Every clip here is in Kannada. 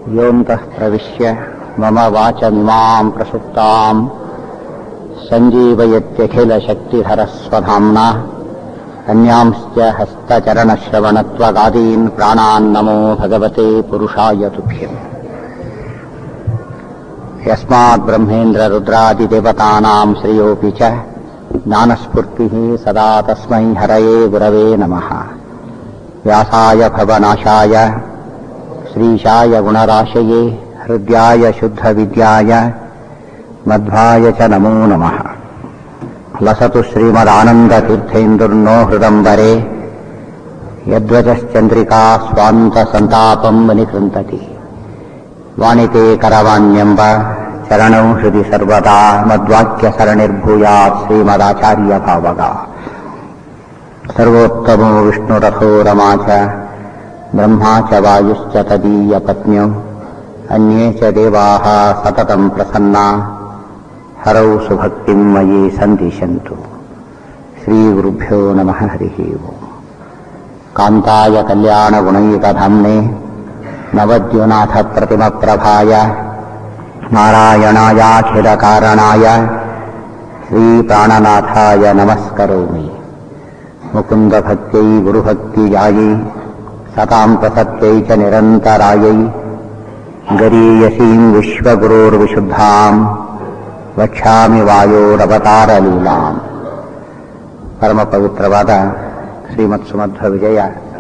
योऽन्तः प्रविश्य मम वाचमिमाम् प्रसुप्ताम् सञ्जीवयत्यखिलशक्तिधरस्वधाम्ना अन्यांश्च हस्तचरणश्रवणत्वगादीन् प्राणान् नमो भगवते पुरुषाय तुभ्यम् यस्मात् ब्रह्मेन्द्ररुद्रादिदेवतानाम् श्रियोऽपि च ज्ञानस्फूर्तिः सदा तस्मै हरये गुरवे नमः व्यासाय भवनाशाय श्रीशाय गुणराशये हृद्याय शुद्धविद्याय मध्वाय च नमो नमः लसतु श्रीमदानन्दतीर्थेन्दुर्नो हृदम्बरे यद्वचश्चन्द्रिका स्वान्तसन्तापम् वनिकृन्तति वाणिते करवाण्यम्ब चरणौ हृदि सर्वदा मद्वाक्यसरणिर्भूयात् श्रीमदाचार्यभावगा सर्वोत्तमो विष्णुरथो रमा च ब्रह्मा च वायुश्च तदीयपत्न्यौ अन्ये च देवाः सततम् प्रसन्ना हरौ सुभक्तिम् मयि सन्दिशन्तु श्रीगुरुभ्यो नमः हरिः ओम् कान्ताय कल्याणगुणैकधाम्ने नवद्युनाथप्रतिमप्रभाय नारायणायाखिलकारणाय श्रीप्राणनाथाय नमस्करोमि मुकुन्दभक्त्यै गुरुभक्तियायै सताम् प्रसत्यै च निरन्तरायै गरीयसीम् विश्वगुरोर्विशुद्धाम् ವಕ್ಷಾಮಿ ವಾಯೋರವತಾರ ಲೀಲಾಂ ಪರಮ ಪವಿತ್ರವಾದ ಶ್ರೀಮತ್ ಸುಮಧ್ವ ವಿಜಯ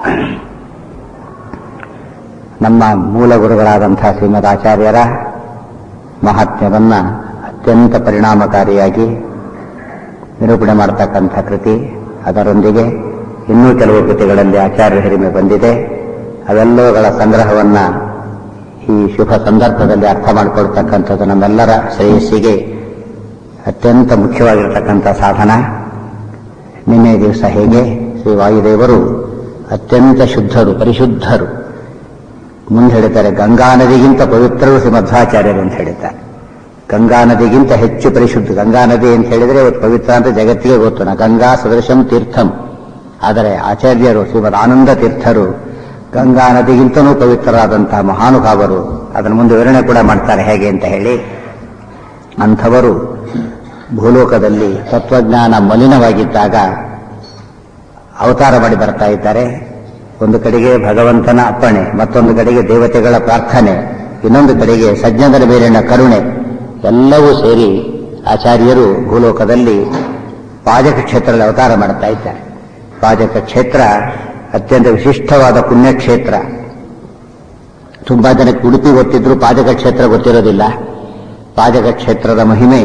ನಮ್ಮ ಮೂಲ ಗುರುಗಳಾದಂಥ ಶ್ರೀಮದ್ ಆಚಾರ್ಯರ ಮಹಾತ್ಮ್ಯವನ್ನ ಅತ್ಯಂತ ಪರಿಣಾಮಕಾರಿಯಾಗಿ ನಿರೂಪಣೆ ಮಾಡತಕ್ಕಂಥ ಕೃತಿ ಅದರೊಂದಿಗೆ ಇನ್ನೂ ಕೆಲವು ಕೃತಿಗಳಲ್ಲಿ ಆಚಾರ್ಯ ಹಿರಿಮೆ ಬಂದಿದೆ ಅವೆಲ್ಲವುಗಳ ಸಂಗ್ರಹವನ್ನ ಈ ಶುಭ ಸಂದರ್ಭದಲ್ಲಿ ಅರ್ಥ ಮಾಡಿಕೊಳ್ತಕ್ಕಂಥದ್ದು ನಮ್ಮೆಲ್ಲರ ಶ್ರೇಯಸ್ಸಿಗೆ ಅತ್ಯಂತ ಮುಖ್ಯವಾಗಿರತಕ್ಕಂಥ ಸಾಧನ ನಿನ್ನೆ ದಿವಸ ಹೇಗೆ ಶ್ರೀ ವಾಯುದೇವರು ಅತ್ಯಂತ ಶುದ್ಧರು ಪರಿಶುದ್ಧರು ಮುಂದೆ ಹೇಳಿದ್ದಾರೆ ಗಂಗಾ ನದಿಗಿಂತ ಪವಿತ್ರರು ಶ್ರೀ ಮಧ್ವಾಚಾರ್ಯರು ಅಂತ ಹೇಳಿದ್ದಾರೆ ಗಂಗಾ ನದಿಗಿಂತ ಹೆಚ್ಚು ಪರಿಶುದ್ಧ ಗಂಗಾ ನದಿ ಅಂತ ಹೇಳಿದರೆ ಇವತ್ತು ಪವಿತ್ರ ಅಂತ ಜಗತ್ತಿಗೆ ಗೊತ್ತು ನಾ ಗಂಗಾ ಸದೃಶಂ ತೀರ್ಥಂ ಆದರೆ ಆಚಾರ್ಯರು ಶ್ರೀಮದ್ ಆನಂದ ತೀರ್ಥರು ಗಂಗಾ ನದಿಗಿಂತನೂ ಪವಿತ್ರರಾದಂತಹ ಮಹಾನುಭಾವರು ಅದನ್ನು ಮುಂದೆ ವಿವರಣೆ ಕೂಡ ಮಾಡ್ತಾರೆ ಹೇಗೆ ಅಂತ ಹೇಳಿ ಅಂಥವರು ಭೂಲೋಕದಲ್ಲಿ ತತ್ವಜ್ಞಾನ ಮಲಿನವಾಗಿದ್ದಾಗ ಅವತಾರ ಮಾಡಿ ಬರ್ತಾ ಇದ್ದಾರೆ ಒಂದು ಕಡೆಗೆ ಭಗವಂತನ ಅಪ್ಪಣೆ ಮತ್ತೊಂದು ಕಡೆಗೆ ದೇವತೆಗಳ ಪ್ರಾರ್ಥನೆ ಇನ್ನೊಂದು ಕಡೆಗೆ ಸಜ್ಜನರ ಮೇಲಿನ ಕರುಣೆ ಎಲ್ಲವೂ ಸೇರಿ ಆಚಾರ್ಯರು ಭೂಲೋಕದಲ್ಲಿ ಪಾಜಕ ಕ್ಷೇತ್ರದಲ್ಲಿ ಅವತಾರ ಮಾಡ್ತಾ ಇದ್ದಾರೆ ಪಾಜಕ ಕ್ಷೇತ್ರ ಅತ್ಯಂತ ವಿಶಿಷ್ಟವಾದ ಪುಣ್ಯಕ್ಷೇತ್ರ ತುಂಬಾ ಜನಕ್ಕೆ ಉಡುಪಿ ಗೊತ್ತಿದ್ರು ಪಾಜಕ ಕ್ಷೇತ್ರ ಗೊತ್ತಿರೋದಿಲ್ಲ ಪಾಜಕ ಕ್ಷೇತ್ರದ ಮಹಿಮೆ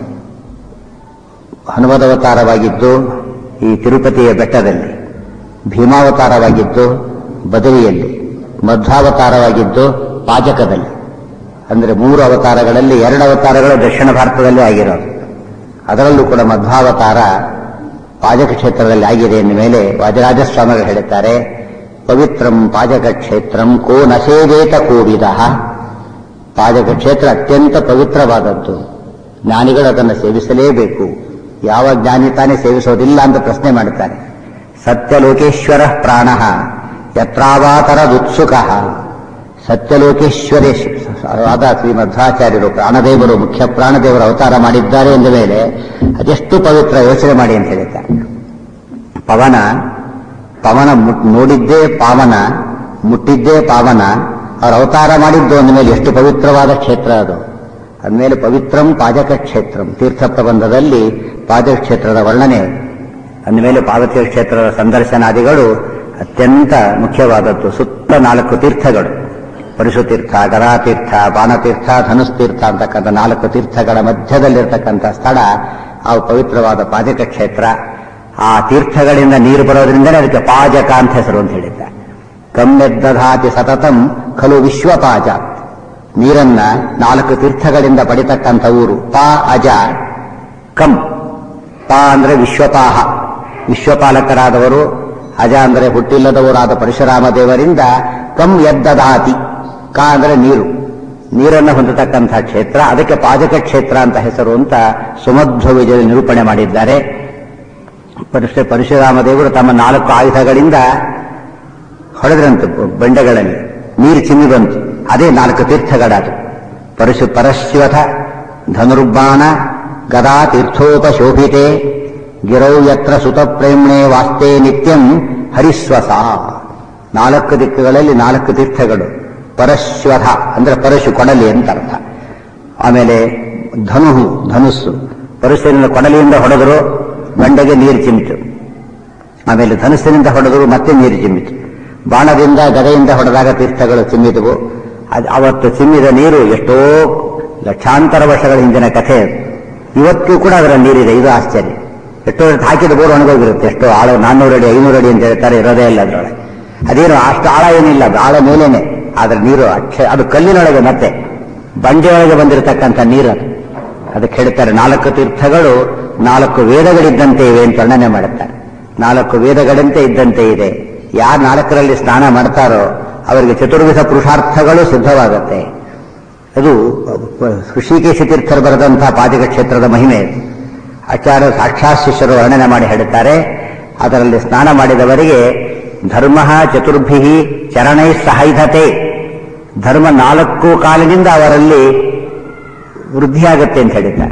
ಹನುಮದವತಾರವಾಗಿದ್ದು ಈ ತಿರುಪತಿಯ ಬೆಟ್ಟದಲ್ಲಿ ಭೀಮಾವತಾರವಾಗಿದ್ದು ಬದರಿಯಲ್ಲಿ ಮಧ್ವಾವತಾರವಾಗಿದ್ದು ಪಾಜಕದಲ್ಲಿ ಅಂದರೆ ಮೂರು ಅವತಾರಗಳಲ್ಲಿ ಎರಡು ಅವತಾರಗಳು ದಕ್ಷಿಣ ಭಾರತದಲ್ಲೇ ಆಗಿರೋದು ಅದರಲ್ಲೂ ಕೂಡ ಮಧ್ವಾವತಾರ ಪಾಜಕ ಕ್ಷೇತ್ರದಲ್ಲಿ ಆಗಿದೆ ಎಂದ ಮೇಲೆ ವಾಜರಾಜ ಸ್ವಾಮಿಗಳು ಹೇಳುತ್ತಾರೆ ಪವಿತ್ರಂ ಪಾಜಕ ಕ್ಷೇತ್ರಂ ಕೋ ನಸೇವೇತ ಕೋವಿದ ಪಾಜಕ ಕ್ಷೇತ್ರ ಅತ್ಯಂತ ಪವಿತ್ರವಾದದ್ದು ಜ್ಞಾನಿಗಳು ಅದನ್ನು ಸೇವಿಸಲೇಬೇಕು ಯಾವ ಜ್ಞಾನಿ ತಾನೇ ಸೇವಿಸೋದಿಲ್ಲ ಅಂತ ಪ್ರಶ್ನೆ ಮಾಡುತ್ತಾರೆ ಸತ್ಯಲೋಕೇಶ್ವರ ಪ್ರಾಣ ಯತ್ರಾವಾತರದುತ್ಸುಕ ಸತ್ಯಲೋಕೇಶ್ವರೇ ಆದ ಶ್ರೀಮಧ್ವಾಚಾರ್ಯರು ಪ್ರಾಣದೇವರು ಮುಖ್ಯ ಪ್ರಾಣದೇವರು ಅವತಾರ ಮಾಡಿದ್ದಾರೆ ಎಂದ ಮೇಲೆ ಅದೆಷ್ಟು ಪವಿತ್ರ ಯೋಚನೆ ಮಾಡಿ ಅಂತ ಹೇಳಿದ್ದಾರೆ ಪವನ ಪವನ ನೋಡಿದ್ದೇ ಪಾವನ ಮುಟ್ಟಿದ್ದೇ ಪಾವನ ಅವರು ಅವತಾರ ಮಾಡಿದ್ದು ಅಂದ ಮೇಲೆ ಎಷ್ಟು ಪವಿತ್ರವಾದ ಕ್ಷೇತ್ರ ಅದು ಅಂದಮೇಲೆ ಪವಿತ್ರಂ ಪಾಜಕ ಕ್ಷೇತ್ರಂ ತೀರ್ಥ ಪ್ರಬಂಧದಲ್ಲಿ ಪಾಜಕ ಕ್ಷೇತ್ರದ ವರ್ಣನೆ ಅಂದಮೇಲೆ ಪಾರ್ವತಿ ಕ್ಷೇತ್ರದ ಸಂದರ್ಶನಾದಿಗಳು ಅತ್ಯಂತ ಮುಖ್ಯವಾದದ್ದು ಸುತ್ತ ನಾಲ್ಕು ತೀರ್ಥಗಳು ಪರಶುತೀರ್ಥ ಗರಾತೀರ್ಥ ಬಾಣತೀರ್ಥ ಧನುಸ್ತೀರ್ಥ ಅಂತಕ್ಕಂಥ ನಾಲ್ಕು ತೀರ್ಥಗಳ ಮಧ್ಯದಲ್ಲಿರ್ತಕ್ಕಂಥ ಸ್ಥಳ ಆ ಪವಿತ್ರವಾದ ಪಾಜಕ ಕ್ಷೇತ್ರ ಆ ತೀರ್ಥಗಳಿಂದ ನೀರು ಬರೋದ್ರಿಂದಲೇ ಅದಕ್ಕೆ ಪಾಜಕ ಅಂತ ಹೆಸರು ಅಂತ ಹೇಳಿದ್ದ ಕಮ್ಮೆದ್ದಧಾತಿ ಸತತಂ ಖಲು ವಿಶ್ವಪಾಜ ನೀರನ್ನ ನಾಲ್ಕು ತೀರ್ಥಗಳಿಂದ ಪಡಿತಕ್ಕಂಥ ಊರು ಪಾ ಅಜ ಕಂ ಪಾ ಅಂದ್ರೆ ವಿಶ್ವಪಾಹ ವಿಶ್ವಪಾಲಕರಾದವರು ಅಜ ಅಂದರೆ ಹುಟ್ಟಿಲ್ಲದವರಾದ ಪರಶುರಾಮ ದೇವರಿಂದ ಕಂ ಎದ್ದದಾತಿ ಕಾ ಅಂದರೆ ನೀರು ನೀರನ್ನು ಹೊಂದತಕ್ಕಂಥ ಕ್ಷೇತ್ರ ಅದಕ್ಕೆ ಪಾಜಕ ಕ್ಷೇತ್ರ ಅಂತ ಹೆಸರು ಅಂತ ಸುಮಧ್ವ ವಿಜಯ ನಿರೂಪಣೆ ಮಾಡಿದ್ದಾರೆ ಪರಶು ಪರಶುರಾಮ ದೇವರು ತಮ್ಮ ನಾಲ್ಕು ಆಯುಧಗಳಿಂದ ಹೊಡೆದ್ರಂತು ಬಂಡೆಗಳಲ್ಲಿ ನೀರು ಚಿಮ್ಮಿ ಬಂತು ಅದೇ ನಾಲ್ಕು ತೀರ್ಥಗಳದು ಪರಶು ಪರಶ್ವಥ ಧನುರ್ಬಾಣ ಗದಾ ತೀರ್ಥೋಪಶೋಭಿತೆ ಗಿರೌ ಯತ್ರ ಸುತ ಪ್ರೇಮ್ಣೆ ವಾಸ್ತೆ ನಿತ್ಯಂ ಹರಿಸ್ವಸ ನಾಲ್ಕು ದಿಕ್ಕುಗಳಲ್ಲಿ ನಾಲ್ಕು ತೀರ್ಥಗಳು ಪರಶ್ವಥ ಅಂದ್ರೆ ಪರಶು ಕೊಡಲಿ ಅಂತ ಅರ್ಥ ಆಮೇಲೆ ಧನುಹು ಧನುಸ್ಸು ಪರಶುವಿನ ಕೊಡಲಿಯಿಂದ ಹೊಡೆದರು ಬಂಡೆಗೆ ನೀರು ಚಿಮ್ಮಿತು ಆಮೇಲೆ ಧನುಸ್ಸಿನಿಂದ ಹೊಡೆದರು ಮತ್ತೆ ನೀರು ಚಿಮ್ಮಿತು ಬಾಣದಿಂದ ಗದೆಯಿಂದ ಹೊಡೆದಾಗ ತೀರ್ಥಗಳು ಚಿಮ್ಮಿದವು ಅದು ಅವತ್ತು ಚಿಮ್ಮಿದ ನೀರು ಎಷ್ಟೋ ಲಕ್ಷಾಂತರ ವರ್ಷಗಳ ಹಿಂದಿನ ಕಥೆ ಅದು. ಇವತ್ತು ಕೂಡ ಅದರ ನೀರಿದೆ ಇದು ಆಶ್ಚರ್ಯ ಎಷ್ಟೋ ಹೊತ್ತು ಹಾಕಿದ ಬೋರ್ ಒಣಗೋಗಿರುತ್ತೆ ಎಷ್ಟೋ ಆಳ ನಾನ್ನೂರು ಅಡಿ ಐನೂರು ಅಡಿ ಅಂತ ಹೇಳ್ತಾರೆ ಇರೋದೇ ಇಲ್ಲ ಅದರೊಳಗೆ ಅದೇನು ಅಷ್ಟು ಆಳ ಏನಿಲ್ಲ ಆಳ ಮೇಲೇನೆ ಆದ್ರೆ ನೀರು ಅಕ್ಷ ಅದು ಕಲ್ಲಿನೊಳಗೆ ಮತ್ತೆ ಬಂಡೆಯೊಳಗೆ ಬಂದಿರತಕ್ಕಂಥ ನೀರು ಅದು ಅದಕ್ಕೆ ಹೇಳ್ತಾರೆ ನಾಲ್ಕು ತೀರ್ಥಗಳು ನಾಲ್ಕು ವೇದಗಳಿದ್ದಂತೆ ಇವೆ ಅಂತ ವರ್ಣನೆ ಮಾಡುತ್ತಾರೆ ನಾಲ್ಕು ವೇದಗಳಂತೆ ಇದ್ದಂತೆ ಇದೆ ಯಾರು ನಾಲ್ಕರಲ್ಲಿ ಸ್ನಾನ ಮಾಡ್ತಾರೋ ಅವರಿಗೆ ಚತುರ್ವಿಧ ಪುರುಷಾರ್ಥಗಳು ಸಿದ್ಧವಾಗುತ್ತೆ ಅದು ಋಷಿಕೇಶ ತೀರ್ಥರು ಬರೆದಂತಹ ಪಾದಿಕ ಕ್ಷೇತ್ರದ ಮಹಿಮೆ ಇದು. ಆಚಾರ್ಯ ಸಾಕ್ಷಾತ್ ಶಿಷ್ಯರು ವರ್ಣನೆ ಮಾಡಿ ಹೇಳುತ್ತಾರೆ ಅದರಲ್ಲಿ ಸ್ನಾನ ಮಾಡಿದವರಿಗೆ ಧರ್ಮ ಚತುರ್ಭಿ ಚರಣೈ ಸಹೈಧತೆ ಧರ್ಮ ನಾಲ್ಕು ಕಾಲಿನಿಂದ ಅವರಲ್ಲಿ ವೃದ್ಧಿಯಾಗುತ್ತೆ ಅಂತ ಹೇಳಿದ್ದಾರೆ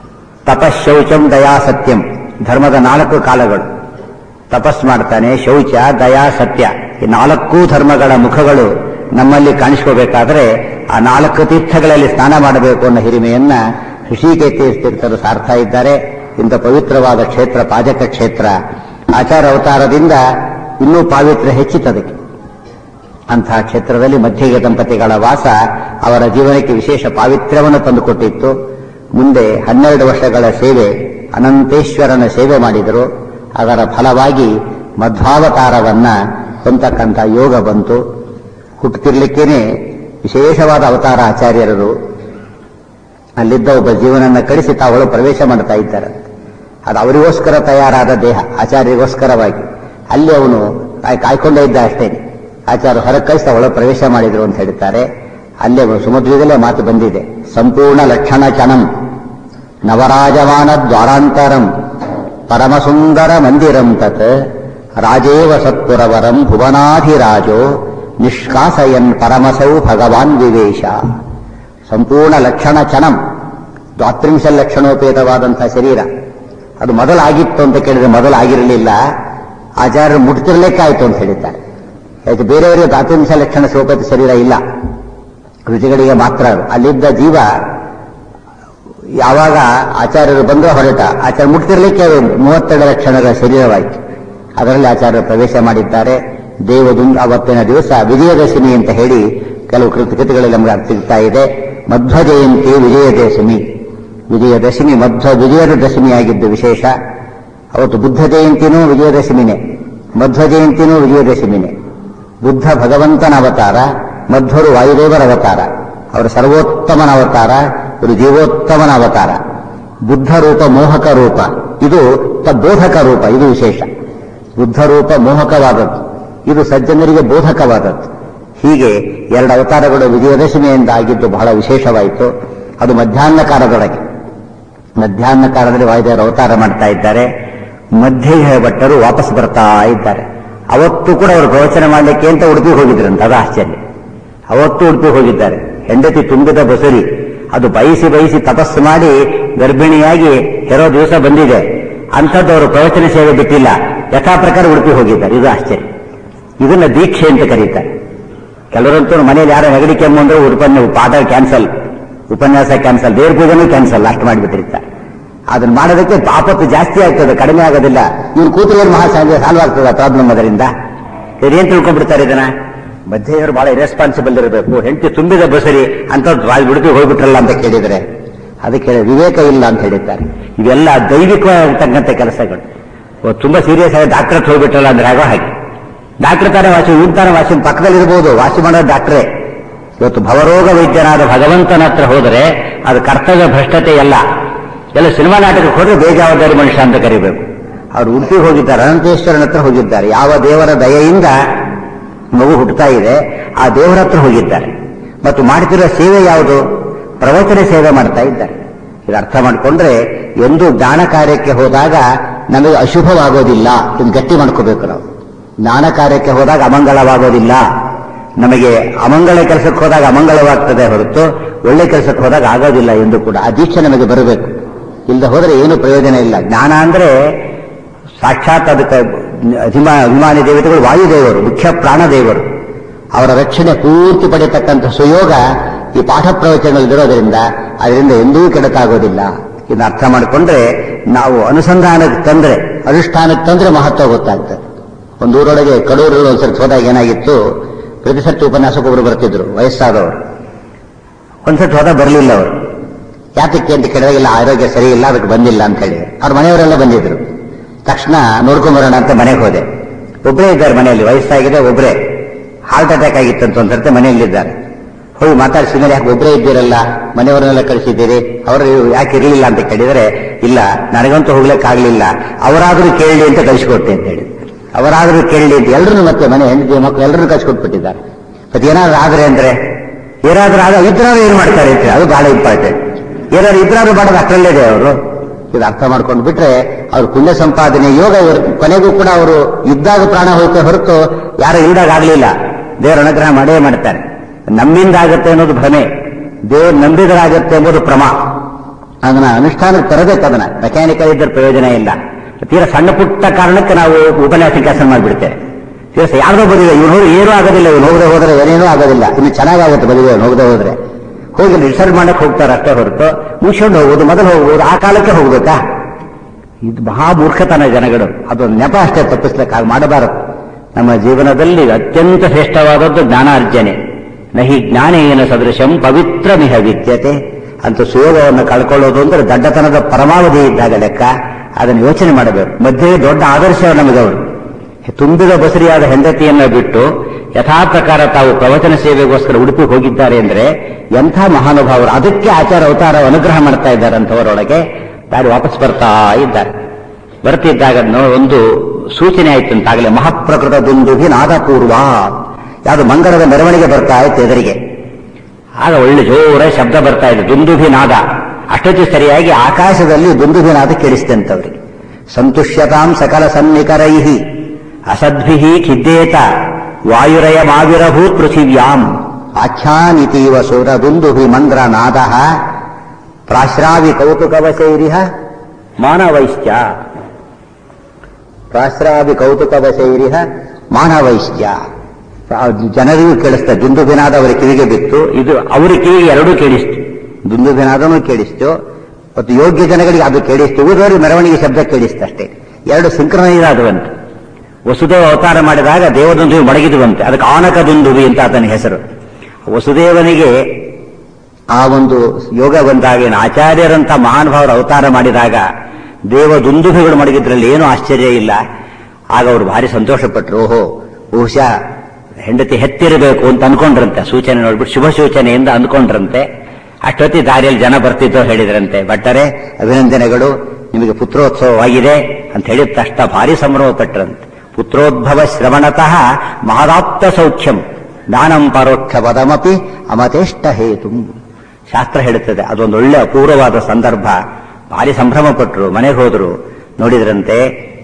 ತಪಶೌಚಂ ದಯಾ ಸತ್ಯಂ ಧರ್ಮದ ನಾಲ್ಕು ಕಾಲಗಳು ತಪಸ್ ಮಾಡ್ತಾನೆ ಶೌಚ ದಯಾ ಸತ್ಯ ಈ ನಾಲ್ಕು ಧರ್ಮಗಳ ಮುಖಗಳು ನಮ್ಮಲ್ಲಿ ಕಾಣಿಸ್ಕೋಬೇಕಾದ್ರೆ ಆ ನಾಲ್ಕು ತೀರ್ಥಗಳಲ್ಲಿ ಸ್ನಾನ ಮಾಡಬೇಕು ಅನ್ನೋ ಹಿರಿಮೆಯನ್ನ ಋಷಿಕೇಶ ತೀರ್ಥರು ಸಾರ್ತಾ ಇದ್ದಾರೆ ಇಂಥ ಪವಿತ್ರವಾದ ಕ್ಷೇತ್ರ ಪಾಜಕ ಕ್ಷೇತ್ರ ಆಚಾರ ಅವತಾರದಿಂದ ಇನ್ನೂ ಪಾವಿತ್ರ್ಯ ಹೆಚ್ಚಿತದಕ್ಕೆ ಅಂತಹ ಕ್ಷೇತ್ರದಲ್ಲಿ ಮಧ್ಯಯುಗ ದಂಪತಿಗಳ ವಾಸ ಅವರ ಜೀವನಕ್ಕೆ ವಿಶೇಷ ಪಾವಿತ್ರ್ಯವನ್ನು ತಂದುಕೊಟ್ಟಿತ್ತು ಮುಂದೆ ಹನ್ನೆರಡು ವರ್ಷಗಳ ಸೇವೆ ಅನಂತೇಶ್ವರನ ಸೇವೆ ಮಾಡಿದರು ಅದರ ಫಲವಾಗಿ ಮಧ್ವಾವತಾರವನ್ನ ಹೊಂದಕ್ಕಂಥ ಯೋಗ ಬಂತು ಹುಟ್ಟುತ್ತಿರ್ಲಿಕ್ಕೇನೆ ವಿಶೇಷವಾದ ಅವತಾರ ಆಚಾರ್ಯರು ಅಲ್ಲಿದ್ದ ಒಬ್ಬ ಜೀವನನ್ನ ಕಳಿಸಿ ತಾವಳು ಪ್ರವೇಶ ಮಾಡ್ತಾ ಇದ್ದಾರೆ ಅದು ಅವರಿಗೋಸ್ಕರ ತಯಾರಾದ ದೇಹ ಆಚಾರ್ಯರಿಗೋಸ್ಕರವಾಗಿ ಅಲ್ಲಿ ಅವನು ಕಾಯ್- ಕಾಯ್ಕೊಂಡೇ ಇದ್ದ ಅಷ್ಟೇ ಆಚಾರ್ಯ ಹೊರಗೆ ಕಳಿಸಿ ಅವಳ ಪ್ರವೇಶ ಮಾಡಿದ್ರು ಅಂತ ಹೇಳ್ತಾರೆ ಅಲ್ಲೇ ಸುಮಧ್ವದಲ್ಲೇ ಮಾತು ಬಂದಿದೆ ಸಂಪೂರ್ಣ ಲಕ್ಷಣ ಚನಂ ನವರಾಜಮಾನ ದ್ವಾರಾಂತರಂ ಪರಮಸುಂದರ ಮಂದಿರಂ ತತ್ ರಾಜೇವ ಸತ್ಪುರವರಂ ಭುವನಾಧಿರಾಜೋ ನಿಷ್ಕಾಸಯನ್ ಪರಮಸೌ ಭಗವಾನ್ ವಿವೇಶ ಸಂಪೂರ್ಣ ಲಕ್ಷಣ ಚನಂ ದ್ವಾತ್ರಿಂಶ ಲಕ್ಷಣೋಪೇತವಾದಂತಹ ಶರೀರ ಅದು ಮೊದಲಾಗಿತ್ತು ಅಂತ ಕೇಳಿದ್ರೆ ಮೊದಲಾಗಿರಲಿಲ್ಲ ಆಚಾರ್ಯರು ಮುಟ್ತಿರ್ಲಿಕ್ಕಾಯ್ತು ಅಂತ ಹೇಳಿದ್ದಾರೆ ಯಾಕೆ ಬೇರೆಯವರಿಗೆ ದ್ವಾತ್ರಿಂಶ ಲಕ್ಷಣ ಸೋಪೇತ ಶರೀರ ಇಲ್ಲ ರುಚಿಗಳಿಗೆ ಮಾತ್ರ ಅದು ಅಲ್ಲಿದ್ದ ಜೀವ ಯಾವಾಗ ಆಚಾರ್ಯರು ಬಂದು ಹೊರಟ ಆಚಾರ್ಯ ಮುಟ್ತಿರ್ಲಿಕ್ಕೆ ಅದು ಮೂವತ್ತೆರಡು ಲಕ್ಷಣಗಳ ಶರೀರವಾಯಿತು ಅದರಲ್ಲಿ ಆಚಾರ್ಯರು ಪ್ರವೇಶ ಮಾಡಿದ್ದಾರೆ ದೇವದುಂದು ಅವತ್ತಿನ ದಿವಸ ವಿಜಯದಶಮಿ ಅಂತ ಹೇಳಿ ಕೆಲವು ಕೃತಿಗಳಲ್ಲಿ ನಮಗೆ ಅರ್ಥ ಸಿಗ್ತಾ ಇದೆ ಮಧ್ವ ಜಯಂತಿ ವಿಜಯದಶಮಿ ವಿಜಯದಶಮಿ ಮಧ್ವ ವಿಜಯದ ದಶಮಿಯಾಗಿದ್ದು ವಿಶೇಷ ಅವತ್ತು ಬುದ್ಧ ಜಯಂತಿನೂ ವಿಜಯದಶಮಿನೇ ಮಧ್ವ ಜಯಂತಿನೂ ವಿಜಯದಶಮಿನೇ ಬುದ್ಧ ಭಗವಂತನ ಅವತಾರ ಮಧ್ವರು ವಾಯುದೇವರ ಅವತಾರ ಅವರ ಸರ್ವೋತ್ತಮನ ಅವತಾರ ಇವರು ಜೀವೋತ್ತಮನ ಅವತಾರ ಬುದ್ಧ ರೂಪ ಮೋಹಕ ರೂಪ ಇದು ತ- ಬೋಧಕ ರೂಪ ಇದು ವಿಶೇಷ ಬುದ್ಧ ರೂಪ ಮೋಹಕವಾದದ್ದು ಇದು ಸಜ್ಜನರಿಗೆ ಬೋಧಕವಾದದ್ದು ಹೀಗೆ ಎರಡು ಅವತಾರಗಳು ವಿಜಯದಶಮಿಯಿಂದ ಆಗಿದ್ದು ಬಹಳ ವಿಶೇಷವಾಯಿತು ಅದು ಮಧ್ಯಾಹ್ನ ಕಾಲದೊಳಗೆ ಮಧ್ಯಾಹ್ನ ಕಾಲದಲ್ಲಿ ವಾಯುದೇವರು ಅವತಾರ ಮಾಡ್ತಾ ಇದ್ದಾರೆ ಮಧ್ಯ ಭಟ್ಟರು ವಾಪಸ್ ಬರ್ತಾ ಇದ್ದಾರೆ ಅವತ್ತು ಕೂಡ ಅವರು ಪ್ರವಚನ ಮಾಡಲಿಕ್ಕೆ ಅಂತ ಉಡುಪಿ ಹೋಗಿದ್ರಂತ ಅದು ಆಶ್ಚರ್ಯ ಅವತ್ತು ಉಡುಪಿ ಹೋಗಿದ್ದಾರೆ ಹೆಂಡತಿ ತುಂಬಿದ ಬಸರಿ ಅದು ಬಯಸಿ ಬಯಸಿ ತಪಸ್ಸು ಮಾಡಿ ಗರ್ಭಿಣಿಯಾಗಿ ಹೆರೋ ದಿವಸ ಬಂದಿದೆ ಅಂಥದ್ದು ಅವರು ಪ್ರವಚನ ಸೇವೆ ಬಿಟ್ಟಿಲ್ಲ ಯಥಾ ಪ್ರಕಾರ ಉಡುಪಿ ಹೋಗಿದ್ದಾರೆ ಇದು ಆಶ್ಚರ್ಯ ಇದನ್ನ ದೀಕ್ಷೆ ಅಂತ ಕರೀತಾರೆ ಕೆಲವರಂತೂ ಮನೇಲಿ ಯಾರೋ ನೆಗಡಿ ಕೆಮ್ಮು ಅಂದ್ರೆ ಉಪನ್ಯ ಪಾಠ ಕ್ಯಾನ್ಸಲ್ ಉಪನ್ಯಾಸ ಕ್ಯಾನ್ಸಲ್ ದೇವ್ರ ಪೂಜೆನೂ ಕ್ಯಾನ್ಸಲ್ ಅಷ್ಟು ಮಾಡಿಬಿಟ್ಟಿರ್ತಾರೆ ಅದನ್ನ ಮಾಡೋದಕ್ಕೆ ಆಪತ್ತು ಜಾಸ್ತಿ ಆಗ್ತದೆ ಕಡಿಮೆ ಆಗೋದಿಲ್ಲ ಇವ್ರು ಕೂತು ಏನು ಮಹಾ ಸಾಲ್ವ್ ಆಗ್ತದೆ ಪ್ರಾಬ್ಲಮ್ ಅದರಿಂದ ಇವ್ರು ಏನ್ ತಿಳ್ಕೊಂಡ್ಬಿಡ್ತಾರೆ ಇದನ್ನ ಮಧ್ಯೆಯವರು ಬಹಳ ಇರೆಸ್ಪಾನ್ಸಿಬಲ್ ಇರಬೇಕು ಹೆಂಡತಿ ತುಂಬಿದ ಬಸರಿ ಅಂತ ಉಡುಪಿ ಹೋಗ್ಬಿಟ್ರಲ್ಲ ಅಂತ ಕೇಳಿದ್ರೆ ಅದಕ್ಕೆ ಹೇಳಿ ವಿವೇಕ ಇಲ್ಲ ಅಂತ ಹೇಳಿದ್ದಾರೆ ಇವೆಲ್ಲ ದೈವಿಕವಾಗಿರ್ತಕ್ಕಂಥ ಕೆಲಸಗಳು ಓ, ತುಂಬಾ ಸೀರಿಯಸ್ ಆಗಿ ಡಾಕ್ಟರ್ ಹತ್ರ ಹೋಗ್ಬಿಟ್ರಲ್ಲ ಅಂದ್ರೆ ಆಗೋ ಹಾಗೆ ಡಾಕ್ಟರ್ ತಾನೇ ವಾಸಿ ಇವ್ನ ತಾನೇ ವಾಸಿ ಪಕ್ಕದಲ್ಲಿ ಇರ್ಬೋದು ವಾಸಿ ಮಾಡೋದು ಡಾಕ್ಟ್ರೇ ಇವತ್ತು ಭವರೋಗ ವೈದ್ಯನಾದ ಭಗವಂತನ ಹತ್ರ ಹೋದರೆ ಅದು ಕರ್ತವ್ಯ ಭ್ರಷ್ಟತೆ ಎಲ್ಲ ಎಲ್ಲ ಸಿನಿಮಾ ನಾಟಕಕ್ಕೆ ಹೋದ್ರೆ ಬೇಜವಾಬ್ದಾರಿ ಮನುಷ್ಯ ಅಂತ ಕರಿಬೇಕು ಅವರು ಉಡುಪಿ ಹೋಗಿದ್ದಾರೆ ಅನಂತೇಶ್ವರನ ಹತ್ರ ಹೋಗಿದ್ದಾರೆ ಯಾವ ದೇವರ ದಯೆಯಿಂದ ಮಗು ಹುಟ್ಟುತ್ತಾ ಇದೆ ಆ ದೇವರ ಹತ್ರ ಹೋಗಿದ್ದಾರೆ ಮತ್ತು ಮಾಡ್ತಿರೋ ಸೇವೆ ಯಾವುದು ಪ್ರವಚನ ಸೇವೆ ಮಾಡ್ತಾ ಇದ್ದಾರೆ ಇದು ಅರ್ಥ ಮಾಡಿಕೊಂಡ್ರೆ ಎಂದು ಜ್ಞಾನ ಕಾರ್ಯಕ್ಕೆ ಹೋದಾಗ ನಮಗೆ ಅಶುಭವಾಗೋದಿಲ್ಲ ಇದು ಗಟ್ಟಿ ಮಾಡ್ಕೋಬೇಕು ನಾವು ಜ್ಞಾನ ಕಾರ್ಯಕ್ಕೆ ಹೋದಾಗ ಅಮಂಗಳವಾಗೋದಿಲ್ಲ ನಮಗೆ ಅಮಂಗಳ ಕೆಲಸಕ್ಕೆ ಹೋದಾಗ ಅಮಂಗಳವಾಗ್ತದೆ ಹೊರತು ಒಳ್ಳೆ ಕೆಲಸಕ್ಕೆ ಹೋದಾಗ ಆಗೋದಿಲ್ಲ ಎಂದು ಕೂಡ ಆ ದೀಕ್ಷೆ ನಮಗೆ ಬರಬೇಕು ಇಲ್ಲದೆ ಹೋದರೆ ಏನು ಪ್ರಯೋಜನ ಇಲ್ಲ ಜ್ಞಾನ ಅಂದ್ರೆ ಸಾಕ್ಷಾತ್ ಅದಕ್ಕೆ ಅಭಿಮಾ ಅಭಿಮಾನಿ ದೇವತೆಗಳು ವಾಯುದೇವರು ಮುಖ್ಯ ಪ್ರಾಣದೇವರು ಅವರ ರಕ್ಷಣೆ ಪೂರ್ತಿ ಪಡೆಯತಕ್ಕಂಥ ಸುಯೋಗ ಈ ಪಾಠ ಪ್ರವಚನಗಳಿರೋದ್ರಿಂದ ಅದರಿಂದ ಎಂದೂ ಕೆಡಕಾಗೋದಿಲ್ಲ ಇದನ್ನ ಅರ್ಥ ಮಾಡಿಕೊಂಡ್ರೆ ನಾವು ಅನುಸಂಧಾನಕ್ಕೆ ತಂದ್ರೆ ಅನುಷ್ಠಾನಕ್ಕೆ ತಂದ್ರೆ ಮಹತ್ವ ಗೊತ್ತಾಗ್ತದೆ ಒಂದು ಊರೊಳಗೆ ಕಡೂರಲ್ಲಿ ಒಂದ್ಸರಿ ಹೋದಾಗ ಏನಾಗಿತ್ತು ಪ್ರತಿ ಸರ್ತಿ ಉಪನ್ಯಾಸಕ್ಕೊಬ್ರು ಬರ್ತಿದ್ರು ವಯಸ್ಸಾದವರು ಒಂದ್ಸತಿ ಹೋದಾಗ ಬರಲಿಲ್ಲ ಅವರು ಯಾತಕ್ಕೆ ಅಂತ ಕೇಳಿದಾಗ ಇಲ್ಲ ಆರೋಗ್ಯ ಸರಿ ಇಲ್ಲ ಅದಕ್ಕೆ ಬಂದಿಲ್ಲ ಅಂತ ಹೇಳಿ ಅವ್ರ ಮನೆಯವರೆಲ್ಲ ಬಂದಿದ್ರು ತಕ್ಷಣ ನೋಡ್ಕೊಂಬರೋಣ ಅಂತ ಮನೆಗೆ ಹೋದೆ ಒಬ್ಬರೇ ಇದ್ದಾರೆ ಮನೆಯಲ್ಲಿ ವಯಸ್ಸಾಗಿದೆ ಒಬ್ಬರೇ ಹಾರ್ಟ್ ಅಟ್ಯಾಕ್ ಆಗಿತ್ತು ಅಂತ ಒಂದ್ಸರ್ತಿ ಮನೆಯಲ್ಲಿದ್ದಾರೆ ಹೋಗಿ ಮಾತಾಡಿಸಿದ ಮೇಲೆ ಯಾಕೆ ಒಬ್ಬರೇ ಇದ್ದೀರಲ್ಲ ಮನೆಯವರನ್ನೆಲ್ಲ ಕಳಿಸಿದ್ದೀರಿ ಅವರು ಯಾಕೆ ಇರಲಿಲ್ಲ ಅಂತ ಕೇಳಿದರೆ ಇಲ್ಲ ನನಗಂತೂ ಹೋಗ್ಲಿಕ್ಕಾಗ್ಲಿಲ್ಲ ಅವರಾದ್ರೂ ಕೇಳಲಿ ಅಂತ ಕಳಿಸಿಕೊಟ್ಟೆ ಅಂತ ಹೇಳಿ ಅವರಾದ್ರೂ ಕೇಳಲಿ ಅಂತ ಎಲ್ಲರೂ ಮತ್ತೆ ಮನೆ ಹೆಂಡತಿ ಮಕ್ಕಳು ಎಲ್ಲರೂ ಕಳಿಸ್ಕೊಟ್ಬಿಟ್ಟಿದ್ದಾರೆ ಮತ್ತೆ ಏನಾದ್ರು ಆದ್ರೆ ಅಂದ್ರೆ ಏನಾದ್ರೂ ಆಗ ಇದ್ರಾರು ಏನ್ ಮಾಡ್ತಾರೆ ಅಂತ ಅದು ಬಹಳ ಇಂಪಾರ್ಟೆಂಟ್ ಏನಾದ್ರು ಇದ್ರಾರು ಮಾಡೋದು ಅಷ್ಟರಲ್ಲೇ ಇದೆ ಅವರು ಇದು ಅರ್ಥ ಮಾಡ್ಕೊಂಡು ಬಿಟ್ರೆ ಅವ್ರ ಪುಣ್ಯ ಸಂಪಾದನೆ ಯೋಗ ಇವ್ರ- ಕೊನೆಗೂ ಕೂಡ ಅವರು ಇದ್ದಾಗ ಪ್ರಾಣ ಹೋಗುತ್ತೆ ಹೊರತು ಯಾರು ಇಲ್ದಾಗ ಆಗ್ಲಿಲ್ಲ ದೇವರ ಅನುಗ್ರಹ ಮಾಡೇ ಮಾಡ್ತಾರೆ ನಮ್ಮಿಂದ ಆಗುತ್ತೆ ಅನ್ನೋದು ಭ್ರಮೆ ದೇವರು ನಂಬಿದರಾಗತ್ತೆ ಎಂಬುದು ಪ್ರಮಾ ಅದನ್ನ ಅನುಷ್ಠಾನಕ್ಕೆ ತರಬೇಕು ಅದನ್ನ ಮೆಕ್ಯಾನಿಕಲ್ ಇದ್ದರೆ ಪ್ರಯೋಜನ ಇಲ್ಲ ತೀರಾ ಸಣ್ಣ ಪುಟ್ಟ ಕಾರಣಕ್ಕೆ ನಾವು ಉಪನ್ಯಾಸ ಕೆಲಸ ಮಾಡಿಬಿಡ್ತೇವೆ ತೀರಾ ಯಾರ್ದೋ ಬದಿದೆ ಇವನು ಹೋಗಿ ಏನೂ ಆಗೋದಿಲ್ಲ ಇವನು ಹೋಗದೆ ಹೋದ್ರೆ ಏನೇನೂ ಆಗೋದಿಲ್ಲ ಇನ್ನು ಚೆನ್ನಾಗಾಗುತ್ತೆ ಬದಿದೆ ಇವನು ಹೋಗದೆ ಹೋದ್ರೆ ಹೋಗಿ ರಿಸರ್ವ್ ಮಾಡಕ್ ಹೋಗ್ತಾರೆ ಅಷ್ಟೇ ಹೊರತು ಮುಗಿಸ್ಕೊಂಡು ಹೋಗುದು ಮೊದಲು ಹೋಗುವುದು ಆ ಕಾಲಕ್ಕೆ ಹೋಗ್ಬೇಕಾ ಇದು ಮಹಾ ಮೂರ್ಖತನ ಜನಗಳು ಅದೊಂದು ನೆಪ ಅಷ್ಟೇ ತಪ್ಪಿಸ್ಲಿಕ್ಕೆ ಹಾಗೆ ಮಾಡಬಾರದು ನಮ್ಮ ಜೀವನದಲ್ಲಿ ಅತ್ಯಂತ ಶ್ರೇಷ್ಠವಾದದ್ದು ಜ್ಞಾನಾರ್ಜನೆ ನಹಿ ಜ್ಞಾನೇನ ಸದೃಶಂ ಪವಿತ್ರ ಮಿಹ ವಿದ್ಯತೆ ಅಂತ ಸುಯೋಗವನ್ನು ಕಳ್ಕೊಳ್ಳೋದು ಅಂದ್ರೆ ದಡ್ಡತನದ ಪರಮಾವಧಿ ಇದ್ದಾಗ ಲೆಕ್ಕ ಅದನ್ನು ಯೋಚನೆ ಮಾಡಬೇಕು ಮಧ್ಯೆ ದೊಡ್ಡ ಆದರ್ಶ ನಮಗವರು ತುಂಬಿದ ಬಸರಿಯಾದ ಹೆಂಡತಿಯನ್ನ ಬಿಟ್ಟು ಯಥಾ ಪ್ರಕಾರ ತಾವು ಪ್ರವಚನ ಸೇವೆಗೋಸ್ಕರ ಉಡುಪಿ ಹೋಗಿದ್ದಾರೆ ಅಂದ್ರೆ ಎಂಥ ಮಹಾನುಭಾವರು ಅದಕ್ಕೆ ಆಚಾರ ಅವತಾರ ಅನುಗ್ರಹ ಮಾಡ್ತಾ ಇದ್ದಾರೆ ಅಂತವರೊಳಗೆ ದಾರಿ ವಾಪಸ್ ಬರ್ತಾ ಇದ್ದಾರೆ ಬರ್ತಿದ್ದಾಗ ನೋ- ಒಂದು ಸೂಚನೆ ಆಯ್ತು ಅಂತಾಗಲೇ ಮಹಾಪ್ರಕೃತ ದುಂದುಭಿ ನಾದಪೂರ್ವ ಯಾವುದು ಮಂಗಳದ ಮೆರವಣಿಗೆ ಬರ್ತಾ ಇತ್ತು ಎದುರಿಗೆ ಆಗ ಒಳ್ಳೆ ಜೋರ ಶಬ್ದ ಬರ್ತಾ ಇದೆ ದುಂದುಭಿ ನಾದ ಅಷ್ಟೊತ್ತಿ ಸರಿಯಾಗಿ ಆಕಾಶದಲ್ಲಿ ದುಂದುಭಿ ನಾದ ಕೇಳಿಸ್ತಂತವ್ರಿಗೆ ಸಂತುಷ್ಯತಾಂ ಸಕಲ ಸನ್ನಿಕರೈಹಿ ಅಸದ್ಭಿ ಖಿದ್ದೇತ ವಾಯುರಯ ಮಾವಿರಭೂತ್ ಪೃಥಿವ್ಯಾಂ ಆಖ್ಯಾನಿತೀವ ಸುರ ದುಂದುಭಿ ಮಂದ್ರ ನಾದ ಪ್ರಾಶ್ರಾವಿ ಕೌತುಕವಶೈರಿಹ ಮಾನವೈಶ್ಚ ಪ್ರಾಶ್ರಾವಿ ಕೌತುಕವಶೈರಿಹ ಮಾನವೈಶ್ಚ ಆ ಜನರಿಗೂ ಕೇಳಿಸ್ತಾ ದುಂದುಭಿನಾದ ಅವರ ಕಿವಿಗೆ ಬಿತ್ತು ಇದು ಅವರ ಕಿವಿಗೆ ಎರಡೂ ಕೇಳಿಸ್ತು ದುಂದುಭಿನಾದನೂ ಕೇಳಿಸ್ತು ಮತ್ತು ಯೋಗ್ಯ ಜನಗಳಿಗೆ ಅದು ಕೇಳಿಸ್ತು ಉಳಿದವರಿಗೆ ಮೆರವಣಿಗೆ ಶಬ್ದ ಕೇಳಿಸ್ತು ಅಷ್ಟೇ ಎರಡು ಸಿಂಕ್ರನೈಸ್ ಆದವಂತೆ ವಸುದೇವ ಅವತಾರ ಮಾಡಿದಾಗ ದೇವದೊಂದಿಗೆ ಮಡಗಿದುವಂತೆ ಅದಕ್ಕೆ ಆನಕ ದುಂದುಭಿ ಅಂತ ಆತನ ಹೆಸರು ವಸುದೇವನಿಗೆ ಆ ಒಂದು ಯೋಗ ಬಂದಾಗ ಏನು ಆಚಾರ್ಯರಂತ ಮಹಾನುಭಾವರು ಅವತಾರ ಮಾಡಿದಾಗ ದೇವ ದುಂದುಭಿಗಳು ಮಡಗಿದ್ರಲ್ಲಿ ಏನೂ ಆಶ್ಚರ್ಯ ಇಲ್ಲ ಆಗ ಅವರು ಭಾರಿ ಸಂತೋಷಪಟ್ಟರು ಓಹೋ ಬಹುಶಃ ಹೆಂಡತಿ ಹೆತ್ತಿರಬೇಕು ಅಂತ ಅನ್ಕೊಂಡ್ರಂತೆ ಸೂಚನೆ ನೋಡ್ಬಿಟ್ಟು ಶುಭ ಸೂಚನೆಯಿಂದ ಅಂದ್ಕೊಂಡ್ರಂತೆ ಅಷ್ಟೊತ್ತಿ ದಾರಿಯಲ್ಲಿ ಜನ ಬರ್ತಿದ್ದೋ ಹೇಳಿದ್ರಂತೆ ಭಟ್ಟರೆ ಅಭಿನಂದನೆಗಳು ನಿಮಗೆ ಪುತ್ರೋತ್ಸವವಾಗಿದೆ ಅಂತ ಹೇಳಿದ ತಕ್ಷಣ ಭಾರಿ ಸಂಭ್ರಮ ಪಟ್ಟರಂತೆ ಪುತ್ರೋದ್ಭವ ಶ್ರವಣತಃ ಮಹದಾಪ್ತ ಸೌಖ್ಯಂ ದಾನಂ ಪರೋಕ್ಷ ಪದಮಪಿ ಅಮತೇಷ್ಟ ಹೇತು ಶಾಸ್ತ್ರ ಹೇಳುತ್ತದೆ ಅದೊಂದು ಒಳ್ಳೆ ಅಪೂರ್ವವಾದ ಸಂದರ್ಭ ಭಾರಿ ಸಂಭ್ರಮ ಪಟ್ಟರು ಮನೆಗೆ ಹೋದ್ರು ನೋಡಿದ್ರಂತೆ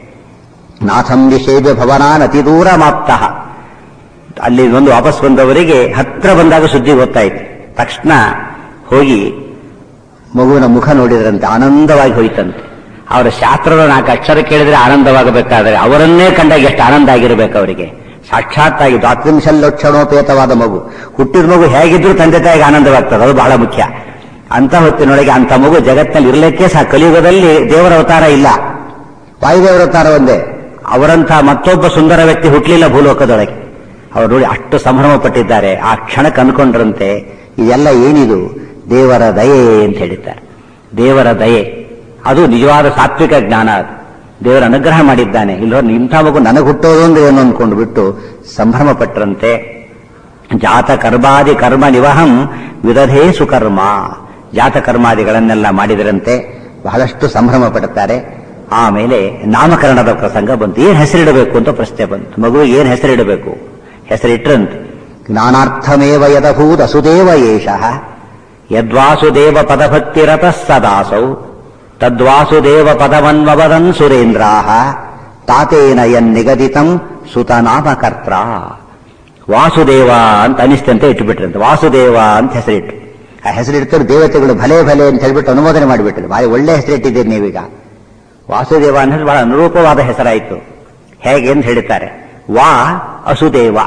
ನಾಥಂ ವಿಷೇದ ಭವನಾನ್ ಅತಿ ದೂರ ಮಾಪ್ತಃ ಅಲ್ಲಿ ಒಂದು ವಾಪಸ್ ಬಂದವರಿಗೆ ಹತ್ರ ಬಂದಾಗ ಸುದ್ದಿ ಗೊತ್ತಾಯ್ತು ತಕ್ಷಣ ಹೋಗಿ ಮಗುವಿನ ಮುಖ ನೋಡಿದ್ರಂತೆ ಆನಂದವಾಗಿ ಹೋಯ್ತಂತೆ ಅವರ ಶಾಸ್ತ್ರದ ನಾಲ್ಕು ಅಕ್ಷರ ಕೇಳಿದ್ರೆ ಆನಂದವಾಗಬೇಕಾದ್ರೆ ಅವರನ್ನೇ ಕಂಡಾಗ ಎಷ್ಟು ಆನಂದ ಆಗಿರ್ಬೇಕು ಅವರಿಗೆ ಸಾಕ್ಷಾತ್ತಾಗಿ ದ್ವಾತ್ರಿಂಶಲ್ಲಕ್ಷಣೋಪೇತವಾದ ಮಗು ಹುಟ್ಟಿದ ಮಗು ಹೇಗಿದ್ರೂ ತಂದೆ ತಾಯಿಗೆ ಆನಂದವಾಗ್ತದೆ ಅದು ಬಹಳ ಮುಖ್ಯ ಅಂತ ಹೊತ್ತಿನೊಳಗೆ ಅಂತ ಮಗು ಜಗತ್ತಿನಲ್ಲಿ ಇರಲಿಕ್ಕೆ ಸಹ ಕಲಿಯುಗದಲ್ಲಿ ದೇವರ ಅವತಾರ ಇಲ್ಲ ವಾಯುದೇವರ ಅವತಾರ ಒಂದೇ ಅವರಂಥ ಮತ್ತೊಬ್ಬ ಸುಂದರ ವ್ಯಕ್ತಿ ಹುಟ್ಟಲಿಲ್ಲ ಭೂಲೋಕದೊಳಗೆ ಅವರು ನೋಡಿ ಅಷ್ಟು ಸಂಭ್ರಮ ಪಟ್ಟಿದ್ದಾರೆ ಆ ಕ್ಷಣಕ್ಕೆ ಅನ್ಕೊಂಡ್ರಂತೆ ಇದೆಲ್ಲ ಏನಿದು ದೇವರ ದಯೆ ಅಂತ ಹೇಳಿದ್ದಾರೆ ದೇವರ ದಯೆ ಅದು ನಿಜವಾದ ಸಾತ್ವಿಕ ಜ್ಞಾನ ಅದು ದೇವರ ಅನುಗ್ರಹ ಮಾಡಿದ್ದಾನೆ ಇಲ್ಲೋ ಇಂಥ ಮಗು ನನಗೆ ಹುಟ್ಟೋದು ಅಂದ್ರೆ ಏನು ಅನ್ಕೊಂಡು ಬಿಟ್ಟು ಸಂಭ್ರಮ ಪಟ್ಟರಂತೆ ಜಾತ ಕರ್ಮಾದಿ ಕರ್ಮ ನಿವಹಂ ವಿದಧೇ ಸುಕರ್ಮ ಜಾತ ಕರ್ಮಾದಿಗಳನ್ನೆಲ್ಲ ಮಾಡಿದರಂತೆ ಬಹಳಷ್ಟು ಸಂಭ್ರಮ ಪಡುತ್ತಾರೆ ಆಮೇಲೆ ನಾಮಕರಣದ ಪ್ರಸಂಗ ಬಂತು ಏನ್ ಹೆಸರಿಡಬೇಕು ಅಂತ ಪ್ರಶ್ನೆ ಬಂತು ಮಗುವಿಗೆ ಏನ್ ಹೆಸರಿಡಬೇಕು ಹೆಸರಿಟ್ರಂತೆ ಜ್ಞಾನಾರ್ಥಮೇವ ಯದಭೂತ ಸುದೇವ ಏಷಃ ಯದ್ವಾಸುದೇವ ಪದಭಕ್ತಿರತ ಸದಾಸೌ ತದ್ವಾಸುದೇವ ಪದವನ್ವವದನ್ ಸುರೇಂದ್ರಾಹ ತಾತೇನ ಯನ್ನಿಗದಿತಂ ಸುತನಾಮಕರ್ತ್ರ ವಾಸುದೇವ ಅಂತ ಅನಿಸ್ತಂತೆ ಇಟ್ಟುಬಿಟ್ರಂತೆ ವಾಸುದೇವ ಅಂತ ಹೆಸರಿಟ್ಟು ಆ ಹೆಸರಿಡ್ತಾರೆ ದೇವತೆಗಳು ಭಲೆ ಭಲೆ ಅಂತ ಹೇಳ್ಬಿಟ್ಟು ಅನುಮೋದನೆ ಮಾಡಿಬಿಟ್ರು ಭಾರಿ ಒಳ್ಳೆ ಹೆಸರಿಟ್ಟಿದ್ದೀರಿ ನೀವೀಗ ವಾಸುದೇವ ಅನ್ನೋದು ಬಹಳ ಅನುರೂಪವಾದ ಹೆಸರಾಯಿತು ಹೇಗೆ ಅಂತ ಹೇಳ್ತಾರೆ ವಾ ಅಸುದೇವ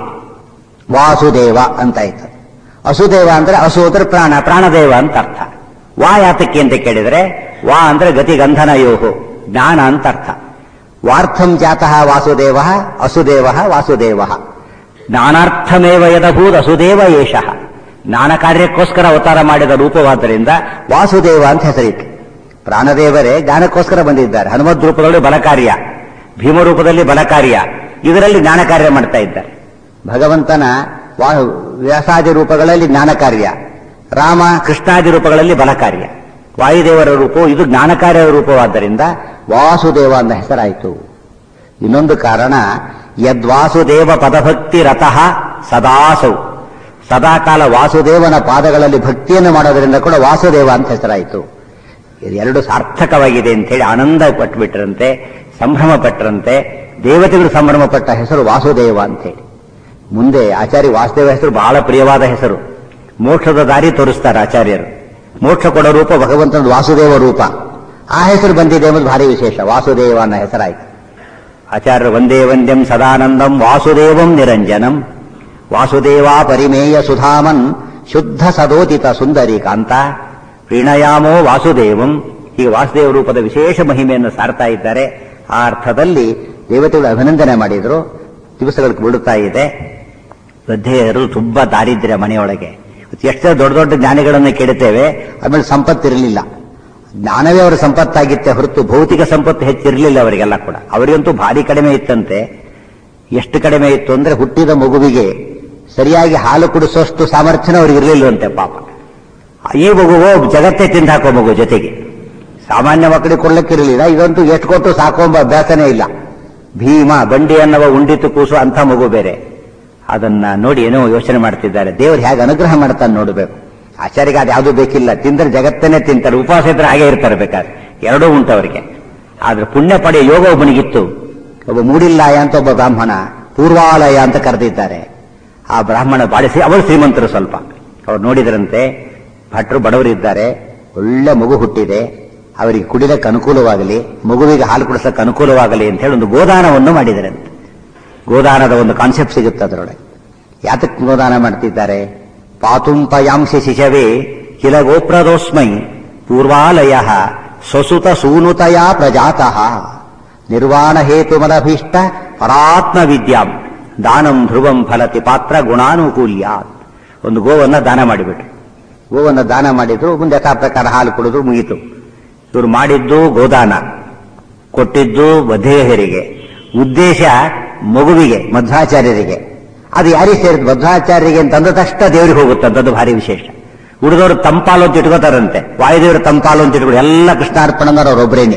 ವಾಸುದೇವ ಅಂತಾಯ್ತು ಅಸುದೇವ ಅಂದ್ರೆ ಅಸು ಅಂದ್ರೆ ಪ್ರಾಣ ಪ್ರಾಣದೇವ ಅಂತ ಅರ್ಥ ವಾ ಯಾತಕ್ಕೆ ಅಂತ ಕೇಳಿದ್ರೆ ವಾ ಅಂದ್ರೆ ಗತಿಗಂಧನ ಯೋಹು ಜ್ಞಾನ ಅಂತ ಅರ್ಥ ವಾರ್ಥಂ ಜಾತಃ ವಾಸುದೇವ ಅಸುದೇವ ವಾಸುದೇವ ಜ್ಞಾನಾರ್ಥಮೇವ ಯದಭೂತ್ ಅಸುದೇವ ಏಷ ಜ್ಞಾನ ಕಾರ್ಯಕ್ಕೋಸ್ಕರ ಅವತಾರ ಮಾಡಿದ ರೂಪವಾದ್ದರಿಂದ ವಾಸುದೇವ ಅಂತ ಹೆಸರಿತ್ತು ಪ್ರಾಣದೇವರೇ ಜ್ಞಾನಕ್ಕೋಸ್ಕರ ಬಂದಿದ್ದಾರೆ ಹನುಮದ್ ರೂಪದಲ್ಲಿ ಬಲಕಾರ್ಯ ಭೀಮ ರೂಪದಲ್ಲಿ ಬಲಕಾರ್ಯ ಇದರಲ್ಲಿ ಜ್ಞಾನ ಕಾರ್ಯ ಮಾಡ್ತಾ ಇದ್ದಾರೆ ಭಗವಂತನ ವಾ- ವ್ಯಾಸಾದಿ ರೂಪಗಳಲ್ಲಿ ಜ್ಞಾನ ಕಾರ್ಯ ರಾಮ ಕೃಷ್ಣಾದಿ ರೂಪಗಳಲ್ಲಿ ಬಲ ಕಾರ್ಯ ವಾಯುದೇವರ ರೂಪವು ಇದು ಜ್ಞಾನ ಕಾರ್ಯ ರೂಪವಾದ್ದರಿಂದ ವಾಸುದೇವ ಅನ್ನೋ ಹೆಸರಾಯಿತು ಇನ್ನೊಂದು ಕಾರಣ ಯದ್ವಾಸುದೇವ ಪದಭಕ್ತಿ ರಥಃ ಸದಾಸೌ ಸದಾಕಾಲ ವಾಸುದೇವನ ಪಾದಗಳಲ್ಲಿ ಭಕ್ತಿಯನ್ನು ಮಾಡೋದರಿಂದ ಕೂಡ ವಾಸುದೇವ ಅಂತ ಹೆಸರಾಯಿತು ಇದು ಎರಡು ಸಾರ್ಥಕವಾಗಿದೆ ಅಂತ ಹೇಳಿ ಆನಂದ ಪಟ್ಟುಬಿಟ್ರಂತೆ ಸಂಭ್ರಮ ಪಟ್ಟರಂತೆ ದೇವತೆಗಳು ಸಂಭ್ರಮ ಪಟ್ಟ ಹೆಸರು ವಾಸುದೇವ ಅಂತ ಹೇಳಿ ಮುಂದೆ ಆಚಾರ್ಯ ವಾಸುದೇವ ಹೆಸರು ಬಹಳ ಪ್ರಿಯವಾದ ಹೆಸರು ಮೋಕ್ಷದ ದಾರಿ ತೋರಿಸ್ತಾರೆ ಆಚಾರ್ಯರು ಮೋಕ್ಷ ಕೊಡೋ ರೂಪ ಭಗವಂತನ ವಾಸುದೇವ ರೂಪ ಆ ಹೆಸರು ಬಂದಿದೆ ಎಂಬುದು ಭಾರಿ ವಿಶೇಷ ವಾಸುದೇವ ಅನ್ನೋ ಹೆಸರಾಯಿತು ಆಚಾರ್ಯರು ಒಂದೇ ವಂದ್ಯಂ ಸದಾನಂದಂ ವಾಸುದೇವಂ ನಿರಂಜನಂ ವಾಸುದೇವ ಪರಿಮೇಯ ಸುಧಾಮನ್ ಶುದ್ಧ ಸದೋದಿತ ಸುಂದರಿ ಕಾಂತ ಪ್ರೀಣಯಾಮೋ ವಾಸುದೇವಂ ಹೀಗೆ ವಾಸುದೇವ ರೂಪದ ವಿಶೇಷ ಮಹಿಮೆಯನ್ನು ಸಾರ್ತಾ ಇದ್ದಾರೆ ಆ ಅರ್ಥದಲ್ಲಿ ದೇವತೆಗಳು ಅಭಿನಂದನೆ ಮಾಡಿದ್ರು ದಿವಸಗಳು ಬಿಡುತ್ತಾ ಇದೆ ವೃದ್ಧೆಯರು ತುಂಬಾ ದಾರಿದ್ರ್ಯ ಮನೆಯೊಳಗೆ ಎಷ್ಟೋ ದೊಡ್ಡ ದೊಡ್ಡ ಜ್ಞಾನಿಗಳನ್ನು ಕೇಳುತ್ತೇವೆ ಆಮೇಲೆ ಸಂಪತ್ತಿರಲಿಲ್ಲ ಜ್ಞಾನವೇ ಅವರ ಸಂಪತ್ತಾಗಿತ್ತೆ ಹೊರತು ಭೌತಿಕ ಸಂಪತ್ತು ಹೆಚ್ಚಿರಲಿಲ್ಲ ಅವರಿಗೆಲ್ಲ ಕೂಡ ಅವರಿಗಂತೂ ಭಾರಿ ಕಡಿಮೆ ಇತ್ತಂತೆ ಎಷ್ಟು ಕಡಿಮೆ ಇತ್ತು ಅಂದ್ರೆ ಹುಟ್ಟಿದ ಮಗುವಿಗೆ ಸರಿಯಾಗಿ ಹಾಲು ಕುಡಿಸೋಷ್ಟು ಸಾಮರ್ಥ್ಯನ ಅವ್ರಿಗೆ ಇರಲಿಲ್ಲವಂತೆ ಪಾಪ ಈ ಮಗುವು ಜಗತ್ತೇ ತಿಂದು ಹಾಕೋ ಮಗು ಜೊತೆಗೆ ಸಾಮಾನ್ಯ ಮಕ್ಕಳಿಗೆ ಕೊಡ್ಲಿಕ್ಕಿರಲಿಲ್ಲ ಇದಂತೂ ಎಷ್ಟು ಕೊಟ್ಟು ಸಾಕೋಂಬ ಅಭ್ಯಾಸನೇ ಇಲ್ಲ ಭೀಮ ಬಂಡಿ ಅನ್ನವ ಉಂಡಿತು ಕೂಸು ಅಂತ ಮಗು ಬೇರೆ ಅದನ್ನ ನೋಡಿ ಏನೋ ಯೋಚನೆ ಮಾಡ್ತಿದ್ದಾರೆ ದೇವರು ಹೇಗೆ ಅನುಗ್ರಹ ಮಾಡ್ತಾನೆ ನೋಡಬೇಕು ಆಚಾರ್ಯಗೆ ಅದು ಯಾವುದು ಬೇಕಿಲ್ಲ ತಿಂದ್ರೆ ಜಗತ್ತನ್ನೇ ತಿಂತಾರೆ ಉಪವಾಸ ಇದ್ರೆ ಹಾಗೆ ಇರ್ತಾರೆ ಬೇಕಾದ್ರೆ ಎರಡೂ ಉಂಟು ಅವರಿಗೆ ಆದ್ರೆ ಪುಣ್ಯ ಪಡೆಯ ಯೋಗ ಒಬ್ಬನಿಗಿತ್ತು ಒಬ್ಬ ಮೂಡಿಲ್ಲಾಯ ಅಂತ ಒಬ್ಬ ಬ್ರಾಹ್ಮಣ ಪೂರ್ವಾಲಯ ಅಂತ ಕರೆದಿದ್ದಾರೆ ಆ ಬ್ರಾಹ್ಮಣ ಬಾಳಿಸಿ ಅವರು ಶ್ರೀಮಂತರು ಸ್ವಲ್ಪ ಅವ್ರು ನೋಡಿದ್ರಂತೆ ಭಟ್ರು ಬಡವರಿದ್ದಾರೆ ಒಳ್ಳೆ ಮಗು ಹುಟ್ಟಿದೆ ಅವರಿಗೆ ಕುಡಿಲಕ್ಕೆ ಅನುಕೂಲವಾಗಲಿ ಮಗುವಿಗೆ ಹಾಲು ಕುಡಿಸಕ್ಕೆ ಅನುಕೂಲವಾಗಲಿ ಅಂತ ಹೇಳಿ ಒಂದು ಗೋದಾನವನ್ನು ಮಾಡಿದರಂತೆ ಗೋದಾನದ ಒಂದು ಕಾನ್ಸೆಪ್ಟ್ ಸಿಗುತ್ತೆ ಅದರೊಳಗೆ ಯಾತಕ್ಕೆ ಗೋದಾನ ಮಾಡ್ತಿದ್ದಾರೆ ಪಾತುಂಪಯಾಂಸಿ ಶಿಶವೇ ಕಿಲ ಗೋಪ್ರದೋಸ್ಮೈ ಪೂರ್ವಾಲಯ ಸ್ವಸುತ ಸೂನುತಯ ಪ್ರಜಾತಃ ನಿರ್ವಾಣ ಹೇತುಮದಭೀಷ್ಟ ಪರಾತ್ಮ ವಿದ್ಯಾಂ ದಾನಂ ಧ್ರುವಂ ಫಲತಿ ಪಾತ್ರ ಗುಣಾನುಕೂಲ್ಯಾತ್ ಒಂದು ಗೋವನ್ನ ದಾನ ಮಾಡಿಬಿಟ್ರು ಗೋವನ್ನ ದಾನ ಮಾಡಿದ್ರು ಮುಂದೆ ಯಥಾ ಪ್ರಕಾರ ಹಾಲು ಕುಡಿದ್ರು ಮುಗೀತು ಇವರು ಮಾಡಿದ್ದು ಗೋದಾನ ಕೊಟ್ಟಿದ್ದು ವಧೆಯರಿಗೆ ಉದ್ದೇಶ ಮಗುವಿಗೆ ಮಧ್ವಾಚಾರ್ಯರಿಗೆ ಅದು ಯಾರಿಗೆ ಸೇರಿದ ಮಧ್ವಾಚಾರ್ಯರಿಗೆ ಅಂತ ಅಂದ ತಕ್ಷಣ ದೇವರಿಗೆ ಹೋಗುತ್ತಂತದ್ದು ಭಾರಿ ವಿಶೇಷ ಉಳಿದವರು ತಂಪಾಲು ಅಂತ ಇಟ್ಕೋತಾರಂತೆ ವಾಯುದೇವರು ತಂಪಾಲು ಅಂತ ಇಟ್ಕೊಂಡು ಎಲ್ಲ ಕೃಷ್ಣಾರ್ಪಣಂದ್ರೆ ಅವರೊಬ್ಬರೇನೆ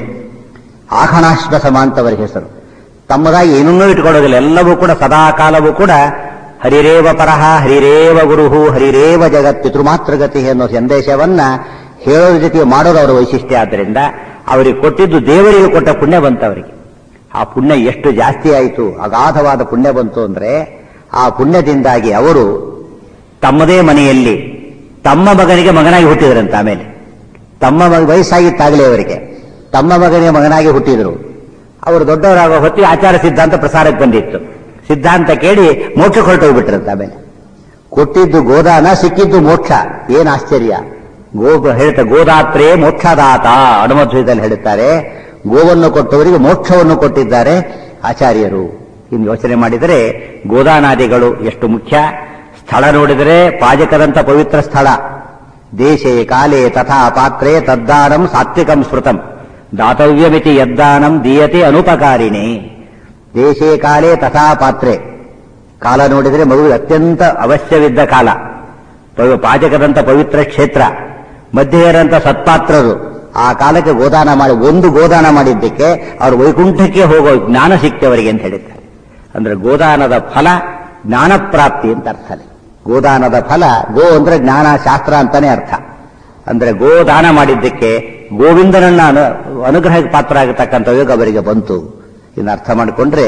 ಆಖಣಾಶ್ವ ಸಮಾಂತವರ ಹೆಸರು ತಮ್ಮದಾಗಿ ಏನನ್ನೂ ಇಟ್ಕೊಳ್ಳೋದಿಲ್ಲ ಎಲ್ಲವೂ ಕೂಡ ಸದಾ ಕಾಲವೂ ಕೂಡ ಹರಿರೇವ ಪರಹ ಹರಿರೇವ ಗುರುಹು ಹರಿರೇವ ಜಗತ್ ಪಿತೃಮಾತೃಗತಿ ಅನ್ನೋ ಸಂದೇಶವನ್ನ ಹೇಳೋದ್ರ ಜೊತೆಗೆ ಮಾಡೋದು ಅವರ ವೈಶಿಷ್ಟ್ಯ ಆದ್ದರಿಂದ ಅವರಿಗೆ ಕೊಟ್ಟಿದ್ದು ದೇವರಿಗೆ ಕೊಟ್ಟ ಪುಣ್ಯ ಬಂತು ಅವರಿಗೆ ಆ ಪುಣ್ಯ ಎಷ್ಟು ಜಾಸ್ತಿ ಆಯಿತು ಅಗಾಧವಾದ ಪುಣ್ಯ ಬಂತು ಅಂದ್ರೆ ಆ ಪುಣ್ಯದಿಂದಾಗಿ ಅವರು ತಮ್ಮದೇ ಮನೆಯಲ್ಲಿ ತಮ್ಮ ಮಗನಿಗೆ ಮಗನಾಗಿ ಹುಟ್ಟಿದ್ರಂತೆ ಆಮೇಲೆ ತಮ್ಮ ಮಗ ವಯಸ್ಸಾಗಿತ್ತಾಗಲೇ ಅವರಿಗೆ ತಮ್ಮ ಮಗನಿಗೆ ಮಗನಾಗಿ ಹುಟ್ಟಿದ್ರು ಅವರು ದೊಡ್ಡವರಾಗೋ ಹೊತ್ತಿಗೆ ಆಚಾರ ಸಿದ್ಧಾಂತ ಪ್ರಸಾರಕ್ಕೆ ಬಂದಿತ್ತು ಸಿದ್ಧಾಂತ ಕೇಳಿ ಮೋಕ್ಷ ಹೊರಟೋಗ್ಬಿಟ್ರಂತೆ ಆಮೇಲೆ ಕೊಟ್ಟಿದ್ದು ಗೋದಾನ ಸಿಕ್ಕಿದ್ದು ಮೋಕ್ಷ ಏನ್ ಆಶ್ಚರ್ಯ ಗೋ ಹೇಳ್ತಾ ಗೋದಾತ್ರೇ ಮೋಕ್ಷದಾತ ಅನುಮಧ್ವದಲ್ಲಿ ಹೇಳುತ್ತಾರೆ ಗೋವನ್ನು ಕೊಟ್ಟವರಿಗೆ ಮೋಕ್ಷವನ್ನು ಕೊಟ್ಟಿದ್ದಾರೆ ಆಚಾರ್ಯರು ಇನ್ನು ಯೋಚನೆ ಮಾಡಿದರೆ ಗೋದಾನಾದಿಗಳು ಎಷ್ಟು ಮುಖ್ಯ ಸ್ಥಳ ನೋಡಿದರೆ ಪಾಜಕದಂತ ಪವಿತ್ರ ಸ್ಥಳ ದೇಶೇ ಕಾಲೇ ತಥಾ ಪಾತ್ರೆ ತದ್ದಾನಂ ಸಾತ್ವಿಕಂ ಸ್ಮೃತಂ ದಾತವ್ಯಮಿತಿ ಯದ್ದಾನಂ ದೀಯತೆ ಅನುಪಕಾರಿಣಿ ದೇಶೇ ಕಾಲೇ ತಥಾ ಪಾತ್ರೆ ಕಾಲ ನೋಡಿದರೆ ಮಗುವಿಗೆ ಅತ್ಯಂತ ಅವಶ್ಯವಿದ್ದ ಕಾಲ ಪವಿ- ಪಾಜಕದಂತ ಪವಿತ್ರ ಕ್ಷೇತ್ರ ಮಧ್ಯೆ ಇರಂತ ಸತ್ಪಾತ್ರರು ಆ ಕಾಲಕ್ಕೆ ಗೋದಾನ ಮಾಡಿ ಒಂದು ಗೋದಾನ ಮಾಡಿದ್ದಕ್ಕೆ ಅವರು ವೈಕುಂಠಕ್ಕೆ ಹೋಗೋ ಜ್ಞಾನ ಸಿಕ್ತವರಿಗೆ ಅಂತ ಹೇಳಿದ್ದಾರೆ ಅಂದ್ರೆ ಗೋದಾನದ ಫಲ ಜ್ಞಾನ ಪ್ರಾಪ್ತಿ ಅಂತ ಅರ್ಥ ಅಲ್ಲಿ. ಗೋದಾನದ ಫಲ ಗೋ ಅಂದ್ರೆ ಜ್ಞಾನ ಶಾಸ್ತ್ರ ಅಂತಾನೆ ಅರ್ಥ ಅಂದ್ರೆ ಗೋದಾನ ಮಾಡಿದ್ದಕ್ಕೆ ಗೋವಿಂದನನ್ನ ಅನು- ಅನುಗ್ರಹಕ್ಕೆ ಪಾತ್ರ ಆಗತಕ್ಕಂಥ ಯೋಗ ಅವರಿಗೆ ಬಂತು ಇನ್ನು ಅರ್ಥ ಮಾಡಿಕೊಂಡ್ರೆ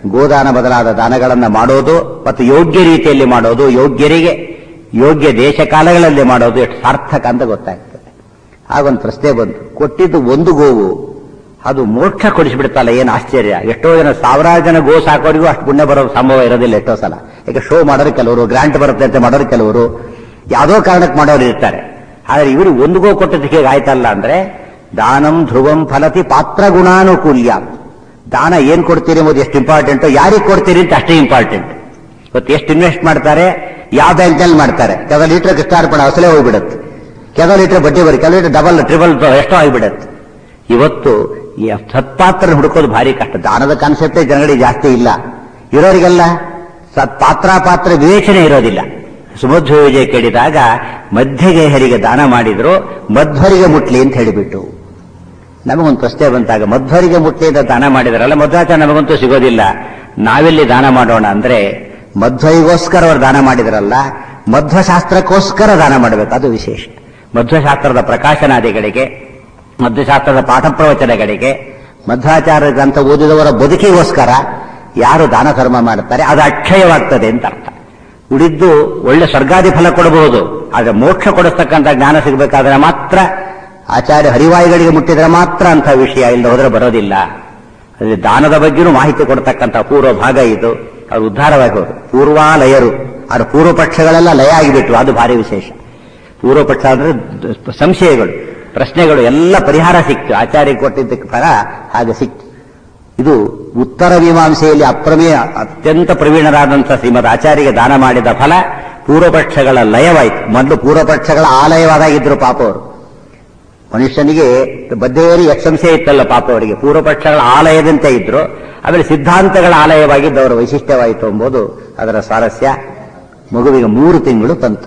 ಗೋದಾನ ಬದಲಾದ ದಾನಗಳನ್ನು ಮಾಡೋದು ಮತ್ತು ಯೋಗ್ಯ ರೀತಿಯಲ್ಲಿ ಮಾಡೋದು ಯೋಗ್ಯರಿಗೆ ಯೋಗ್ಯ ದೇಶ ಕಾಲಗಳಲ್ಲಿ ಮಾಡೋದು ಎಷ್ಟು ಸಾರ್ಥಕ ಅಂತ ಗೊತ್ತಾಗ್ತದೆ ಆಗೊಂದು ಪ್ರಶ್ನೆ ಬಂತು ಕೊಟ್ಟಿದ್ದು ಒಂದು ಗೋವು ಅದು ಮೋಕ್ಷ ಕೊಡಿಸಿಬಿಡ್ತಲ್ಲ ಏನು ಆಶ್ಚರ್ಯ ಎಷ್ಟೋ ಜನ ಸಾವಿರಾರು ಜನ ಗೋ ಸಾಕೋರಿಗೂ ಅಷ್ಟು ಪುಣ್ಯ ಬರೋ ಸಂಭವ ಇರೋದಿಲ್ಲ ಎಷ್ಟೋ ಸಲ ಯಾಕೆ ಶೋ ಮಾಡೋರು ಕೆಲವರು ಗ್ರಾಂಟ್ ಬರುತ್ತೆ ಅಂತ ಮಾಡೋರು ಕೆಲವರು ಯಾವುದೋ ಕಾರಣಕ್ಕೆ ಮಾಡೋರು ಇರ್ತಾರೆ ಆದ್ರೆ ಇವರು ಒಂದು ಗೋ ಕೊಟ್ಟದಕ್ಕೆ ಆಯ್ತಲ್ಲ ಅಂದ್ರೆ ದಾನಂ ಧ್ರುವಂ ಫಲತಿ ಪಾತ್ರ ಗುಣಾನುಕೂಲ್ಯ ದಾನ ಏನ್ ಕೊಡ್ತೀರಿ ಎಂಬುದು ಎಷ್ಟು ಇಂಪಾರ್ಟೆಂಟ್ ಯಾರಿಗೆ ಕೊಡ್ತೀರಿ ಅಂತ ಅಷ್ಟೇ ಇಂಪಾರ್ಟೆಂಟ್ ಇವತ್ತು ಎಷ್ಟು ಇನ್ವೆಸ್ಟ್ ಮಾಡ್ತಾರೆ ಯಾವ ಬ್ಯಾಂಕ್ನಲ್ಲಿ ಮಾಡ್ತಾರೆ ಕೆಲವು ಲೀಟರ್ ಕೃಷ್ಣಾರ್ಪಣ ಅಸಲೇ ಹೋಗ್ಬಿಡುತ್ತೆ ಕೆಲವು ಲೀಟರ್ ಬಡ್ಡಿ ಬರೀ ಕೆಲವು ಲೀಟರ್ ಡಬಲ್ ಟ್ರಿಬಲ್ ಎಷ್ಟೋ ಆಗಿಬಿಡುತ್ತೆ ಇವತ್ತು ಈ ಸತ್ಪಾತ್ರ ಹುಡುಕೋದು ಭಾರಿ ಕಷ್ಟ ದಾನದ ಕಾನ್ಸೆಪ್ಟೇ ಜನಗಳಿಗೆ ಜಾಸ್ತಿ ಇಲ್ಲ ಇರೋರಿಗೆಲ್ಲ ಸತ್ಪಾತ್ರ ಪಾತ್ರ ವಿವೇಚನೆ ಇರೋದಿಲ್ಲ ಸುಮಧ್ವ ವಿಜಯ ಕೇಳಿದಾಗ ಮಧ್ಯಗೇಹರಿಗೆ ದಾನ ಮಾಡಿದ್ರು ಮಧ್ವರಿಗೆ ಮುಟ್ಲಿ ಅಂತ ಹೇಳಿಬಿಟ್ಟು ನಮಗೊಂದು ಪ್ರಶ್ನೆ ಬಂತಾಗ ಮಧ್ವರಿಗೆ ಮುಟ್ಲಿ ಅಂತ ದಾನ ಮಾಡಿದ್ರಲ್ಲ ಮಧ್ವಾಚಾರ ನಮಗಂತೂ ಸಿಗೋದಿಲ್ಲ ನಾವೆಲ್ಲಿ ದಾನ ಮಾಡೋಣ ಅಂದ್ರೆ ಮಧ್ವರಿಗೋಸ್ಕರ ಅವರು ದಾನ ಮಾಡಿದ್ರಲ್ಲ ಮಧ್ವಶಾಸ್ತ್ರಕ್ಕೋಸ್ಕರ ದಾನ ಮಾಡಬೇಕು ಅದು ವಿಶೇಷ ಮಧ್ವಶಾಸ್ತ್ರದ ಪ್ರಕಾಶನಾದಿಗಳಿಗೆ ಮಧ್ವಶಾಸ್ತ್ರದ ಪಾಠ ಪ್ರವಚನಗಳಿಗೆ ಮಧ್ವಾಚಾರ್ಯ ಗ್ರಂಥ ಓದಿದವರ ಬದುಕಿಗೋಸ್ಕರ ಯಾರು ದಾನ ಧರ್ಮ ಮಾಡುತ್ತಾರೆ ಅದು ಅಕ್ಷಯವಾಗ್ತದೆ ಅಂತ ಅರ್ಥ ಉಳಿದ್ದು ಒಳ್ಳೆ ಸ್ವರ್ಗಾದಿ ಫಲ ಕೊಡಬಹುದು ಆದ್ರೆ ಮೋಕ್ಷ ಕೊಡಿಸ್ತಕ್ಕಂಥ ಜ್ಞಾನ ಸಿಗಬೇಕಾದ್ರೆ ಮಾತ್ರ ಆಚಾರ್ಯ ಹರಿವಾಯುಗಳಿಗೆ ಮುಟ್ಟಿದ್ರೆ ಮಾತ್ರ ಅಂತ ವಿಷಯ ಇಲ್ಲ ಹೋದ್ರೆ ಬರೋದಿಲ್ಲ ಅದೇ ದಾನದ ಬಗ್ಗೆನೂ ಮಾಹಿತಿ ಕೊಡ್ತಕ್ಕಂಥ ಪೂರ್ವ ಭಾಗ ಇದು ಅವರು ಉದ್ಧಾರವಾಗಿ ಹೋದ್ರು ಪೂರ್ವಾಲಯರು ಅವ್ರ ಪೂರ್ವ ಪಕ್ಷಗಳೆಲ್ಲ ಲಯ ಆಗಿಬಿಟ್ರು ಅದು ಭಾರಿ ವಿಶೇಷ ಪೂರ್ವ ಪಕ್ಷ ಅಂದ್ರೆ ಸಂಶಯಗಳು ಪ್ರಶ್ನೆಗಳು ಎಲ್ಲ ಪರಿಹಾರ ಸಿಕ್ತು ಆಚಾರ್ಯ ಕೊಟ್ಟಿದ್ದಕ್ಕೆ ಫಲ ಹಾಗೆ ಸಿಕ್ತು ಇದು ಉತ್ತರ ಮೀಮಾಂಸೆಯಲ್ಲಿ ಅಪ್ರಮೇಯ ಅತ್ಯಂತ ಪ್ರವೀಣರಾದಂತಹ ಶ್ರೀಮದ್ ಆಚಾರ್ಯಗೆ ದಾನ ಮಾಡಿದ ಫಲ ಪೂರ್ವಪಕ್ಷಗಳ ಲಯವಾಯಿತು ಮೊದಲು ಪೂರ್ವಪಕ್ಷಗಳ ಆಲಯವಾದಾಗಿದ್ರು ಪಾಪ ಅವರು ಮನುಷ್ಯನಿಗೆ ಬದ್ದೇರಿ ಯಕ್ಷಂಸೆ ಇತ್ತಲ್ಲ ಪಾಪ ಅವರಿಗೆ ಪೂರ್ವಪಕ್ಷಗಳ ಆಲಯದಂತೆ ಇದ್ರು ಆಮೇಲೆ ಸಿದ್ಧಾಂತಗಳ ಆಲಯವಾಗಿದ್ದು ಅವರ ವೈಶಿಷ್ಟ್ಯವಾಯಿತು ಎಂಬುದು ಅದರ ಸ್ವಾರಸ್ಯ ಮಗುವಿಗೆ ಮೂರು ತಿಂಗಳು ಬಂತು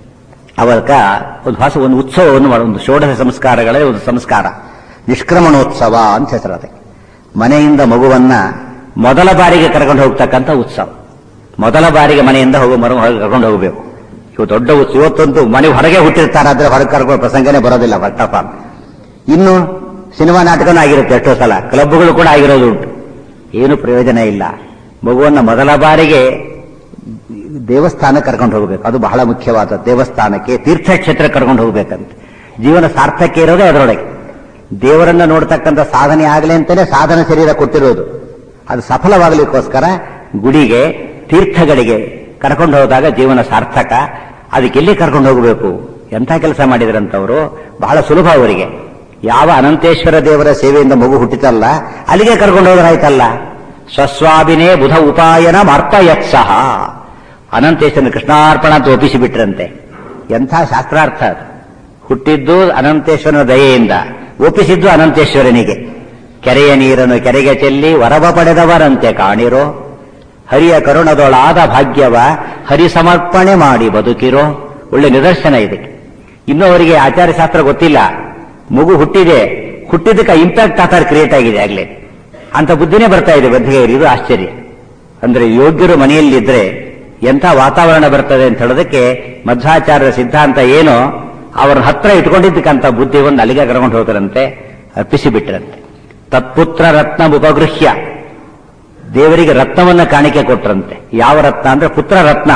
ಅವಕ ಒಂದು ಹೊಸ ಒಂದು ಉತ್ಸವವನ್ನು ಮಾಡ ಒಂದು ಷೋಡಶ ಸಂಸ್ಕಾರಗಳೇ ಒಂದು ಸಂಸ್ಕಾರ ನಿಷ್ಕ್ರಮಣೋತ್ಸವ ಅಂತ ಹೆಸರು ಅದಕ್ಕೆ ಮನೆಯಿಂದ ಮಗುವನ್ನ ಮೊದಲ ಬಾರಿಗೆ ಕರ್ಕೊಂಡು ಹೋಗ್ತಕ್ಕಂಥ ಉತ್ಸವ ಮೊದಲ ಬಾರಿಗೆ ಮನೆಯಿಂದ ಹೋಗೋ ಮರ ಕರ್ಕೊಂಡು ಹೋಗಬೇಕು ಇವು ದೊಡ್ಡ ಉತ್ಸವ ಇವತ್ತಂತೂ ಮನೆ ಹೊರಗೆ ಹುಟ್ಟಿರ್ತಾರಾದ್ರೆ ಹೊರಗೆ ಕರ್ಕೊಂಡು ಪ್ರಸಂಗನೇ ಬರೋದಿಲ್ಲ ಫಸ್ಟ್ ಆಫ್ ಆಲ್ ಇನ್ನು ಸಿನಿಮಾ ನಾಟಕನೂ ಆಗಿರುತ್ತೆ ಎಷ್ಟೋ ಸಲ ಕ್ಲಬ್ಗಳು ಕೂಡ ಆಗಿರೋದು ಉಂಟು ಏನು ಪ್ರಯೋಜನ ಇಲ್ಲ ಮಗುವನ್ನ ಮೊದಲ ಬಾರಿಗೆ ದೇವಸ್ಥಾನ ಕರ್ಕೊಂಡು ಹೋಗಬೇಕು ಅದು ಬಹಳ ಮುಖ್ಯವಾದ ದೇವಸ್ಥಾನಕ್ಕೆ ತೀರ್ಥಕ್ಷೇತ್ರ ಕರ್ಕೊಂಡು ಹೋಗ್ಬೇಕಂತ ಜೀವನ ಸಾರ್ಥಕ್ಕೆ ಇರೋದೇ ಅದರೊಳಗೆ ದೇವರನ್ನ ನೋಡ್ತಕ್ಕಂಥ ಸಾಧನೆ ಆಗಲಿ ಅಂತಾನೆ ಸಾಧನ ಶರೀರ ಕೊಟ್ಟಿರೋದು ಅದು ಸಫಲವಾಗಲಿಕ್ಕೋಸ್ಕರ ಗುಡಿಗೆ ತೀರ್ಥಗಳಿಗೆ ಕರ್ಕೊಂಡು ಹೋದಾಗ ಜೀವನ ಸಾರ್ಥಕ ಅದಕ್ಕೆ ಎಲ್ಲಿ ಕರ್ಕೊಂಡು ಹೋಗಬೇಕು ಎಂಥ ಕೆಲಸ ಮಾಡಿದ್ರಂತವರು ಬಹಳ ಸುಲಭ ಅವರಿಗೆ ಯಾವ ಅನಂತೇಶ್ವರ ದೇವರ ಸೇವೆಯಿಂದ ಮಗು ಹುಟ್ಟಿತಲ್ಲ ಅಲ್ಲಿಗೆ ಕರ್ಕೊಂಡು ಹೋದ್ರಾಯ್ತಲ್ಲ ಸ್ವಸ್ವಾಭಿನೇ ಬುಧ ಉಪಾಯನ ಮಾರ್ತಯತ್ಸಹ ಅನಂತೇಶ್ವರನ ಕೃಷ್ಣಾರ್ಪಣ ಅಂತ ಒಪ್ಪಿಸಿ ಬಿಟ್ರಂತೆ ಎಂಥ ಶಾಸ್ತ್ರಾರ್ಥ ಅದು ಹುಟ್ಟಿದ್ದು ಅನಂತೇಶ್ವರನ ದಯೆಯಿಂದ ಒಪ್ಪಿಸಿದ್ದು ಅನಂತೇಶ್ವರನಿಗೆ ಕೆರೆಯ ನೀರನ್ನು ಕೆರೆಗೆ ಚೆಲ್ಲಿ ವರವ ಪಡೆದವರಂತೆ ಕಾಣಿರೋ ಹರಿಯ ಕರುಣದೊಳಾದ ಭಾಗ್ಯವ ಹರಿ ಸಮರ್ಪಣೆ ಮಾಡಿ ಬದುಕಿರೋ ಒಳ್ಳೆ ನಿದರ್ಶನ ಇದಕ್ಕೆ ಇನ್ನೂ ಅವರಿಗೆ ಆಚಾರ್ಯಶಾಸ್ತ್ರ ಗೊತ್ತಿಲ್ಲ ಮಗು ಹುಟ್ಟಿದೆ ಹುಟ್ಟಿದ್ದಕ್ಕೆ ಇಂಪ್ಯಾಕ್ಟ್ ಆಧಾರ ಕ್ರಿಯೇಟ್ ಆಗಿದೆ ಆಗ್ಲೇ ಅಂತ ಬುದ್ಧಿನೇ ಬರ್ತಾ ಇದೆ ಬದ್ಧಿಗೆಯವರು ಇದು ಆಶ್ಚರ್ಯ ಅಂದ್ರೆ ಯೋಗ್ಯರು ಮನೆಯಲ್ಲಿದ್ರೆ ಎಂಥ ವಾತಾವರಣ ಬರ್ತದೆ ಅಂತ ಹೇಳೋದಕ್ಕೆ ಮಧ್ವಾಚಾರ್ಯರ ಸಿದ್ಧಾಂತ ಏನೋ ಅವರ ಹತ್ರ ಇಟ್ಕೊಂಡಿದ್ದಕ್ಕಂಥ ಬುದ್ಧಿ ಒಂದು ಅಲ್ಲಿಗೆ ಕರ್ಕೊಂಡು ಹೋದ್ರಂತೆ ಅರ್ಪಿಸಿ ಬಿಟ್ರಂತೆ ತತ್ಪುತ್ರ ರತ್ನ ಉಪಗೃಹ್ಯ ದೇವರಿಗೆ ರತ್ನವನ್ನ ಕಾಣಿಕೆ ಕೊಟ್ರಂತೆ ಯಾವ ರತ್ನ ಅಂದ್ರೆ ಪುತ್ರ ರತ್ನ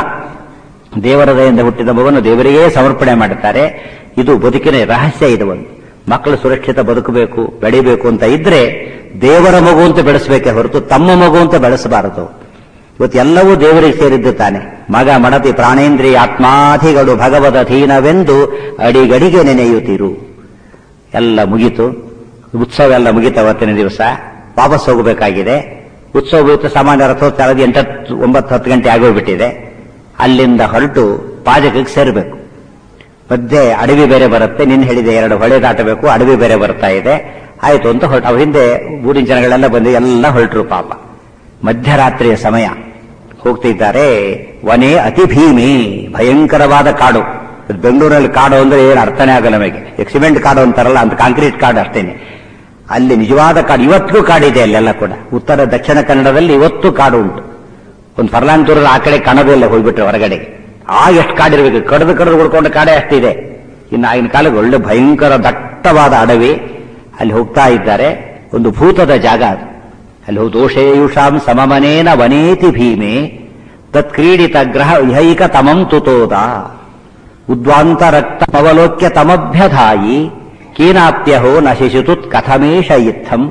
ದೇವರ ದಯಿಂದ ಹುಟ್ಟಿದ ಮಗುವನ್ನು ದೇವರಿಗೇ ಸಮರ್ಪಣೆ ಮಾಡುತ್ತಾರೆ ಇದು ಬದುಕಿನ ರಹಸ್ಯ ಇದು ಒಂದು ಮಕ್ಕಳು ಸುರಕ್ಷಿತ ಬದುಕಬೇಕು ಬೆಳಿಬೇಕು ಅಂತ ಇದ್ರೆ ದೇವರ ಮಗು ಅಂತ ಬೆಳೆಸಬೇಕೇ ಹೊರತು ತಮ್ಮ ಮಗು ಅಂತ ಬೆಳೆಸಬಾರದು ಇವತ್ತು ಎಲ್ಲವೂ ದೇವರಿಗೆ ಸೇರಿದ್ದು ತಾನೆ ಮಗ ಮಡತಿ ಪ್ರಾಣೇಂದ್ರಿಯ ಆತ್ಮಾಧಿಗಳು ಭಗವದ ಅಧೀನವೆಂದು ಅಡಿಗಡಿಗೆ ನೆನೆಯುತ್ತಿರು ಎಲ್ಲ ಮುಗೀತು ಉತ್ಸವ ಎಲ್ಲ ಮುಗೀತು ಅವತ್ತಿನ ದಿವಸ ವಾಪಸ್ ಹೋಗಬೇಕಾಗಿದೆ ಉತ್ಸವ ಮುಗಿತು ಸಾಮಾನ್ಯ ರಥೋತ್ಸವದ ಎಂಟತ್ತು ಒಂಬತ್ತು ಹತ್ತು ಗಂಟೆ ಆಗೋಗ್ಬಿಟ್ಟಿದೆ ಅಲ್ಲಿಂದ ಹೊರಟು ಪಾಜಕಕ್ಕೆ ಸೇರಬೇಕು ಮಧ್ಯೆ ಅಡವಿ ಬೇರೆ ಬರುತ್ತೆ ನಿನ್ನ ಹೇಳಿದೆ ಎರಡು ಹೊಳೆ ದಾಟಬೇಕು ಅಡವಿ ಬೇರೆ ಬರ್ತಾ ಇದೆ ಆಯ್ತು ಅಂತ ಹೊರಟು ಅವ್ರ ಹಿಂದೆ ಊರಿನ ಜನಗಳೆಲ್ಲ ಬಂದು ಎಲ್ಲ ಹೊರಟರು ಪಾಪ ಮಧ್ಯರಾತ್ರಿಯ ಸಮಯ ಹೋಗ್ತಿದ್ದಾರೆ ವನೆ ಅತಿ ಭೀಮಿ ಭಯಂಕರವಾದ ಕಾಡು ಬೆಂಗಳೂರಲ್ಲಿ ಕಾಡು ಅಂದ್ರೆ ಏನು ಅರ್ಥನೇ ಆಗಲ್ಲ ನಮಗೆ ಸಿಮೆಂಟ್ ಕಾಡು ಅಂತಾರಲ್ಲ ಅಂತ ಕಾಂಕ್ರೀಟ್ ಕಾಡು ಅಷ್ಟೇನೆ ಅಲ್ಲಿ ನಿಜವಾದ ಕಾಡು ಇವತ್ತಿಗೂ ಕಾಡಿದೆ ಅಲ್ಲೆಲ್ಲ ಕೂಡ ಉತ್ತರ ದಕ್ಷಿಣ ಕನ್ನಡದಲ್ಲಿ ಇವತ್ತು ಕಾಡು ಉಂಟು ಒಂದು ಫರ್ಲಾಂಗ್ ದೂರದ ಆ ಕಡೆ ಕಾಣೋದಿಲ್ಲ ಹೋಗ್ಬಿಟ್ರೆ ಹೊರಗಡೆ ಆಗ ಎಷ್ಟು ಕಾಡಿರ್ಬೇಕು ಕಡ್ದು ಕಡ್ದು ಹುಡ್ಕೊಂಡು ಕಾಡೆ ಅಷ್ಟಿದೆ ಇನ್ನು ಆಗಿನ ಕಾಲಕ್ಕೆ ಒಳ್ಳೆ ಭಯಂಕರ ದಟ್ಟವಾದ ಅಡವಿ ಅಲ್ಲಿ ಹೋಗ್ತಾ ಇದ್ದಾರೆ ಒಂದು ಭೂತದ ಜಾಗ ಅದು ಅಲ್ಲೋ ದೋಷೇಯುಷಾಂ ಸಮಮನೇನ ವನೇತಿ ಭೀಮೆ ತತ್ಕ್ರೀಡಿತ ಗ್ರಹ ವಿಹೈಕ ತಮಂ ತುತೋದ ಉದ್ವಾಂತ ರಕ್ತಮವಲೋಕ್ಯ ತಮಭ್ಯಧಾಯಿ ಕೀನಾಪ್ಯಹೋ ನ ಶಿಶುತುತ್ ಕಥಮೇಶ ಇತ್ತಂ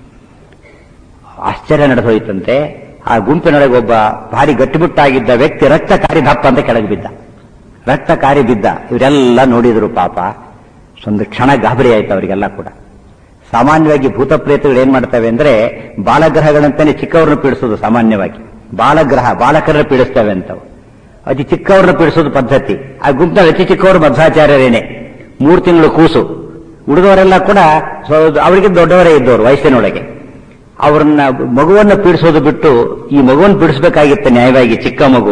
ಆಶ್ಚರ್ಯ ನಡೆದೋಯ್ತಂತೆ ಆ ಗುಂಪಿನೊಳಗೆ ಒಬ್ಬ ಭಾರಿ ಗಟ್ಟಿಮುಟ್ಟಾಗಿದ್ದ ವ್ಯಕ್ತಿ ರಕ್ತ ಕಾರಿ ದಪ್ಪ ಅಂತ ಕೆಳಗೆ ಬಿದ್ದ ರಕ್ತ ಕಾರಿ ಬಿದ್ದ ಇವರೆಲ್ಲ ನೋಡಿದ್ರು ಪಾಪ ಒಂದು ಕ್ಷಣ ಗಾಬರಿ ಆಯ್ತು ಅವರಿಗೆಲ್ಲ ಕೂಡ ಸಾಮಾನ್ಯವಾಗಿ ಭೂತ ಪ್ರೇತಗಳು ಏನ್ ಮಾಡ್ತವೆ ಅಂದ್ರೆ ಬಾಲಗ್ರಹಗಳಂತಾನೆ ಚಿಕ್ಕವ್ರನ್ನ ಪೀಡಿಸೋದು ಸಾಮಾನ್ಯವಾಗಿ ಬಾಲಗ್ರಹ ಬಾಲಕರನ್ನ ಪೀಡಿಸ್ತವೆ ಅಂತವು ಅತಿ ಚಿಕ್ಕವ್ರನ್ನ ಪೀಡಿಸೋದು ಪದ್ಧತಿ ಆ ಗುಂಪಿನಲ್ಲಿ ಅತಿ ಚಿಕ್ಕವರು ಮಧ್ವಾಚಾರ್ಯರೇನೆ ಮೂರು ತಿಂಗಳು ಕೂಸು ಉಳಿದವರೆಲ್ಲ ಕೂಡ ಸ್ವ- ಅವರಿಗೆ ದೊಡ್ಡವರೇ ಇದ್ದವರು ವಯಸ್ಸಿನೊಳಗೆ ಅವ್ರನ್ನ ಮಗುವನ್ನ ಪೀಡಿಸೋದು ಬಿಟ್ಟು ಈ ಮಗುವನ್ನು ಪೀಡಿಸಬೇಕಾಗಿತ್ತು ನ್ಯಾಯವಾಗಿ ಚಿಕ್ಕ ಮಗು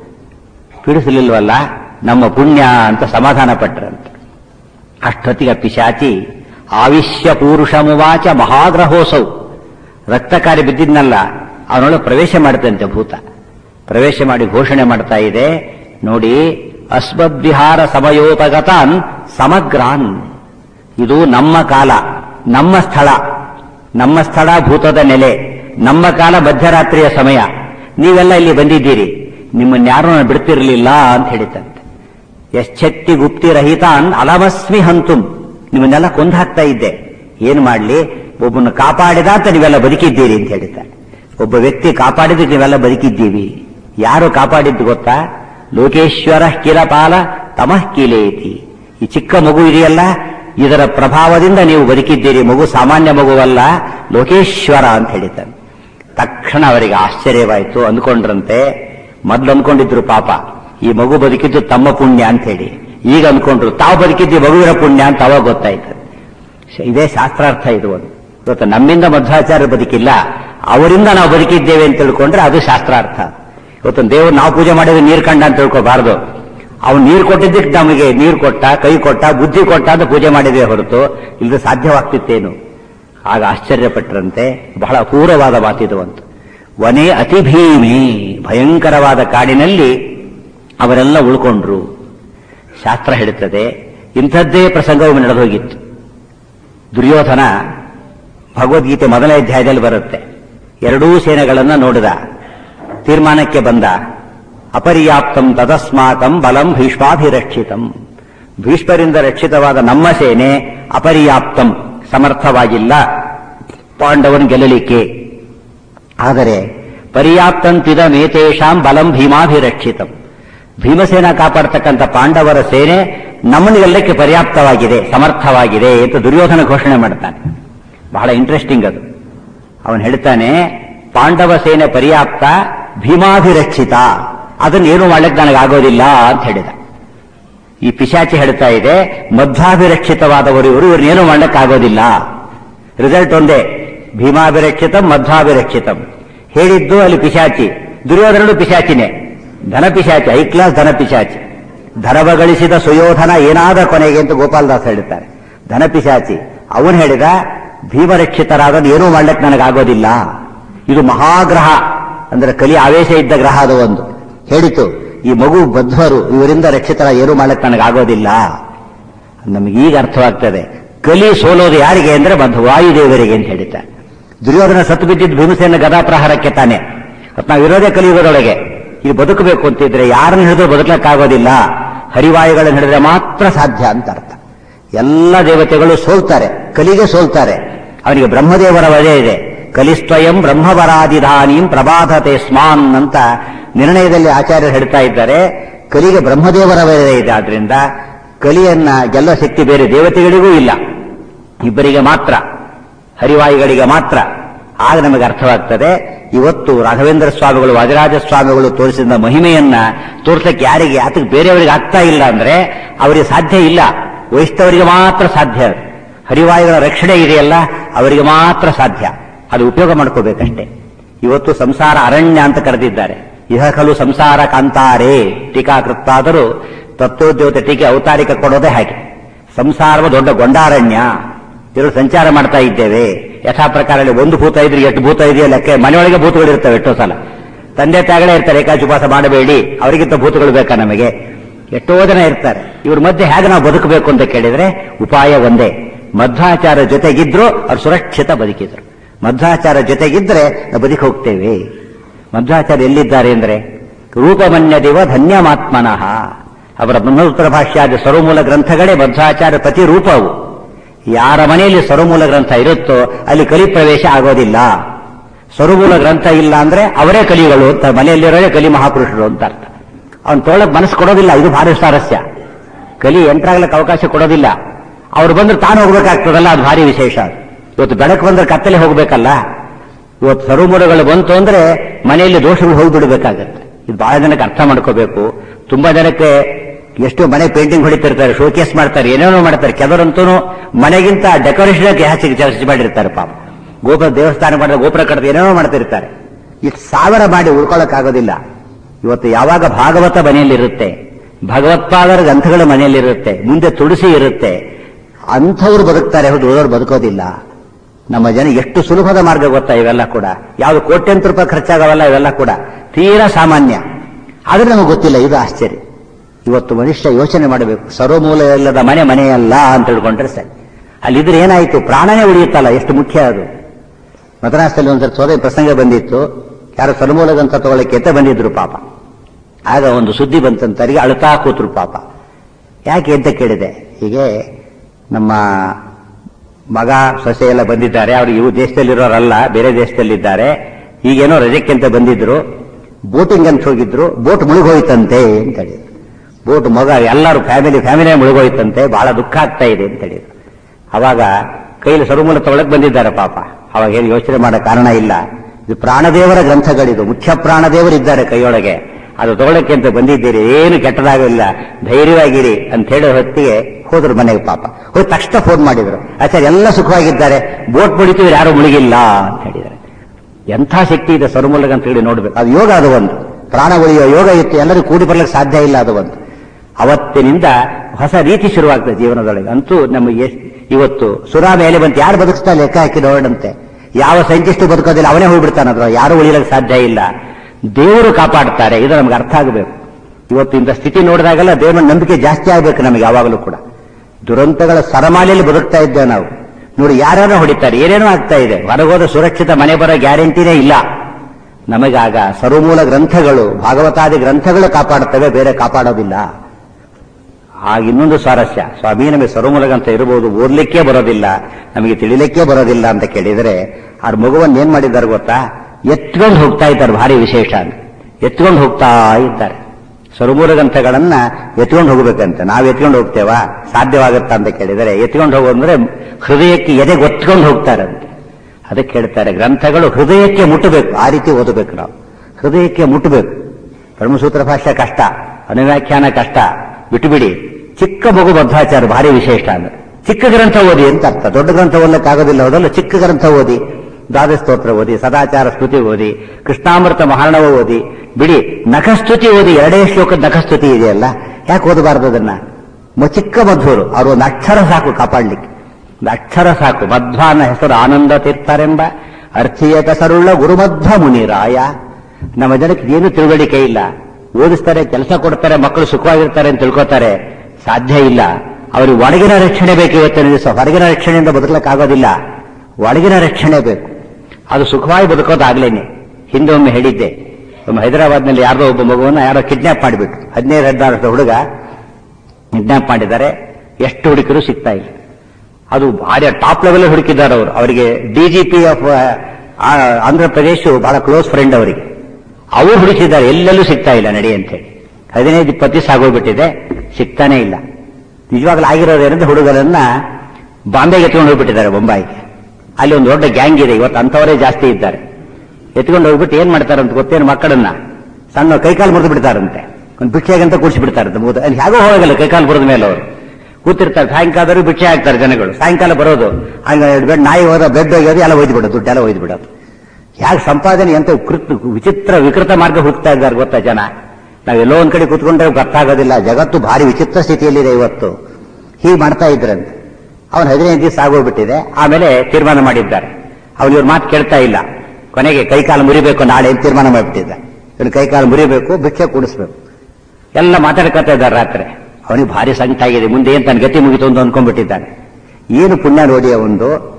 ಪೀಡಿಸಲಿಲ್ವಲ್ಲ ನಮ್ಮ ಪುಣ್ಯ ಅಂತ ಸಮಾಧಾನ ಪಟ್ರಂತೆ ಅಷ್ಟೊತ್ತಿಗೆ ಆ ಪಿಶಾಚಿ ಆವಿಶ್ಯ ಪೂರುಷಮುವಾಚ ಮಹಾಗ್ರಹೋಸೌ ರಕ್ತಕಾರಿ ಬಿದ್ದಿದ್ನಲ್ಲ ಅವನೊಳಗೆ ಪ್ರವೇಶ ಮಾಡುತ್ತಂತೆ ಭೂತ ಪ್ರವೇಶ ಮಾಡಿ ಘೋಷಣೆ ಮಾಡ್ತಾ ಇದೆ ನೋಡಿ ಅಸ್ಮದ್ವಿಹಾರ ಸಮಯೋಪಗತಾನ್ ಸಮಗ್ರಾನ್ ಇದು ನಮ್ಮ ಕಾಲ ನಮ್ಮ ಸ್ಥಳ ನಮ್ಮ ಸ್ಥಳ ಭೂತದ ನೆಲೆ ನಮ್ಮ ಕಾಲ ಮಧ್ಯರಾತ್ರಿಯ ಸಮಯ ನೀವೆಲ್ಲ ಇಲ್ಲಿ ಬಂದಿದ್ದೀರಿ ನಿಮ್ಮನ್ಯಾರೂ ನಾನು ಬಿಡ್ತಿರ್ಲಿಲ್ಲ ಅಂತ ಹೇಳಿತಂತೆ ಎಶ್ಚಕ್ತಿ ಗುಪ್ತಿರಹಿತಾನ್ ಅಲಮಸ್ಮಿ ಹಂತುಂ ನಿಮ್ಮನ್ನೆಲ್ಲ ಕೊಂದು ಹಾಕ್ತಾ ಇದ್ದೆ ಏನ್ ಮಾಡ್ಲಿ ಒಬ್ಬನ ಕಾಪಾಡಿದ ಅಂತ ನೀವೆಲ್ಲ ಬದುಕಿದ್ದೀರಿ ಅಂತ ಹೇಳಿದ್ದಾರೆ ಒಬ್ಬ ವ್ಯಕ್ತಿ ಕಾಪಾಡಿದಕ್ಕೆ ನೀವೆಲ್ಲ ಬದುಕಿದ್ದೀವಿ ಯಾರು ಕಾಪಾಡಿದ್ದು ಗೊತ್ತಾ ಲೋಕೇಶ್ವರ ಕಿರಪಾಲ ತಮಃ ಕೀಲೇತಿ ಈ ಚಿಕ್ಕ ಮಗು ಇದೆಯಲ್ಲ ಇದರ ಪ್ರಭಾವದಿಂದ ನೀವು ಬದುಕಿದ್ದೀರಿ ಮಗು ಸಾಮಾನ್ಯ ಮಗುವಲ್ಲ ಲೋಕೇಶ್ವರ ಅಂತ ಹೇಳಿದ್ದಾನೆ ತಕ್ಷಣ ಅವರಿಗೆ ಆಶ್ಚರ್ಯವಾಯಿತು ಅಂದ್ಕೊಂಡ್ರಂತೆ ಮೊದ್ಲು ಅಂದ್ಕೊಂಡಿದ್ರು ಪಾಪ ಈ ಮಗು ಬದುಕಿದ್ದು ತಮ್ಮ ಪುಣ್ಯ ಅಂತ ಹೇಳಿ ಈಗ ಅಂದ್ಕೊಂಡ್ರು ತಾವು ಬದುಕಿದ್ದು ಮಗುವಿನ ಪುಣ್ಯ ಅಂತ ಅವಾಗ ಗೊತ್ತಾಯ್ತು ಇದೇ ಶಾಸ್ತ್ರಾರ್ಥ ಇದು ಒಂದು ಇವತ್ತು ನಮ್ಮಿಂದ ಮಧ್ವಾಚಾರ್ಯ ಬದುಕಿಲ್ಲ ಅವರಿಂದ ನಾವು ಬದುಕಿದ್ದೇವೆ ಅಂತ ತಿಳ್ಕೊಂಡ್ರೆ ಅದು ಶಾಸ್ತ್ರಾರ್ಥ ಇವತ್ತು ದೇವ್ರು ನಾವು ಪೂಜೆ ಮಾಡಿದ್ರೆ ನೀರು ಕಂಡ ಅಂತ ತಿಳ್ಕೋಬಾರ್ದು ಅವ್ನು ನೀರು ಕೊಟ್ಟಿದ್ದಕ್ಕೆ ನಮಗೆ ನೀರು ಕೊಟ್ಟ ಕೈ ಕೊಟ್ಟ ಬುದ್ಧಿ ಕೊಟ್ಟ ಅಂತ ಪೂಜೆ ಮಾಡಿದೆ ಹೊರತು ಇಲ್ಲದೆ ಸಾಧ್ಯವಾಗ್ತಿತ್ತೇನು ಆಗ ಆಶ್ಚರ್ಯಪಟ್ಟರಂತೆ ಬಹಳ ಅಪೂರ್ವವಾದ ಮಾತಿದು ಅಂತ ವನೇ ಅತಿ ಭೀಮಿ ಭಯಂಕರವಾದ ಕಾಡಿನಲ್ಲಿ ಅವರೆಲ್ಲ ಉಳ್ಕೊಂಡ್ರು ಶಾಸ್ತ್ರ ಹೇಳುತ್ತದೆ ಇಂಥದ್ದೇ ಪ್ರಸಂಗವು ನಡೆದೋಗಿತ್ತು ದುರ್ಯೋಧನ ಭಗವದ್ಗೀತೆ ಮೊದಲನೇ ಅಧ್ಯಾಯದಲ್ಲಿ ಬರುತ್ತೆ ಎರಡೂ ಸೇನೆಗಳನ್ನ ನೋಡಿದ ತೀರ್ಮಾನಕ್ಕೆ ಬಂದ ಅಪರ್ಯಾಪ್ತಂ ತದಸ್ಮಾಕಂ ಬಲಂ ಭೀಷ್ಮಾಭಿರಕ್ಷಿತಂ ಭೀಷ್ಮರಿಂದ ರಕ್ಷಿತವಾದ ನಮ್ಮ ಸೇನೆ ಅಪರ್ಯಾಪ್ತಂ ಸಮರ್ಥವಾಗಿಲ್ಲ ಪಾಂಡವನ್ ಗೆಲ್ಲಲಿಕ್ಕೆ ಆದರೆ ಪರ್ಯಾಪ್ತಂತಿದ ಮೇತೇಶಾಂ ಬಲಂ ಭೀಮಾಭಿರಕ್ಷಿತಂ ಭೀಮಸೇನ ಕಾಪಾಡ್ತಕ್ಕಂಥ ಪಾಂಡವರ ಸೇನೆ ನಮ್ಮನ್ನು ಗೆಲ್ಲಕ್ಕೆ ಪರ್ಯಾಪ್ತವಾಗಿದೆ ಸಮರ್ಥವಾಗಿದೆ ಅಂತ ದುರ್ಯೋಧನ ಘೋಷಣೆ ಮಾಡ್ತಾನೆ ಬಹಳ ಇಂಟ್ರೆಸ್ಟಿಂಗ್ ಅದು ಅವನು ಹೇಳ್ತಾನೆ ಪಾಂಡವ ಸೇನೆ ಪರ್ಯಾಪ್ತ ಭೀಮಾಭಿರಕ್ಷಿತ ಅದನ್ನೇನು ಮಾಡ್ಲಿಕ್ಕೆ ನನಗಾಗೋದಿಲ್ಲ ಅಂತ ಹೇಳಿದ ಈ ಪಿಶಾಚಿ ಹೇಳ್ತಾ ಇದೆ ಮಧ್ವಾಭಿರಕ್ಷಿತವಾದವರು ಇವರು ಇವ್ರನ್ನೇನು ಮಾಡ್ಲಿಕ್ಕಾಗೋದಿಲ್ಲ ರಿಸಲ್ಟ್ ಒಂದೇ ಭೀಮಾಭಿರಕ್ಷಿತಂ ಮಧ್ವಾಭಿರಕ್ಷಿತಂ ಹೇಳಿದ್ದು ಅಲ್ಲಿ ಪಿಶಾಚಿ ದುರ್ಯೋಧನನು ಪಿಶಾಚಿನೇ ಧನ ಪಿಶಾಚಿ ಹೈ ಕ್ಲಾಸ್ ಧನ ಪಿಶಾಚಿ ಧನವ ಗಳಿಸಿದ ಸುಯೋಧನ ಏನಾದ ಕೊನೆಗೆ ಅಂತ ಗೋಪಾಲದಾಸ್ ಹೇಳ್ತಾರೆ ಧನ ಪಿಶಾಚಿ ಅವನು ಹೇಳಿದ ಭೀಮರಕ್ಷಿತರಾದದ್ದು ಏನೂ ಮಾಡ್ಲಿಕ್ಕೆ ನನಗಾಗೋದಿಲ್ಲ ಇದು ಮಹಾಗ್ರಹ ಅಂದ್ರೆ ಕಲಿ ಆವೇಶ ಇದ್ದ ಗ್ರಹ ಅದು ಒಂದು ಹೇಳಿತು ಈ ಮಗು ಬದ್ಧರು ಇವರಿಂದ ರಕ್ಷಿತರ ಏನು ಮಾಡ್ಲಿಕ್ಕೆ ನನಗಾಗೋದಿಲ್ಲ ನಮಗೀಗ ಅರ್ಥವಾಗ್ತದೆ ಕಲಿ ಸೋಲೋದು ಯಾರಿಗೆ ಅಂದ್ರೆ ಬಂಧು ವಾಯುದೇವರಿಗೆ ಅಂತ ಹೇಳಿದ್ದಾರೆ ದುರ್ಯೋಧನ ಸತ್ತು ಬಿದ್ದಿದ್ದು ಭೀಮಸೇನ ಗದಾಪ್ರಹಾರಕ್ಕೆ ತಾನೆ ಮತ್ತ್ ನಾವು ಇರೋದೇ ಕಲಿಯುಗದೊಳಗೆ ಇದು ಬದುಕಬೇಕು ಅಂತಿದ್ರೆ ಯಾರನ್ನ ಹಿಡಿದ್ರು ಬದುಕಲಿಕ್ಕಾಗೋದಿಲ್ಲ ಹರಿವಾಯುಗಳನ್ನು ಹಿಡಿದ್ರೆ ಮಾತ್ರ ಸಾಧ್ಯ ಅಂತ ಅರ್ಥ ಎಲ್ಲ ದೇವತೆಗಳು ಸೋಲ್ತಾರೆ ಕಲಿಗೆ ಸೋಲ್ತಾರೆ ಅವನಿಗೆ ಬ್ರಹ್ಮದೇವರ ವಧೆ ಇದೆ ಕಲಿಸ್ವಯಂ ಬ್ರಹ್ಮವರಾದಿಧಾನೀಂ ಪ್ರಬಾಧತೆ ಸ್ಮಾನ್ ಅಂತ ನಿರ್ಣಯದಲ್ಲಿ ಆಚಾರ್ಯರು ಹೇಳ್ತಾ ಇದ್ದಾರೆ ಕಲಿಗೆ ಬ್ರಹ್ಮದೇವರ ವಧೆ ಇದೆ ಆದ್ರಿಂದ ಕಲಿಯನ್ನ ಗೆಲ್ಲೋ ಶಕ್ತಿ ಬೇರೆ ದೇವತೆಗಳಿಗೂ ಇಲ್ಲ ಇಬ್ಬರಿಗೆ ಮಾತ್ರ ಹರಿವಾಯುಗಳಿಗೆ ಮಾತ್ರ ಆಗ ನಮಗೆ ಅರ್ಥವಾಗ್ತದೆ ಇವತ್ತು ರಾಘವೇಂದ್ರ ಸ್ವಾಮಿಗಳು ವಾದಿರಾಜ ಸ್ವಾಮಿಗಳು ತೋರಿಸಿದ ಮಹಿಮೆಯನ್ನ ತೋರಿಸಲಿಕ್ಕೆ ಯಾರಿಗೆ ಯಾತಕ್ಕೆ ಬೇರೆಯವರಿಗೆ ಆಗ್ತಾ ಇಲ್ಲ ಅಂದ್ರೆ ಅವರಿಗೆ ಸಾಧ್ಯ ಇಲ್ಲ ವೈಷ್ಣವರಿಗೆ ಮಾತ್ರ ಸಾಧ್ಯ ಅದು. ಹರಿವಾಯುಗಳ ರಕ್ಷಣೆ ಇದೆಯಲ್ಲ ಅವರಿಗೆ ಮಾತ್ರ ಸಾಧ್ಯ ಅದು ಉಪಯೋಗ ಮಾಡ್ಕೋಬೇಕಷ್ಟೇ ಇವತ್ತು ಸಂಸಾರ ಅರಣ್ಯ ಅಂತ ಕರೆದಿದ್ದಾರೆ ಇಹ ಖಲು ಸಂಸಾರ ಕಾಂತಾರೇ ಟೀಕಾಕೃತ್ತಾದರೂ ತತ್ವೋದ್ಯೋತ ಟೀಕೆ ಔತಾರಿಕ ಕೊಡೋದೇ ಹಾಗೆ ಸಂಸಾರವ ದೊಡ್ಡ ಗೊಂಡಾರಣ್ಯ ಇವರು ಸಂಚಾರ ಮಾಡ್ತಾ ಇದ್ದೇವೆ ಯಥಾ ಪ್ರಕಾರ ಇಲ್ಲಿ ಒಂದು ಭೂತ ಇದ್ರೆ ಎಷ್ಟು ಭೂತ ಇದೆಯೋ ಲೆಕ್ಕ ಮನೆಯೊಳಗೆ ಭೂತಗಳು ಇರ್ತವೆ ಎಷ್ಟೋ ಸಲ ತಂದೆ ತಾಯಿಗಳೇ ಇರ್ತಾರೆ ಏಕಾಚುಪಾಸ ಮಾಡಬೇಡಿ ಅವರಿಗಿಂತ ಭೂತಗಳು ಬೇಕಾ ನಮಗೆ ಎಷ್ಟೋ ಜನ ಇರ್ತಾರೆ ಇವ್ರ ಮಧ್ಯೆ ಹೇಗೆ ನಾವು ಬದುಕಬೇಕು ಅಂತ ಕೇಳಿದ್ರೆ ಉಪಾಯ ಒಂದೇ ಮಧ್ವಾಚಾರ ಜೊತೆಗಿದ್ರು ಅವ್ರು ಸುರಕ್ಷಿತ ಬದುಕಿದ್ರು ಮಧ್ವಾಚಾರ ಜೊತೆಗಿದ್ರೆ ನಾವು ಬದುಕಿ ಹೋಗ್ತೇವೆ ಮಧ್ವಾಚಾರ್ಯ ಎಲ್ಲಿದ್ದಾರೆ ಅಂದ್ರೆ ರೂಪಮನ್ಯದೇವ ಧನ್ಯಮಾತ್ಮನಃ ಅವರ ಬ್ರಹ್ಮಸೂತ್ರ ಭಾಷ್ಯಾದ ಸರ್ವಮೂಲ ಗ್ರಂಥಗಳೇ ಮಧ್ವಾಚಾರ್ಯ ಪ್ರತಿ ರೂಪವು ಯಾರ ಮನೆಯಲ್ಲಿ ಸರ್ವಮೂಲ ಗ್ರಂಥ ಇರುತ್ತೋ ಅಲ್ಲಿ ಕಲಿ ಪ್ರವೇಶ ಆಗೋದಿಲ್ಲ ಸ್ವರಮೂಲ ಗ್ರಂಥ ಇಲ್ಲ ಅಂದ್ರೆ ಅವರೇ ಕಲಿಗಳು ಅಂತ ಮನೆಯಲ್ಲಿರೋರೇ ಕಲಿ ಮಹಾಪುರುಷರು ಅಂತ ಅರ್ಥ ಅವನ್ ತೊಗೊಳಕ್ ಮನಸ್ಸು ಕೊಡೋದಿಲ್ಲ ಇದು ಭಾರಿ ಸ್ವಾರಸ್ಯ ಕಲಿ ಎಂಟ್ರಾಗ್ಲಕ್ಕೆ ಅವಕಾಶ ಕೊಡೋದಿಲ್ಲ ಅವ್ರು ಬಂದ್ರೆ ತಾನು ಹೋಗ್ಬೇಕಾಗ್ತದಲ್ಲ ಅದು ಭಾರಿ ವಿಶೇಷ ಇವತ್ತು ಬೆಳಕು ಬಂದ್ರೆ ಕತ್ತಲೆ ಹೋಗ್ಬೇಕಲ್ಲ ಇವತ್ತು ಸರ್ವಮೂಲಗಳು ಬಂತು ಅಂದ್ರೆ ಮನೆಯಲ್ಲಿ ದೋಷಗಳು ಹೋಗ್ಬಿಡ್ಬೇಕಾಗತ್ತೆ ಇದು ಬಹಳ ಜನಕ್ಕೆ ಅರ್ಥ ಮಾಡ್ಕೋಬೇಕು ತುಂಬಾ ಜನಕ್ಕೆ ಎಷ್ಟು ಮನೆ ಪೇಂಟಿಂಗ್ ಹೊಡಿತಿರ್ತಾರೆ ಶೋಕೇಸ್ ಮಾಡ್ತಾರೆ ಏನೇನೋ ಮಾಡ್ತಾರೆ ಕೆಲವರಂತೂ ಮನೆಗಿಂತ ಡೆಕೋರೇಷನ್ ಜಾಸ್ತಿ ಜಾಸ್ತಿ ಮಾಡಿರ್ತಾರೆ ಪಾಪ ಗೋಪುರ ದೇವಸ್ಥಾನ ಮಾಡಿದ್ರೆ ಗೋಪುರ ಕಟ್ಟದ ಏನೇನೋ ಮಾಡ್ತಿರ್ತಾರೆ ಇಷ್ಟು ಸಾವಿರ ಮಾಡಿ ಉಳ್ಕೊಳ್ಳೋಕ್ಕಾಗೋದಿಲ್ಲ ಇವತ್ತು ಯಾವಾಗ ಭಾಗವತ ಮನೆಯಲ್ಲಿರುತ್ತೆ ಭಗವತ್ಪಾದರ ಗ್ರಂಥಗಳು ಮನೆಯಲ್ಲಿರುತ್ತೆ ಮುಂದೆ ತುಳಸಿ ಇರುತ್ತೆ ಅಂಥವ್ರು ಬದುಕ್ತಾರೆ ಹೊರತು ಉಳಿದವ್ರು ಬದುಕೋದಿಲ್ಲ ನಮ್ಮ ಜನ ಎಷ್ಟು ಸುಲಭದ ಮಾರ್ಗ ಗೊತ್ತಾ ಇವೆಲ್ಲ ಕೂಡ ಯಾವುದು ಕೋಟ್ಯಂತರ ರೂಪಾಯಿ ಖರ್ಚಾಗವಲ್ಲ ಇವೆಲ್ಲ ಕೂಡ ತೀರಾ ಸಾಮಾನ್ಯ ಆದ್ರೆ ನಮಗೆ ಗೊತ್ತಿಲ್ಲ ಇದು ಆಶ್ಚರ್ಯ ಇವತ್ತು ಮನುಷ್ಯ ಯೋಚನೆ ಮಾಡಬೇಕು ಸರ್ವಮೂಲ ಇಲ್ಲದ ಮನೆ ಮನೆಯಲ್ಲ ಅಂತ ತಿಳ್ಕೊಂಡ್ರೆ ಸರಿ ಅಲ್ಲಿದ್ರೆ ಏನಾಯಿತು ಪ್ರಾಣನೇ ಉಳಿಯುತ್ತಲ್ಲ ಎಷ್ಟು ಮುಖ್ಯ ಅದು ಮದ್ರಾಸಲ್ಲಿ ಒಂದ್ಸರಿ ಸೋದೆ ಪ್ರಸಂಗ ಬಂದಿತ್ತು ಯಾರೋ ಸರ್ವಮೂಲದಂತ ತಗೊಳ್ಳಕ್ಕೆ ಎತ್ತ ಬಂದಿದ್ರು ಪಾಪ ಆಗ ಒಂದು ಸುದ್ದಿ ಬಂತಂತರಿಗೆ ಅಳ್ತಾ ಕೂತ್ರು ಪಾಪ ಯಾಕೆ ಅಂತ ಕೇಳಿದೆ ಹೀಗೆ ನಮ್ಮ ಮಗ ಸೊಸೆ ಎಲ್ಲ ಬಂದಿದ್ದಾರೆ ಅವರು ಇವು ದೇಶದಲ್ಲಿರೋರಲ್ಲ ಬೇರೆ ದೇಶದಲ್ಲಿದ್ದಾರೆ ಈಗೇನೋ ರಜಕ್ಕೆ ಅಂತ ಬಂದಿದ್ರು ಬೋಟಿಂಗ್ ಅಂತ ಹೋಗಿದ್ರು ಬೋಟ್ ಮುಳುಗೋಯ್ತಂತೆ ಅಂತ ಹೇಳಿದ್ರು ಬೋಟ್ ಮಗ ಎಲ್ಲರೂ ಫ್ಯಾಮಿಲಿ ಫ್ಯಾಮಿಲಿ ಮುಳುಗೋಯ್ತಂತೆ ಬಹಳ ದುಃಖ ಆಗ್ತಾ ಇದೆ ಅಂತ ಹೇಳಿದ್ರು ಅವಾಗ ಕೈಲಿ ಸರ್ವಮೂಲ ತಗೊಳಕ್ ಬಂದಿದ್ದಾರೆ ಪಾಪ ಅವಾಗ ಏನು ಯೋಚನೆ ಮಾಡೋ ಕಾರಣ ಇಲ್ಲ ಇದು ಪ್ರಾಣದೇವರ ಗ್ರಂಥಗಳಿದು ಮುಖ್ಯ ಪ್ರಾಣದೇವರಿದ್ದಾರೆ ಕೈಯೊಳಗೆ ಅದು ತಗೊಳಕ್ಕೆ ಅಂತ ಬಂದಿದ್ದೀರಿ ಏನು ಕೆಟ್ಟದಾಗಲಿಲ್ಲ ಧೈರ್ಯವಾಗಿರಿ ಅಂತ ಹೇಳೋ ಹೊತ್ತಿಗೆ ಹೋದ್ರು ಮನೆಗೆ ಪಾಪ ಹೋಗಿ ತಕ್ಷಣ ಫೋನ್ ಮಾಡಿದ್ರು ಆಚಾರ್ಯ ಎಲ್ಲ ಸುಖವಾಗಿದ್ದಾರೆ ಬೋಟ್ ಮುಡಿತೀವಿ ಯಾರು ಮುಳುಗಿಲ್ಲ ಅಂತ ಹೇಳಿದ್ದಾರೆ ಎಂಥ ಶಕ್ತಿ ಇದೆ ಸರ್ವಮೂಲಕ ಅಂತ ಹೇಳಿ ನೋಡ್ಬೇಕು ಅದು ಯೋಗ ಅದು ಒಂದು ಪ್ರಾಣ ಉಳಿಯೋ ಯೋಗ ಇತ್ತು ಎಲ್ಲರೂ ಕೂಡಿ ಬರ್ಲಿಕ್ಕೆ ಸಾಧ್ಯ ಇಲ್ಲ ಅದು ಒಂದು ಅವತ್ತಿನಿಂದ ಹೊಸ ರೀತಿ ಶುರುವಾಗ್ತದೆ ಜೀವನದೊಳಗೆ ಅಂತೂ ನಮಗೆ ಎಷ್ಟ್- ಇವತ್ತು ಸುರಾ ಮೇಲೆ ಬಂತು ಯಾರು ಬದುಕಿಸ್ತಾ ಲೆಕ್ಕ ಹಾಕಿ ನೋಡಂತೆ ಯಾವ ಸೈಂಟಿಸ್ಟ್ ಬದುಕೋದಿಲ್ಲ ಅವನೇ ಹೋಗ್ಬಿಡ್ತಾನದ್ರ ಯಾರು ಉಳಿಯಲಿಕ್ಕೆ ಸಾಧ್ಯ ಇಲ್ಲ ದೇವರು ಕಾಪಾಡ್ತಾರೆ ಇದು ನಮ್ಗೆ ಅರ್ಥ ಆಗಬೇಕು ಇವತ್ತು ಇಂಥ ಸ್ಥಿತಿ ನೋಡಿದಾಗೆಲ್ಲ ದೇವರ ನಂಬಿಕೆ ಜಾಸ್ತಿ ಆಗ್ಬೇಕು ನಮಗೆ ಯಾವಾಗಲೂ ಕೂಡ ದುರಂತಗಳ ಸರಮಾಲೆಯಲ್ಲಿ ಬದುಕ್ತಾ ಇದ್ದೇವೆ ನಾವು ನೋಡಿ ಯಾರ್ಯಾರೋ ಹೊಡಿತಾರೆ ಏನೇನೋ ಆಗ್ತಾ ಇದೆ ಹೊರಗೋದ ಸುರಕ್ಷಿತ ಮನೆ ಬರೋ ಗ್ಯಾರಂಟಿನೇ ಇಲ್ಲ ನಮಗಾಗ ಸರ್ವಮೂಲ ಗ್ರಂಥಗಳು ಭಾಗವತಾದಿ ಗ್ರಂಥಗಳು ಕಾಪಾಡುತ್ತವೆ ಬೇರೆ ಕಾಪಾಡೋದಿಲ್ಲ ಆಗ ಇನ್ನೊಂದು ಸ್ವಾರಸ್ಯ ಸ್ವಾಮಿ ನಮಗೆ ಸರ್ವಮೂಲ ಗ್ರಂಥ ಇರಬಹುದು ಓದ್ಲಿಕ್ಕೆ ಬರೋದಿಲ್ಲ ನಮಗೆ ತಿಳಿಲಿಕ್ಕೆ ಬರೋದಿಲ್ಲ ಅಂತ ಕೇಳಿದರೆ ಅವ್ರ ಮಗುವನ್ನ ಏನ್ ಮಾಡಿದ್ದಾರೆ ಗೊತ್ತಾ ಎತ್ಕೊಂಡು ಹೋಗ್ತಾ ಇದ್ದಾರೆ ಭಾರಿ ವಿಶೇಷ ಅಂತ ಎತ್ಕೊಂಡು ಹೋಗ್ತಾ ಇದ್ದಾರೆ ಸರ್ವಮೂಲ ಗ್ರಂಥಗಳನ್ನ ಎತ್ಕೊಂಡು ಹೋಗ್ಬೇಕಂತ ನಾವು ಎತ್ಕೊಂಡು ಹೋಗ್ತೇವಾ ಸಾಧ್ಯವಾಗುತ್ತಾ ಅಂತ ಕೇಳಿದರೆ ಎತ್ಕೊಂಡು ಹೋಗೋದಂದ್ರೆ ಹೃದಯಕ್ಕೆ ಎದೆ ಗೊತ್ಕೊಂಡು ಹೋಗ್ತಾರಂತೆ ಅದಕ್ಕೆ ಹೇಳ್ತಾರೆ ಗ್ರಂಥಗಳು ಹೃದಯಕ್ಕೆ ಮುಟ್ಟಬೇಕು ಆ ರೀತಿ ಓದಬೇಕು ನಾವು ಹೃದಯಕ್ಕೆ ಮುಟ್ಟಬೇಕು ಬ್ರಹ್ಮಸೂತ್ರ ಭಾಷೆ ಕಷ್ಟ ಅನುವ್ಯಾಖ್ಯಾನ ಕಷ್ಟ ಬಿಟ್ಟುಬಿಡಿ ಚಿಕ್ಕ ಮಗು ಬದ್ಧಾಚಾರ ಭಾರಿ ವಿಶೇಷ ಅಂದ್ರೆ ಚಿಕ್ಕ ಗ್ರಂಥ ಓದಿ ಅಂತ ಅರ್ಥ ದೊಡ್ಡ ಗ್ರಂಥ ಓದಲಿಕ್ಕಾಗೋದಿಲ್ಲ ಹೌದಲ್ಲ ಚಿಕ್ಕ ಗ್ರಂಥ ಓದಿ ದ್ವಾದಶ ಸ್ತೋತ್ರ ಓದಿ ಸದಾಚಾರ ಸ್ತುತಿ ಓದಿ ಕೃಷ್ಣಾಮೃತ ಮಹಾರಣವ ಓದಿ ಬಿಡಿ ನಖಸ್ತುತಿ ಓದಿ ಎರಡೇ ಶ್ಲೋಕದ ನಖಸ್ತುತಿ ಇದೆಯಲ್ಲ ಯಾಕೆ ಓದಬಾರದು ಅದನ್ನ ಮ- ಚಿಕ್ಕ ಮಧುರು ಅವರು ಒಂದು ಅಕ್ಷರ ಸಾಕು ಕಾಪಾಡ್ಲಿಕ್ಕೆ ಒಂದು ಅಕ್ಷರ ಸಾಕು ಮಧ್ವ ಅನ್ನೋ ಹೆಸರು ಆನಂದ ತೀರ್ಥರೆಂಬ ಅರ್ಥೀಯತ ಸರುಳ್ಳ ಗುರುಮಧ್ವ ಮುನಿರಾಯ ನಮ್ಮ ಜನಕ್ಕೆ ಏನು ತಿಳುವಳಿಕೆ ಇಲ್ಲ ಓದಿಸ್ತಾರೆ ಕೆಲಸ ಕೊಡ್ತಾರೆ ಮಕ್ಕಳು ಸುಖವಾಗಿರ್ತಾರೆ ಅಂತ ತಿಳ್ಕೊತಾರೆ ಸಾಧ್ಯ ಇಲ್ಲ ಅವರಿಗೆ ಒಳಗಿನ ರಕ್ಷಣೆ ಬೇಕು ಇವತ್ತಿನ ದಿವಸ ಹೊರಗಿನ ರಕ್ಷಣೆಯಿಂದ ಬದುಕಲಿಕ್ಕಾಗೋದಿಲ್ಲ ಒಳಗಿನ ರಕ್ಷಣೆ ಬೇಕು ಅದು ಸುಖವಾಗಿ ಬದುಕೋದಾಗ್ಲೇನೆ ಹಿಂದೆ ಒಮ್ಮೆ ಹೇಳಿದ್ದೆ ಒಮ್ಮೆ ಹೈದರಾಬಾದ್ನಲ್ಲಿ ಯಾರ್ದೋ ಒಬ್ಬ ಮಗುವನ್ನ ಯಾರೋ ಕಿಡ್ನಾಪ್ ಮಾಡಿಬಿಟ್ಟು ಹದಿನೈದು ಹದಿನಾರು ವರ್ಷದ ಹುಡುಗ ಕಿಡ್ನಾಪ್ ಮಾಡಿದ್ದಾರೆ ಎಷ್ಟು ಹುಡುಕರು ಸಿಗ್ತಾ ಇಲ್ಲ ಅದು ಭಾರಿ ಟಾಪ್ ಲೆವೆಲ್ ಹುಡುಕಿದ್ದಾರೆ ಅವರು ಅವರಿಗೆ ಡಿಜಿಪಿ ಆಫ್ ಆಂಧ್ರ ಪ್ರದೇಶ ಬಹಳ ಕ್ಲೋಸ್ ಫ್ರೆಂಡ್ ಅವರಿಗೆ ಅವರು ಹುಡುಕಿದ್ದಾರೆ ಎಲ್ಲೆಲ್ಲೂ ಸಿಗ್ತಾ ಇಲ್ಲ ನಡಿ ಅಂತ ಹೇಳಿ ಹದಿನೈದು ಇಪ್ಪತ್ತು ದಿವಸ ಆಗೋಗ್ಬಿಟ್ಟಿದೆ ಸಿಗ್ತಾನೆ ಇಲ್ಲ ನಿಜವಾಗ್ಲೂ ಆಗಿರೋದೇನಂದ್ರೆ ಹುಡುಗರನ್ನ ಬಾಂಬೆಗೆ ಎತ್ಕೊಂಡು ಹೋಗ್ಬಿಟ್ಟಿದ್ದಾರೆ ಬೊಂಬಾಯಿಗೆ ಅಲ್ಲಿ ಒಂದು ದೊಡ್ಡ ಗ್ಯಾಂಗ್ ಇದೆ ಇವತ್ತು ಅಂಥವರೇ ಜಾಸ್ತಿ ಇದ್ದಾರೆ ಎತ್ಕೊಂಡು ಹೋಗ್ಬಿಟ್ಟು ಏನ್ ಮಾಡ್ತಾರೆ ಅಂತ ಗೊತ್ತೇನು ಮಕ್ಕಳನ್ನ ಸಣ್ಣ ಕೈಕಾಲು ಮುರಿದು ಬಿಡ್ತಾರಂತೆ ಒಂದು ಭಿಕ್ಷೆಗಂತ ಕೂಡಿಸಿ ಬಿಡ್ತಾರಂತೆ ಮೂದ ಅಲ್ಲಿ ಹೇಗೋ ಹೋಗಲ್ಲ ಕೈಕಾಲು ಮುರಿದ ಮೇಲೆ ಅವರು ಕೂತಿರ್ತಾರೆ ಸಾಯಂಕಾಲದವರು ಭಿಕ್ಷೆ ಹಾಕ್ತಾರೆ ಜನಗಳು ಸಾಯಂಕಾಲ ಬರೋದು ಹಂಗ ಎರಡು ಬೆಡ್ ನಾಯಿ ಹೋದ ಬೆಡ್ ಹೋಗೋದು ಎಲ್ಲ ಒಯ್ದು ಬಿಡೋದು ದುಡ್ಡೆಲ್ಲ ಒಯ್ದು ಬಿಡೋದು ಯಾಕೆ ಸಂಪಾದನೆ ಅಂತ ಕೃತ್ ವಿಚಿತ್ರ ವಿಕೃತ ಮಾರ್ಗ ಹುಡುಕ್ತಾ ಇದ್ದಾರೆ ಗೊತ್ತಾ ಜನ ನಾವೆಲ್ಲೋ ಒಂದ್ ಕಡೆ ಕೂತ್ಕೊಂಡ್ರೆ ಗೊತ್ತಾಗೋದಿಲ್ಲ ಜಗತ್ತು ಭಾರಿ ವಿಚಿತ್ರ ಸ್ಥಿತಿಯಲ್ಲಿದೆ ಇವತ್ತು ಹೀಗೆ ಮಾಡ್ತಾ ಇದ್ರಂತೆ ಅವನು ಹದಿನೈದು ದಿವಸ ಆಗೋಗ್ಬಿಟ್ಟಿದೆ ಆಮೇಲೆ ತೀರ್ಮಾನ ಮಾಡಿದ್ದಾರೆ ಅವನು ಇವ್ರ ಮಾತು ಕೇಳ್ತಾ ಇಲ್ಲ ಕೊನೆಗೆ ಕೈಕಾಲು ಮುರಿಬೇಕು ನಾಳೆ ಅಂತ ತೀರ್ಮಾನ ಮಾಡಿಬಿಟ್ಟಿದ್ದ ಇವನು ಕೈಕಾಲು ಮುರಿಬೇಕು ಭಿಕ್ಷೆ ಕೂಡಿಸ್ಬೇಕು ಎಲ್ಲ ಮಾತಾಡ್ಕೊತಾ ಇದ್ದಾರೆ ರಾತ್ರಿ ಅವನಿಗೆ ಭಾರಿ ಸಂಕಟ ಆಗಿದೆ ಮುಂದೆ ಏನ್ ತನ್ನ ಗತಿ ಮುಗಿತು ಅಂತ ಅಂದ್ಕೊಂಡ್ಬಿಟ್ಟಿದ್ದಾನೆ ಏನು ಪುಣ್ಯ ನೋಡಿ ಅವನು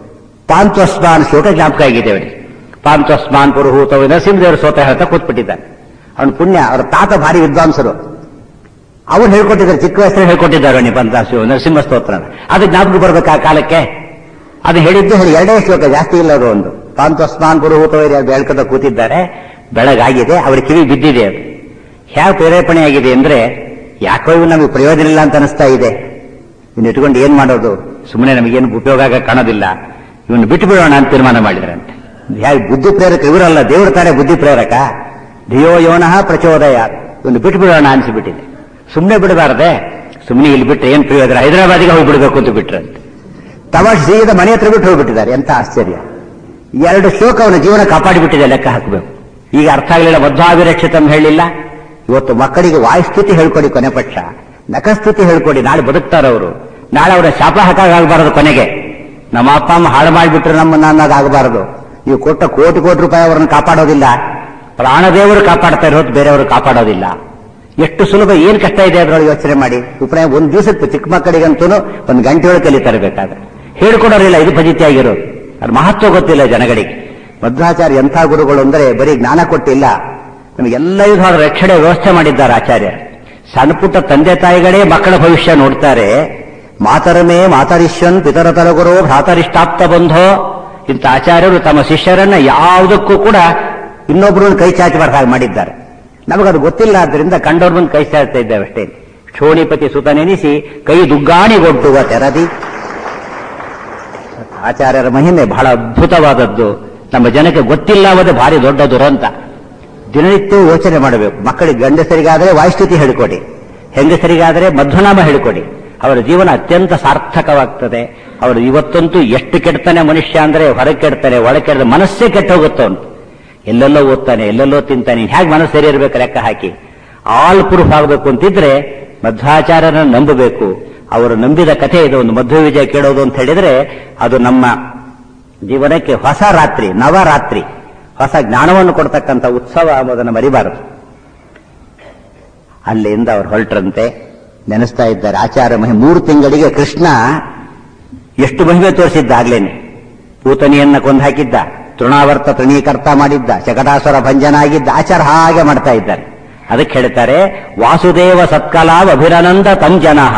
ಪಾಂತ್ವಸ್ಮಾನ್ ಶ್ಲೋಕ ಜ್ಞಾಪಕ ಆಗಿದೆ ಅವರಿಗೆ ಪಾಂತ್ವಸ್ಮಾನ್ ಪುರುಹೂತವು ನರಸಿಂಹದೇವರು ಸೋತ ಹೇಳ್ತಾ ಕೂತ್ಬಿಟ್ಟಿದ್ದಾನೆ ಅವನ ಪುಣ್ಯ ಅವರ ತಾತ ಭಾರಿ ವಿದ್ವಾಂಸರು ಅವ್ರು ಹೇಳ್ಕೊಟ್ಟಿದ್ದಾರೆ ಚಿಕ್ಕ ವಯಸ್ಸಲ್ಲಿ ಹೇಳ್ಕೊಟ್ಟಿದ್ದಾರೆ ನಿಬಂಧ ಶಿವ ನರಸಿಂಹ ಸ್ತೋತ್ರ ಅದು ಜ್ಞಾಪಕ ಬರ್ಬೇಕು ಆ ಕಾಲಕ್ಕೆ ಅದು ಹೇಳಿದ್ದು ಹೇಳಿ ಎರಡೇ ಶ್ಲೋಕ ಜಾಸ್ತಿ ಇಲ್ಲ ಅದು ಒಂದು ಪಾಂತ್ವಸ್ಮಾನ್ ಪುರುಹೂತವೈರಿ ಅದು ಹೇಳ್ಕೊತ ಕೂತಿದ್ದಾರೆ ಬೆಳಗಾಗಿದೆ ಅವ್ರ ಕಿವಿ ಬಿದ್ದಿದೆ ಅದು ಹೇಗೆ ಪ್ರೇರೇಪಣೆ ಆಗಿದೆ ಅಂದ್ರೆ ಯಾಕೋ ಇವು ನಮಗೆ ಪ್ರಯೋಜನ ಇಲ್ಲ ಅಂತ ಅನಿಸ್ತಾ ಇದೆ ಇನ್ನು ಇಟ್ಕೊಂಡು ಏನ್ ಮಾಡೋದು ಸುಮ್ಮನೆ ನಮಗೇನು ಉಪಯೋಗ ಆಗ ಕಾಣೋದಿಲ್ಲ ಇವನು ಬಿಟ್ಟು ಬಿಡೋಣ ಅಂತ ತೀರ್ಮಾನ ಮಾಡಿದ್ರಂತೆ ಹೇಗೆ ಬುದ್ಧಿ ಪ್ರೇರಕ ಇವರಲ್ಲ ದೇವರು ತಾನೇ ಬುದ್ಧಿ ಪ್ರೇರಕ ಧಿಯೋ ಯೋನಃ ಪ್ರಚೋದಯ ಇವನು ಬಿಟ್ಟು ಬಿಡೋಣ ಅನ್ಸಿಬಿಟ್ಟಿದೆ ಸುಮ್ಮನೆ ಬಿಡಬಾರ್ದೆ ಸುಮ್ಮನೆ ಇಲ್ಲಿ ಬಿಟ್ಟರೆ ಏನ್ ಪ್ರಯೋಜನ ಹೈದರಾಬಾದಿಗೆ ಹೋಗ್ಬಿಡ್ಬೇಕು ಅಂತ ಬಿಟ್ರಂತೆ ತಮಾಷೆ ಸೀದ ಮನೆ ಹತ್ರ ಬಿಟ್ಟು ಹೋಗ್ಬಿಟ್ಟಿದ್ದಾರೆ ಎಂತ ಆಶ್ಚರ್ಯ ಎರಡು ಶ್ಲೋಕ ಅವನ ಜೀವನ ಕಾಪಾಡಿಬಿಟ್ಟಿದೆ ಲೆಕ್ಕ ಹಾಕಬೇಕು ಈಗ ಅರ್ಥ ಆಗಲಿಲ್ಲ ಮಧ್ವಾಭಿರಕ್ಷಿತಂ ಹೇಳಿಲ್ಲ ಇವತ್ತು ಮಕ್ಕಳಿಗೆ ವಾಯುಸ್ಥಿತಿ ಹೇಳ್ಕೊಡಿ ಕೊನೆ ಪಕ್ಷ ನಖಸ್ಥಿತಿ ಹೇಳ್ಕೊಡಿ ನಾಳೆ ಬದುಕ್ತಾರವರು ನಾಳೆ ಅವರ ಶಾಪ ಹಾಕಾಗಬಾರದು ಕೊನೆಗೆ ನಮ್ಮ ಅಪ್ಪ ಅಮ್ಮ ಹಾಳು ಮಾಡಿಬಿಟ್ರೆ ನಮ್ಮನ್ನ ಅನ್ನೋದಾಗಬಾರದು ನೀವು ಕೊಟ್ಟ ಕೋಟಿ ಕೋಟಿ ರೂಪಾಯಿ ಅವರನ್ನು ಕಾಪಾಡೋದಿಲ್ಲ ಪ್ರಾಣದೇವರು ಕಾಪಾಡ್ತಾ ಇರೋದು ಬೇರೆಯವರು ಕಾಪಾಡೋದಿಲ್ಲ ಎಷ್ಟು ಸುಲಭ ಏನ್ ಕಷ್ಟ ಇದೆ ಅದ್ರೊಳಗೆ ಯೋಚನೆ ಮಾಡಿ ಉಪನಯ ಒಂದ್ ದಿವಸಕ್ಕೆ ಚಿಕ್ಕ ಮಕ್ಕಳಿಗಂತೂ ಒಂದು ಗಂಟೆ ಒಳಗೆ ಕಲಿತಾರೆ ಬೇಕಾದ್ರೆ ಹೇಳ್ಕೊಡೋರಿಲ್ಲ ಇದು ಫಜಿತಿ ಆಗಿರೋದು ಅದ್ರ ಮಹತ್ವ ಗೊತ್ತಿಲ್ಲ ಜನಗಳಿಗೆ ಮಧ್ವಾಚಾರ್ಯ ಎಂಥ ಗುರುಗಳು ಅಂದ್ರೆ ಬರೀ ಜ್ಞಾನ ಕೊಟ್ಟಿಲ್ಲ ನಮಗೆಲ್ಲ ವಿಧವಾದ ರಕ್ಷಣೆ ವ್ಯವಸ್ಥೆ ಮಾಡಿದ್ದಾರೆ ಆಚಾರ್ಯ ಸಣ್ಣ ಪುಟ್ಟ ತಂದೆ ತಾಯಿಗಳೇ ಮಕ್ಕಳ ಭವಿಷ್ಯ ನೋಡ್ತಾರೆ ಮಾತರಮೇ ಮಾತರಿಶ್ವನ್ ಪಿತರ ತರಗುರು ಭ್ರಾತರಿಷ್ಟಾಪ್ತ ಬಂಧೋ ಇಂಥ ಆಚಾರ್ಯರು ತಮ್ಮ ಶಿಷ್ಯರನ್ನ ಯಾವುದಕ್ಕೂ ಕೂಡ ಇನ್ನೊಬ್ಬರನ್ನು ಕೈ ಚಾಚಬಾರ್ದು ಹಾಗೆ ಮಾಡಿದ್ದಾರೆ ನಮಗದು ಗೊತ್ತಿಲ್ಲ ಆದ್ದರಿಂದ ಕಂಡವ್ರ ಮುಂದೆ ಕೈ ಚಾಚ್ತಾ ಇದ್ದೇವೆ ಅಷ್ಟೇ ಕ್ಷೋಣಿಪತಿ ಸುತನೆನಿಸಿ ಕೈ ದುಗ್ಗಾಣಿಗೊಡ್ಡುವ ತೆರದಿ ಆಚಾರ್ಯರ ಮಹಿಮೆ ಬಹಳ ಅದ್ಭುತವಾದದ್ದು ನಮ್ಮ ಜನಕ್ಕೆ ಗೊತ್ತಿಲ್ಲವದು ಭಾರಿ ದೊಡ್ಡ ದುರಂತ ದಿನನಿತ್ಯ ಯೋಚನೆ ಮಾಡಬೇಕು ಮಕ್ಕಳಿಗೆ ಗಂಡಸರಿಗಾದರೆ ವಾಯುಸ್ಥಿತಿ ಹೇಳಿಕೊಡಿ ಹೆಂಗಸರಿಗಾದರೆ ಮಧ್ವನಾಮ ಹೇಳಿಕೊಡಿ ಅವರ ಜೀವನ ಅತ್ಯಂತ ಸಾರ್ಥಕವಾಗ್ತದೆ ಅವರು ಇವತ್ತಂತೂ ಎಷ್ಟು ಕೆಡ್ತಾನೆ ಮನುಷ್ಯ ಅಂದ್ರೆ ಹೊರಗೆ ಕೆಡ್ತಾನೆ ಒಳಗೆ ಕೆಡ್ದ ಮನಸ್ಸೇ ಕೆಟ್ಟ ಹೋಗುತ್ತೆ ಅವನು ಎಲ್ಲೆಲ್ಲೋ ಓದ್ತಾನೆ ಎಲ್ಲೆಲ್ಲೋ ತಿಂತಾನೆ ಹೇಗೆ ಮನಸ್ಸು ಸರಿ ಇರಬೇಕು ಲೆಕ್ಕ ಹಾಕಿ ಆಲ್ ಪ್ರೂಫ್ ಆಗಬೇಕು ಅಂತಿದ್ರೆ ಮಧ್ವಾಚಾರ್ಯರನ್ನು ನಂಬಬೇಕು ಅವರು ನಂಬಿದ ಕಥೆ ಇದು ಒಂದು ಮಧ್ವ ವಿಜಯ ಕೇಳೋದು ಅಂತ ಹೇಳಿದ್ರೆ ಅದು ನಮ್ಮ ಜೀವನಕ್ಕೆ ಹೊಸ ರಾತ್ರಿ ನವರಾತ್ರಿ ಹೊಸ ಜ್ಞಾನವನ್ನು ಕೊಡ್ತಕ್ಕಂಥ ಉತ್ಸವ ಎಂಬುದನ್ನು ಮರಿಬಾರದು ಅಲ್ಲಿಂದ ಅವರು ಹೊರಟ್ರಂತೆ ನೆನೆಸ್ತಾ ಇದ್ದಾರೆ ಆಚಾರ್ಯ ಮಹಿ ಮೂರು ತಿಂಗಳಿಗೆ ಕೃಷ್ಣ ಎಷ್ಟು ಮಹಿಮೆ ತೋರಿಸಿದ್ದಾಗ್ಲೇನೆ ಪೂತನಿಯನ್ನ ಕೊಂದು ಹಾಕಿದ್ದ ತೃಣಾವರ್ತ ತೃಣೀಕರ್ತ ಮಾಡಿದ್ದ ಶಕಟಾಸುರ ಭಂಜನ ಆಗಿದ್ದ ಆಚಾರ ಹಾಗೆ ಮಾಡ್ತಾ ಇದ್ದಾರೆ ಅದಕ್ಕೆ ಹೇಳ್ತಾರೆ ವಾಸುದೇವ ಸತ್ಕಲಾವ್ ಅಭಿರನಂದ ತಂ ಜನಃ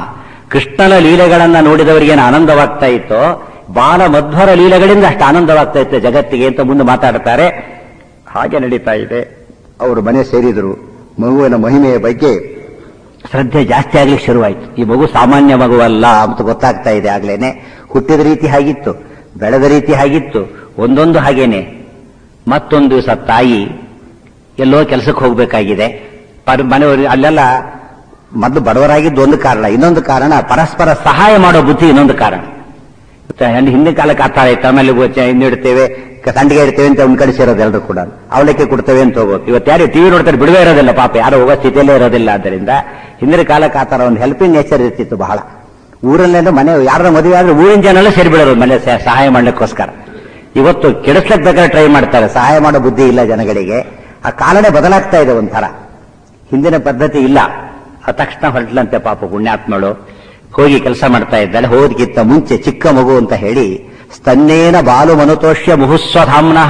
ಕೃಷ್ಣನ ಲೀಲೆಗಳನ್ನ ನೋಡಿದವರಿಗೇನು ಆನಂದವಾಗ್ತಾ ಇತ್ತೋ ಬಾಲ ಮಧ್ವರ ಲೀಲೆಗಳಿಂದ ಅಷ್ಟು ಆನಂದವಾಗ್ತಾ ಇತ್ತು ಜಗತ್ತಿಗೆ ಅಂತ ಮುಂದೆ ಮಾತಾಡ್ತಾರೆ ಹಾಗೆ ನಡೀತಾ ಇದೆ ಅವರು ಮನೆ ಸೇರಿದರು ಮಗುವಿನ ಮಹಿಮೆಯ ಬಗ್ಗೆ ಶ್ರದ್ಧೆ ಜಾಸ್ತಿ ಆಗ್ಲಿಕ್ಕೆ ಶುರುವಾಯಿತು ಈ ಮಗು ಸಾಮಾನ್ಯ ಮಗುವಲ್ಲ ಅಂತ ಗೊತ್ತಾಗ್ತಾ ಇದೆ ಆಗ್ಲೇನೆ ಹುಟ್ಟಿದ ರೀತಿ ಹಾಗಿತ್ತು ಬೆಳೆದ ರೀತಿ ಹಾಗಿತ್ತು ಒಂದೊಂದು ಹಾಗೇನೆ ಮತ್ತೊಂದು ದಿವಸ ತಾಯಿ ಎಲ್ಲೋ ಕೆಲಸಕ್ಕೆ ಹೋಗಬೇಕಾಗಿದೆ ಮನೆಯವರು ಅಲ್ಲೆಲ್ಲ ಮೊದಲು ಬಡವರಾಗಿದ್ದು ಒಂದು ಕಾರಣ ಇನ್ನೊಂದು ಕಾರಣ ಪರಸ್ಪರ ಸಹಾಯ ಮಾಡೋ ಬುದ್ಧಿ ಇನ್ನೊಂದು ಕಾರಣ ಮತ್ತೆ ಹಿಂದಿನ ಕಾಲಕ್ಕೆ ಆ ಥರ ಇತ್ತು ಆಮೇಲೆ ಇನ್ನಿಡ್ತೇವೆ ಸಂಡಿಗೆ ಇಡ್ತೇವೆ ಅಂತ ಒಂದು ಕಡೆ ಸೇರೋದು ಎಲ್ಲರೂ ಕೂಡ ಅವಲಕ್ಕಿ ಕೊಡ್ತೇವೆ ಅಂತ ಹೋಗೋದು ಇವತ್ತು ಯಾರು ಟಿವಿ ನೋಡ್ತಾರೆ ಬಿಡುವೆ ಇರೋದಿಲ್ಲ ಪಾಪ ಯಾರು ಹೋಗೋ ಸ್ಥಿತಿಯಲ್ಲೇ ಇರೋದಿಲ್ಲ ಆದ್ದರಿಂದ ಹಿಂದಿನ ಕಾಲಕ್ಕೆ ಆ ಥರ ಒಂದು ಹೆಲ್ಪಿಂಗ್ ನೇಚರ್ ಇರ್ತಿತ್ತು ಬಹಳ ಊರಲ್ಲೆಲ್ಲ ಮನೆ ಯಾರ ಮದುವೆ ಆದ್ರೆ ಊರಿನ ಜನ ಎಲ್ಲ ಸೇರಿಬಿಡೋರು ಮನೆ ಸಹ- ಸಹಾಯ ಮಾಡ್ಲಿಕ್ಕೋಸ್ಕರ ಇವತ್ತು ಕೆಡಿಸ್ಲಕ್ ಬೇಕಾದ್ರೆ ಟ್ರೈ ಮಾಡ್ತಾರೆ ಸಹಾಯ ಮಾಡೋ ಬುದ್ಧಿ ಇಲ್ಲ ಜನಗಳಿಗೆ ಆ ಕಾಲನೇ ಬದಲಾಗ್ತಾ ಇದೆ ಒಂಥರ ಹಿಂದಿನ ಪದ್ಧತಿ ಇಲ್ಲ ಆ ತಕ್ಷಣ ಹೊರಟ್ಲಂತೆ ಪಾಪ ಪುಣ್ಯಾತ್ಮಳು ಹೋಗಿ ಕೆಲಸ ಮಾಡ್ತಾ ಇದ್ದಾಳೆ ಹೋದ್ಕಿಂತ ಮುಂಚೆ ಚಿಕ್ಕ ಮಗು ಅಂತ ಹೇಳಿ ಸ್ತನ್ನೇನ ಬಾಲು ಮನುತೋಷ್ಯ ಮುಹುಸ್ವಧಾಮ್ನಃ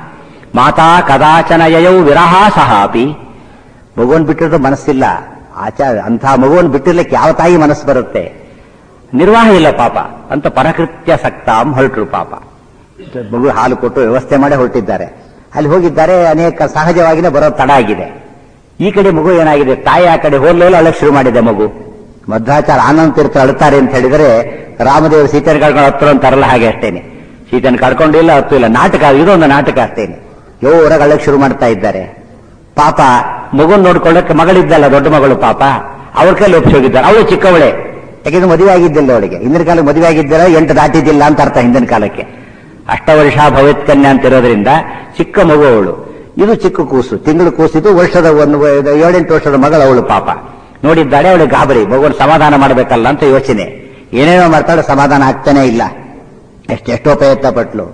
ಮಾತಾ ಕದಾಚನ ಯಯೌ ವಿರಹ ಸಹಾಪಿ ಮಗುವನ್ ಬಿಟ್ಟಿರೋದು ಮನಸ್ಸಿಲ್ಲ ಆಚಾರ ಅಂಥ ಮಗುವನ್ ಬಿಟ್ಟಿರ್ಲಿಕ್ಕೆ ಯಾವ ತಾಯಿ ಮನಸ್ಸು ಬರುತ್ತೆ ನಿರ್ವಾಹ ಇಲ್ಲ ಪಾಪ ಅಂತ ಪರಕೃತ್ಯ ಸಕ್ತಾಂ ಹೊರಟರು ಪಾಪ ಮಗು ಹಾಲು ಕೊಟ್ಟು ವ್ಯವಸ್ಥೆ ಮಾಡಿ ಹೊರಟಿದ್ದಾರೆ ಅಲ್ಲಿ ಹೋಗಿದ್ದಾರೆ ಅನೇಕ ಸಹಜವಾಗಿನೇ ಬರೋ ತಡ ಆಗಿದೆ ಈ ಕಡೆ ಮಗು ಏನಾಗಿದೆ ತಾಯಿ ಆ ಕಡೆ ಹೋಗ್ಲಿಲ್ಲ ಅಳಕ್ ಶುರು ಮಾಡಿದೆ ಮಗು ಮಧ್ವಾಚಾರ ಆನಂದ ತೀರ್ಥ ಅಳುತ್ತಾರೆ ಅಂತ ಹೇಳಿದರೆ ರಾಮದೇವರು ಸೀತೆಯನ್ನು ಕಳ್ಕೊಂಡು ಹತ್ರ ಅಂತಾರಲ್ಲ ಹಾಗೆ ಅಷ್ಟೇನೆ ಸೀತೆಯನ್ನು ಕಳ್ಕೊಂಡಿಲ್ಲ ಹತ್ತು ಇಲ್ಲ ನಾಟಕ ಇದೊಂದು ನಾಟಕ ಅಷ್ಟೇನೆ ಜೋರಾಗಿ ಅಳಕ್ ಶುರು ಮಾಡ್ತಾ ಇದ್ದಾರೆ ಪಾಪ ಮಗುನ್ ನೋಡ್ಕೊಳ್ಳಕ್ಕೆ ಮಗಳಿದ್ದಲ್ಲ ದೊಡ್ಡ ಮಗಳು ಪಾಪ ಅವ್ರ ಕೈಲಿ ಒಪ್ಸಿ ಹೋಗಿದ್ದಾರೆ ಅವಳು ಚಿಕ್ಕವಳೆ ಯಾಕೆಂದ್ರೆ ಮದುವೆ ಆಗಿದ್ದಿಲ್ಲ ಅವಳಿಗೆ ಹಿಂದಿನ ಕಾಲಕ್ಕೆ ಮದುವೆ ಆಗಿದ್ದಿಲ್ಲ ಎಂಟು ದಾಟಿದ್ದಿಲ್ಲ ಅಂತ ಅರ್ಥ ಹಿಂದಿನ ಕಾಲಕ್ಕೆ ಅಷ್ಟ ವರ್ಷ ಭವೇತ್ ಕನ್ಯಾ ಅಂತ ಇರೋದ್ರಿಂದ ಚಿಕ್ಕ ಮಗು ಅವಳು ಇದು ಚಿಕ್ಕ ಕೂಸು ತಿಂಗಳು ಕೂಸಿದ್ದು ವರ್ಷದ ಒಂದು ಏಳೆಂಟು ವರ್ಷದ ಮಗಳು ಅವಳು ಪಾಪ ನೋಡಿದ್ದಾಳೆ ಅವಳು ಗಾಬರಿ ಮಗುವನ್ ಸಮಾಧಾನ ಮಾಡಬೇಕಲ್ಲ ಅಂತ ಯೋಚನೆ ಏನೇನೋ ಮಾಡ್ತಾಳೆ ಸಮಾಧಾನ ಆಗ್ತಾನೆ ಇಲ್ಲ ಎಷ್ಟೆಷ್ಟೋ ಪ್ರಯತ್ನ ಪಟ್ಲು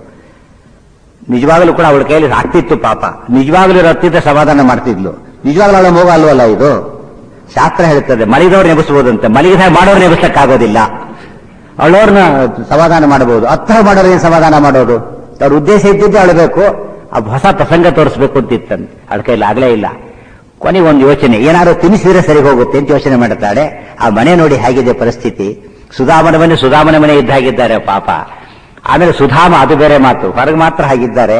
ನಿಜವಾಗ್ಲೂ ಕೂಡ ಅವಳ ಕೈಯಲ್ಲಿ ಆಗ್ತಿತ್ತು ಪಾಪ ನಿಜವಾಗ್ಲೂ ರತ್ತಿದ್ದ ಸಮಾಧಾನ ಮಾಡ್ತಿದ್ಲು ನಿಜವಾಗ್ಲೂ ಅವಳ ಮಗು ಅಲ್ವಲ್ಲ ಇದು ಶಾಸ್ತ್ರ ಹೇಳ್ತದೆ ಮಲಿದವ್ರು ನೆಬಸ್ಬೋದಂತೆ ಮಲಗಿದ ಮಾಡೋರು ನೆಬಸಕ್ಕಾಗೋದಿಲ್ಲ ಅಳೋರ್ನ ಸಮಾಧಾನ ಮಾಡಬಹುದು ಹತ್ರ ಮಾಡೋರು ಏನ್ ಸಮಾಧಾನ ಮಾಡೋದು ಅವ್ರ ಉದ್ದೇಶ ಇದ್ದಿದ್ದೆ ಅಳಬೇಕು ಆ ಹೊಸ ಪ್ರಸಂಗ ತೋರಿಸ್ಬೇಕು ಅಂತ ಇತ್ತಂತೆ ಅವಳ ಕೈಲಿ ಆಗ್ಲೇ ಇಲ್ಲ ಕೊನೆಗೆ ಒಂದು ಯೋಚನೆ ಏನಾದ್ರು ತಿನ್ನಿಸಿದ್ರೆ ಸರಿ ಹೋಗುತ್ತೆ ಅಂತ ಯೋಚನೆ ಮಾಡುತ್ತಾಳೆ ಆ ಮನೆ ನೋಡಿ ಹೇಗಿದೆ ಪರಿಸ್ಥಿತಿ ಸುಧಾಮನ ಮನೆ ಸುಧಾಮನ ಮನೆ ಇದ್ದ ಹಾಗಿದ್ದಾರೆ ಪಾಪ ಆಮೇಲೆ ಸುಧಾಮ ಅದು ಬೇರೆ ಮಾತು ಹೊರಗೆ ಮಾತ್ರ ಹಾಗಿದ್ದಾರೆ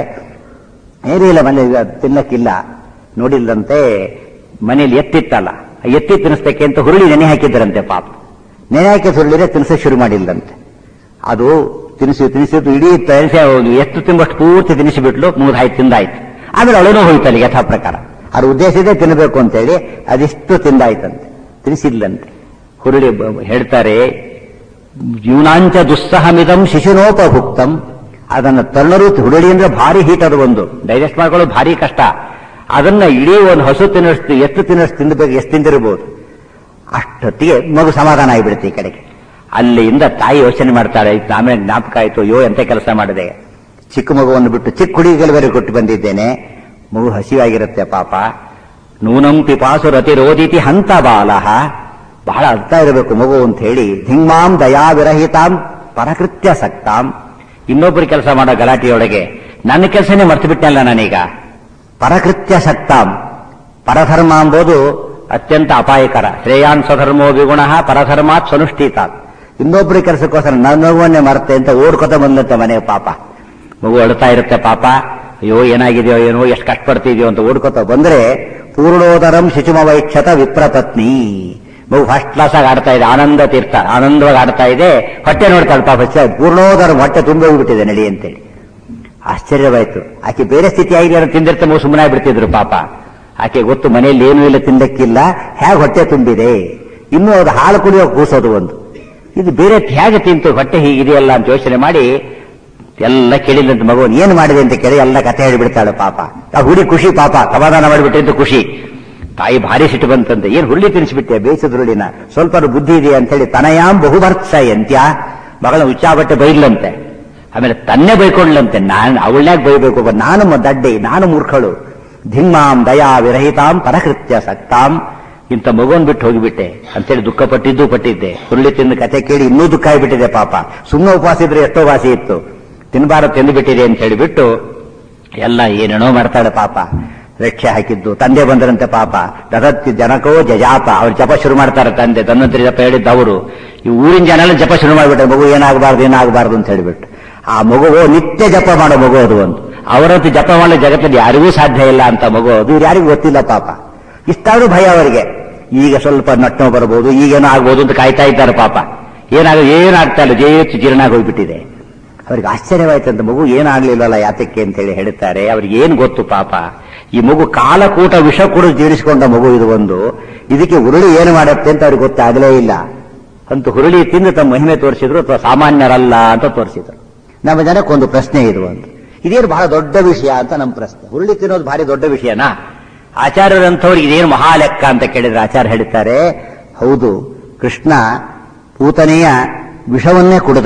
ಏನೂ ಇಲ್ಲ ಮನೆ ಈಗ ತಿನ್ನಕ್ಕಿಲ್ಲ ನೋಡಿಲ್ಲಂತೆ ಮನೇಲಿ ಎತ್ತಿತ್ತಲ್ಲ ಆ ಎತ್ತಿ ತಿನ್ನಿಸ್ತಕ್ಕೆ ಅಂತ ಹುರುಳಿ ನೆನೆ ಹಾಕಿದ್ದರಂತೆ ಪಾಪ ನೆನೆ ಹಾಕಿ ಹುರುಳಿದ್ರೆ ತಿನ್ಸಕ್ಕೆ ಶುರು ಮಾಡಿಲ್ಲಂತೆ ಅದು ತಿನಿಸಿ ತಿನಿಸಿದ್ದು ಇಡೀ ತರಿಸಿ ಎಷ್ಟು ತಿಂಬಷ್ಟು ಪೂರ್ತಿ ತಿನಿಸಿಬಿಟ್ಲು ಮೂದಾಯ್ತು ತಿಂದಾಯ್ತು ಆಮೇಲೆ ಅವಳೇನೋ ಹೋಯ್ತಲ್ಲಿ ಯಥಾ ಪ್ರಕಾರ ಅವ್ರ ಉದ್ದೇಶ ಇದೆ ತಿನ್ನಬೇಕು ಅಂತೇಳಿ ಅದಿಷ್ಟು ತಿಂದಾಯ್ತಂತೆ ತಿನಿಸಿಲ್ಲಂತೆ ಹುರುಳಿ ಬ- ಹೇಳ್ತಾರೆ ಜೀವನಾಂಚ ದುಸ್ಸಹಮಿದಂ ಶಿಶುನೋಪಭುಕ್ತಂ ಅದನ್ನ ತರುಣರು ಹುರುಳಿ ಅಂದ್ರೆ ಭಾರಿ ಹೀಟ್ ಅದು ಒಂದು ಡೈಜೆಸ್ಟ್ ಮಾಡ್ಕೊಳ್ಳೋದು ಭಾರಿ ಕಷ್ಟ ಅದನ್ನ ಇಡೀ ಒಂದು ಹಸು ತಿನ್ನಷ್ಟು ಎಷ್ಟು ತಿನ್ನಷ್ಟು ತಿನ್ನಬೇಕು ಎಷ್ಟು ತಿಂದಿರಬಹುದು ಅಷ್ಟೊತ್ತಿಗೆ ಮಗು ಸಮಾಧಾನ ಆಗಿಬಿಡುತ್ತೆ ಈ ಕಡೆಗೆ ಅಲ್ಲಿಂದ ತಾಯಿ ಯೋಚನೆ ಮಾಡ್ತಾಳೆ ಇತ್ತು ಆಮೇಲೆ ಜ್ಞಾಪಕ ಆಯ್ತು ಅಯ್ಯೋ ಎಂತ ಕೆಲಸ ಮಾಡಿದೆ ಚಿಕ್ಕ ಮಗುವನ್ನು ಬಿಟ್ಟು ಚಿಕ್ಕ ಹುಡುಗಿಗೆ ಬೇರೆ ಕೊಟ್ಟು ಬಂದಿದ್ದೇನೆ ಮಗು ಹಸಿವಾಗಿರುತ್ತೆ ಪಾಪ ನೂನಂ ಪಿಪಾಸು ರತಿರೋದಿತಿ ಹಂತ ಬಾಲಹ ಬಹಳ ಅರ್ಥ ಇರಬೇಕು ಮಗು ಅಂತ ಹೇಳಿ ಧಿಂಗ್ಮಾಂ ದಯಾ ವಿರಹಿತಾಂ ಪರಕೃತ್ಯ ಸಕ್ತಾಂ ಇನ್ನೊಬ್ಬರು ಕೆಲಸ ಮಾಡೋ ಗಲಾಟೆಯೊಳಗೆ ನನ್ನ ಕೆಲಸನೇ ಮರ್ತು ಬಿಟ್ಟನಲ್ಲ ನಾನೀಗ ಪರಕೃತ್ಯ ಸಕ್ತಾಂ ಪರಧರ್ಮ ಎಂಬುದು ಅತ್ಯಂತ ಅಪಾಯಕರ ಶ್ರೇಯಾನ್ ಸ್ವಧರ್ಮೋ ವಿಗುಣ ಪರಧರ್ಮಾತ್ ಸ್ವನುಷ್ಠಿತಾತ್ ಇನ್ನೊಬ್ಬರ ಕೆಲಸಕ್ಕೋಸ್ಕರ ನನ್ನ ಮಗುವನ್ನೇ ಮರ್ತೆ ಅಂತ ಓಡ್ಕೊತ ಬಂದಂತೆ ಮನೆ ಪಾಪ ಮಗು ಅಳ್ತಾ ಇರುತ್ತೆ ಪಾಪ ಅಯ್ಯೋ ಏನಾಗಿದೆಯೋ ಏನೋ ಎಷ್ಟು ಕಷ್ಟಪಡ್ತಿದ್ಯೋ ಅಂತ ಓಡ್ಕೊತ ಬಂದ್ರೆ ಪೂರ್ಣೋದರಂ ಶಿಶುಮ ವೈಕ್ಷತ ವಿಪ್ರಪತ್ನಿ ಮಗು ಫಸ್ಟ್ ಕ್ಲಾಸ್ ಆಗಿ ಆಡ್ತಾ ಇದೆ ಆನಂದ ತೀರ್ಥ ಆನಂದವಾಗಿ ಆಡ್ತಾ ಇದೆ ಹೊಟ್ಟೆ ನೋಡ್ತಾಳೆ ಪಾಪ ಛೆ, ಪೂರ್ಣೋದರಂ ಹೊಟ್ಟೆ ತುಂಬಿ ಹೋಗ್ಬಿಟ್ಟಿದೆ ನಡಿ ಅಂತೇಳಿ ಆಶ್ಚರ್ಯವಾಯ್ತು ಆಕೆ ಬೇರೆ ಸ್ಥಿತಿ ಆಗಿದೆ ಅನ್ನೋ ತಿಂದಿರ್ತ ಮಗು ಸುಮ್ಮನೆ ಬಿಡ್ತಿದ್ರು ಪಾಪ ಆಕೆ ಗೊತ್ತು ಮನೆಯಲ್ಲಿ ಏನೂ ಇಲ್ಲ ತಿಂದಕ್ಕಿಲ್ಲ ಹೇಗೆ ಹೊಟ್ಟೆ ತುಂಬಿದೆ ಇನ್ನೂ ಅದು ಹಾಲು ಕುಡಿಯೋ ಕೂಸೋದು ಒಂದು ಇದು ಬೇರೆ ಹೇಗೆ ತಿಂತು ಹೊಟ್ಟೆ ಹೀಗಿದೆಯಲ್ಲ ಅಂತ ಯೋಚನೆ ಮಾಡಿ ಎಲ್ಲ ಕೇಳಿದಂತ ಮಗುವನ್ ಏನು ಮಾಡಿದೆ ಅಂತ ಕೇಳಿ ಎಲ್ಲ ಕಥೆ ಹೇಳಿಬಿಡ್ತಾಳೆ ಪಾಪ ಆ ಹುಡಿ ಖುಷಿ ಪಾಪ ಸಮಾಧಾನ ಮಾಡಿಬಿಟ್ಟಿದ್ದು ಖುಷಿ ತಾಯಿ ಭಾರಿ ಸಿಟ್ಟು ಬಂತಂತೆ ಏನ್ ಹುರುಳಿ ತಿನ್ನಿಸ್ಬಿಟ್ಟೆ ಬೇಯಿಸಿದ ಹುರುಳಿನ ಸ್ವಲ್ಪ ಬುದ್ಧಿ ಇದೆಯಾ ಅಂತ ಹೇಳಿ ತನಯಾಂ ಬಹುವರ್ಷ ಎಂತ್ಯ ಮಗಳ ಉಚ್ಚಾಬಟ್ಟೆ ಬೈದ್ಲಂತೆ ಆಮೇಲೆ ತನ್ನೇ ಬೈಕೊಂಡ್ಲಂತೆ ನಾನು ಅವಳನ್ಯಾಗ ಬೈಬೇಕು ಒಬ್ಬ ನಾನು ಮ- ದಡ್ಡಿ ನಾನು ಮೂರ್ಖಳು ಧಿಮ್ಮಾಂ ದಯಾ ವಿರಹಿತಾಂ ಪರಕೃತ್ಯ ಸಕ್ತಾಂ ಇಂಥ ಮಗುವನ್ ಬಿಟ್ಟು ಹೋಗಿಬಿಟ್ಟೆ ಅಂತೇಳಿ ದುಃಖ ಪಟ್ಟಿದ್ದು ಪಟ್ಟಿದ್ದೆ ಹುರುಳಿ ತಿಂದ ಕತೆ ಕೇಳಿ ಇನ್ನೂ ದುಃಖ ಆಗಿಬಿಟ್ಟಿದೆ ಪಾಪ ಸುಮ್ಮನೆ ಉಪವಾಸ ಇದ್ರೆ ಎಷ್ಟೋ ವಾಸಿ ಇತ್ತು ತಿನ್ಬಾರ ತಿಂದು ಬಿಟ್ಟಿದೆ ಅಂತ ಹೇಳಿಬಿಟ್ಟು ಎಲ್ಲ ಏನೇನೋ ಮಾಡ್ತಾಳೆ ಪಾಪ ರಕ್ಷೆ ಹಾಕಿದ್ದು ತಂದೆ ಬಂದರಂತೆ ಪಾಪ ದದತ್ತಿ ಜನಕೋ ಜಜಾಪ ಅವ್ರು ಜಪ ಶುರು ಮಾಡ್ತಾರೆ ತಂದೆ ಧನ್ವಂತರಿ ಜಪ ಹೇಳಿದ್ದು ಅವರು ಈ ಊರಿನ ಜನ ಎಲ್ಲ ಜಪ ಶುರು ಮಾಡಿಬಿಟ್ರೆ ಮಗು ಏನಾಗಬಾರ್ದು ಏನಾಗಬಾರ್ದು ಅಂತ ಹೇಳಿಬಿಟ್ಟು ಆ ಮಗುವು ನಿತ್ಯ ಜಪ ಮಾಡೋ ಮಗು ಅದು ಒಂದು ಅವರಂತೂ ಜಪ ಮಾಡೋ ಜಗತ್ತಲ್ಲಿ ಯಾರಿಗೂ ಸಾಧ್ಯ ಇಲ್ಲ ಅಂತ ಮಗು ಅದು ಇವ್ರು ಯಾರಿಗೂ ಗೊತ್ತಿಲ್ಲ ಪಾಪ ಇಷ್ಟಾದ್ರೂ ಭಯ ಅವರಿಗೆ ಈಗ ಸ್ವಲ್ಪ ನಟ್ಟು ಬರಬಹುದು ಈಗೇನೋ ಆಗ್ಬೋದು ಅಂತ ಕಾಯ್ತಾ ಇದ್ದಾರೆ ಪಾಪ ಏನಾಗ ಏನಾಗ್ತಾ ಇಲ್ಲ ಜೇಚು ಜೀರ್ಣ ಹೋಗ್ಬಿಟ್ಟಿದೆ ಅವ್ರಿಗೆ ಆಶ್ಚರ್ಯವಾಯ್ತಂತ ಮಗು ಏನಾಗ್ಲಿಲ್ಲಲ್ಲ ಯಾತಕ್ಕೆ ಅಂತೇಳಿ ಹೇಳ್ತಾರೆ ಅವ್ರಿಗೆ ಏನ್ ಗೊತ್ತು ಪಾಪ ಈ ಮಗು ಕಾಲಕೂಟ ವಿಷ ಕೂಡ ಜೀರಿಸಿಕೊಂಡ ಮಗು ಇದು ಒಂದು ಇದಕ್ಕೆ ಉರುಳಿ ಏನು ಮಾಡುತ್ತೆ ಅಂತ ಅವ್ರಿಗೆ ಗೊತ್ತಾಗಲೇ ಇಲ್ಲ ಅಂತೂ ಹುರುಳಿ ತಿಂದು ತಮ್ಮ ಮಹಿಮೆ ತೋರಿಸಿದ್ರು ಅಥವಾ ಸಾಮಾನ್ಯರಲ್ಲ ಅಂತ ತೋರಿಸಿದ್ರು ನಮ್ಮ ಜನಕ್ಕೊಂದು ಪ್ರಶ್ನೆ ಇದು ಅಂತ ಇದೇನು ಬಹಳ ದೊಡ್ಡ ವಿಷಯ ಅಂತ ನಮ್ಮ ಪ್ರಶ್ನೆ ಹುರುಳಿ ತಿನ್ನೋದು ಭಾರಿ ದೊಡ್ಡ ವಿಷಯನಾ ಆಚಾರ್ಯರಂಥವ್ರಿಗೆ ಇದೇನು ಮಹಾ ಲೆಕ್ಕ ಅಂತ ಕೇಳಿದ್ರೆ ಆಚಾರ್ಯ ಹೇಳ್ತಾರೆ ಹೌದು ಕೃಷ್ಣ ಪೂತನೆಯ ವಿಷವನ್ನೇ ಕುಡಿದ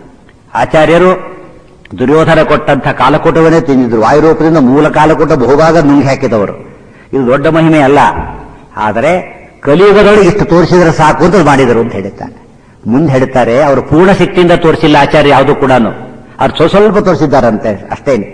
ಆಚಾರ್ಯರು ದುರ್ಯೋಧನ ಕೊಟ್ಟಂಥ ಕಾಲಕೂಟವನ್ನೇ ತಿಂದಿದ್ರು ವಾಯುರೂಪದಿಂದ ಮೂಲ ಕಾಲಕೂಟ ಬಹುಭಾಗ ನುಂಗಿ ಹಾಕಿದವರು ಇದು ದೊಡ್ಡ ಮಹಿಮೆ ಅಲ್ಲ ಆದರೆ ಕಲಿಯುಗದೊಳಗೆ ಇಷ್ಟು ತೋರಿಸಿದ್ರೆ ಸಾಕು ಅಂತ ಮಾಡಿದರು ಅಂತ ಹೇಳ್ತಾರೆ ಮುಂದೆ ಹೇಳ್ತಾರೆ ಅವರು ಪೂರ್ಣ ಶಕ್ತಿಯಿಂದ ತೋರಿಸಿಲ್ಲ ಆಚಾರ್ಯ ಯಾವುದು ಕೂಡ ಅವ್ರು ಸ್ವ- ಸ್ವಲ್ಪ ತೋರಿಸಿದ್ದಾರಂತೆ ಅಷ್ಟೇನೆ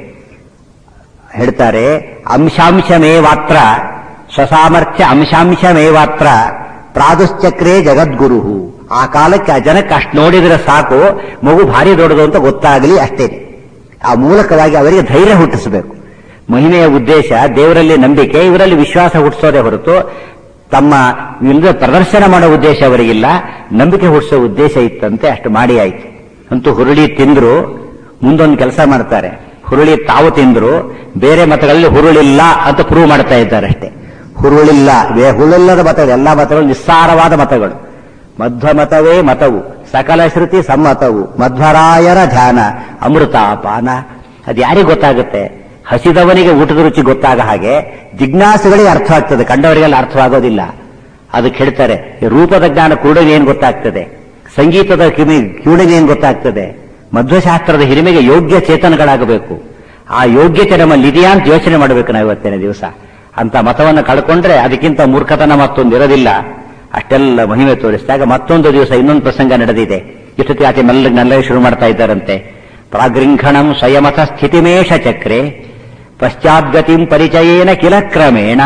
ಹೇಳ್ತಾರೆ ಅಂಶಾಂಶಮೇವಾತ್ರ ಸ್ವಸಾಮರ್ಥ್ಯ ಅಂಶಾಂಶಮೇವಾತ್ರ ಪ್ರಾದುಶ್ಚಕ್ರೇ ಜಗದ್ಗುರು ಆ ಕಾಲಕ್ಕೆ ಆ ಜನಕ್ಕೆ ಅಷ್ಟು ನೋಡಿದ್ರೆ ಸಾಕು ಮಗು ಭಾರಿ ದೊಡ್ಡದು ಅಂತ ಗೊತ್ತಾಗಲಿ ಅಷ್ಟೇ ಆ ಮೂಲಕವಾಗಿ ಅವರಿಗೆ ಧೈರ್ಯ ಹುಟ್ಟಿಸಬೇಕು ಮಹಿಮೆಯ ಉದ್ದೇಶ ದೇವರಲ್ಲಿ ನಂಬಿಕೆ ಇವರಲ್ಲಿ ವಿಶ್ವಾಸ ಹುಟ್ಟಿಸೋದೇ ಹೊರತು ತಮ್ಮ ಇಲ್ಲದ ಪ್ರದರ್ಶನ ಮಾಡೋ ಉದ್ದೇಶ ಅವರಿಗಿಲ್ಲ ನಂಬಿಕೆ ಹುಟ್ಟಿಸೋ ಉದ್ದೇಶ ಇತ್ತಂತೆ ಅಷ್ಟು ಮಾಡಿ ಆಯ್ತು ಅಂತೂ ಹುರುಳಿ ತಿಂದ್ರು ಮುಂದೊಂದು ಕೆಲಸ ಮಾಡ್ತಾರೆ ಹುರುಳಿ ತಾವು ತಿಂದ್ರು ಬೇರೆ ಮತಗಳಲ್ಲಿ ಹುರುಳಿಲ್ಲ ಅಂತ ಪ್ರೂವ್ ಮಾಡ್ತಾ ಇದ್ದಾರೆ ಅಷ್ಟೇ ಹುರುಳಿಲ್ಲ ವೇ- ಹುರುಳಿಲ್ಲದ ಮತಗಳು ಎಲ್ಲಾ ಮತಗಳು ನಿಸ್ಸಾರವಾದ ಮತಗಳು ಮಧ್ವ ಮತವೇ ಮತವು ಸಕಲ ಶ್ರುತಿ ಸಮ್ಮತವು ಮಧ್ವರಾಯರ ಧ್ಯಾನ ಅಮೃತ ಪಾನ ಅದು ಯಾರಿಗೆ ಗೊತ್ತಾಗುತ್ತೆ ಹಸಿದವನಿಗೆ ಊಟದ ರುಚಿ ಗೊತ್ತಾಗ ಹಾಗೆ ಜಿಜ್ಞಾಸುಗಳಿಗೆ ಅರ್ಥ ಆಗ್ತದೆ ಕಂಡವರಿಗೆಲ್ಲ ಅರ್ಥವಾಗೋದಿಲ್ಲ ಅದಕ್ಕೆ ಹೇಳ್ತಾರೆ ಈ ರೂಪದ ಜ್ಞಾನ ಕುರುಡಿಗೆ ಏನು ಗೊತ್ತಾಗ್ತದೆ ಸಂಗೀತದ ಕಿಮಿ ಕಿವುಡಿಗೆ ಏನು ಗೊತ್ತಾಗ್ತದೆ ಮಧ್ವಶಾಸ್ತ್ರದ ಹಿರಿಮೆಗೆ ಯೋಗ್ಯ ಚೇತನಗಳಾಗಬೇಕು ಆ ಯೋಗ್ಯತೆ ನಮ್ಮಲ್ಲಿ ಇದೆಯಾ ಅಂತ ಯೋಚನೆ ಮಾಡಬೇಕು ನಾವು ಇವತ್ತಿನ ದಿವಸ ಅಂತ ಮತವನ್ನು ಕಳ್ಕೊಂಡ್ರೆ ಅದಕ್ಕಿಂತ ಮೂರ್ಖತನ ಮತ್ತೊಂದು ಇರೋದಿಲ್ಲ ಅಷ್ಟೆಲ್ಲ ಮಹಿಮೆ ತೋರಿಸಿದಾಗ ಮತ್ತೊಂದು ದಿವಸ ಇನ್ನೊಂದು ಪ್ರಸಂಗ ನಡೆದಿದೆ ಇಷ್ಟೊತ್ತಿ ಆಚೆ ಮೆಲ್ಲಗೆ ನಲ್ಲಗೆ ಶುರು ಮಾಡ್ತಾ ಇದ್ದಾರಂತೆ ಪ್ರಾಗೃಂಖಣಂ ಸ್ವಯಮಥ ಸ್ಥಿತಿಮೇಷ ಚಕ್ರೆ ಪಶ್ಚಾದ್ಗತಿಂ ಪರಿಚಯೇನ ಕಿಲ ಕ್ರಮೇಣ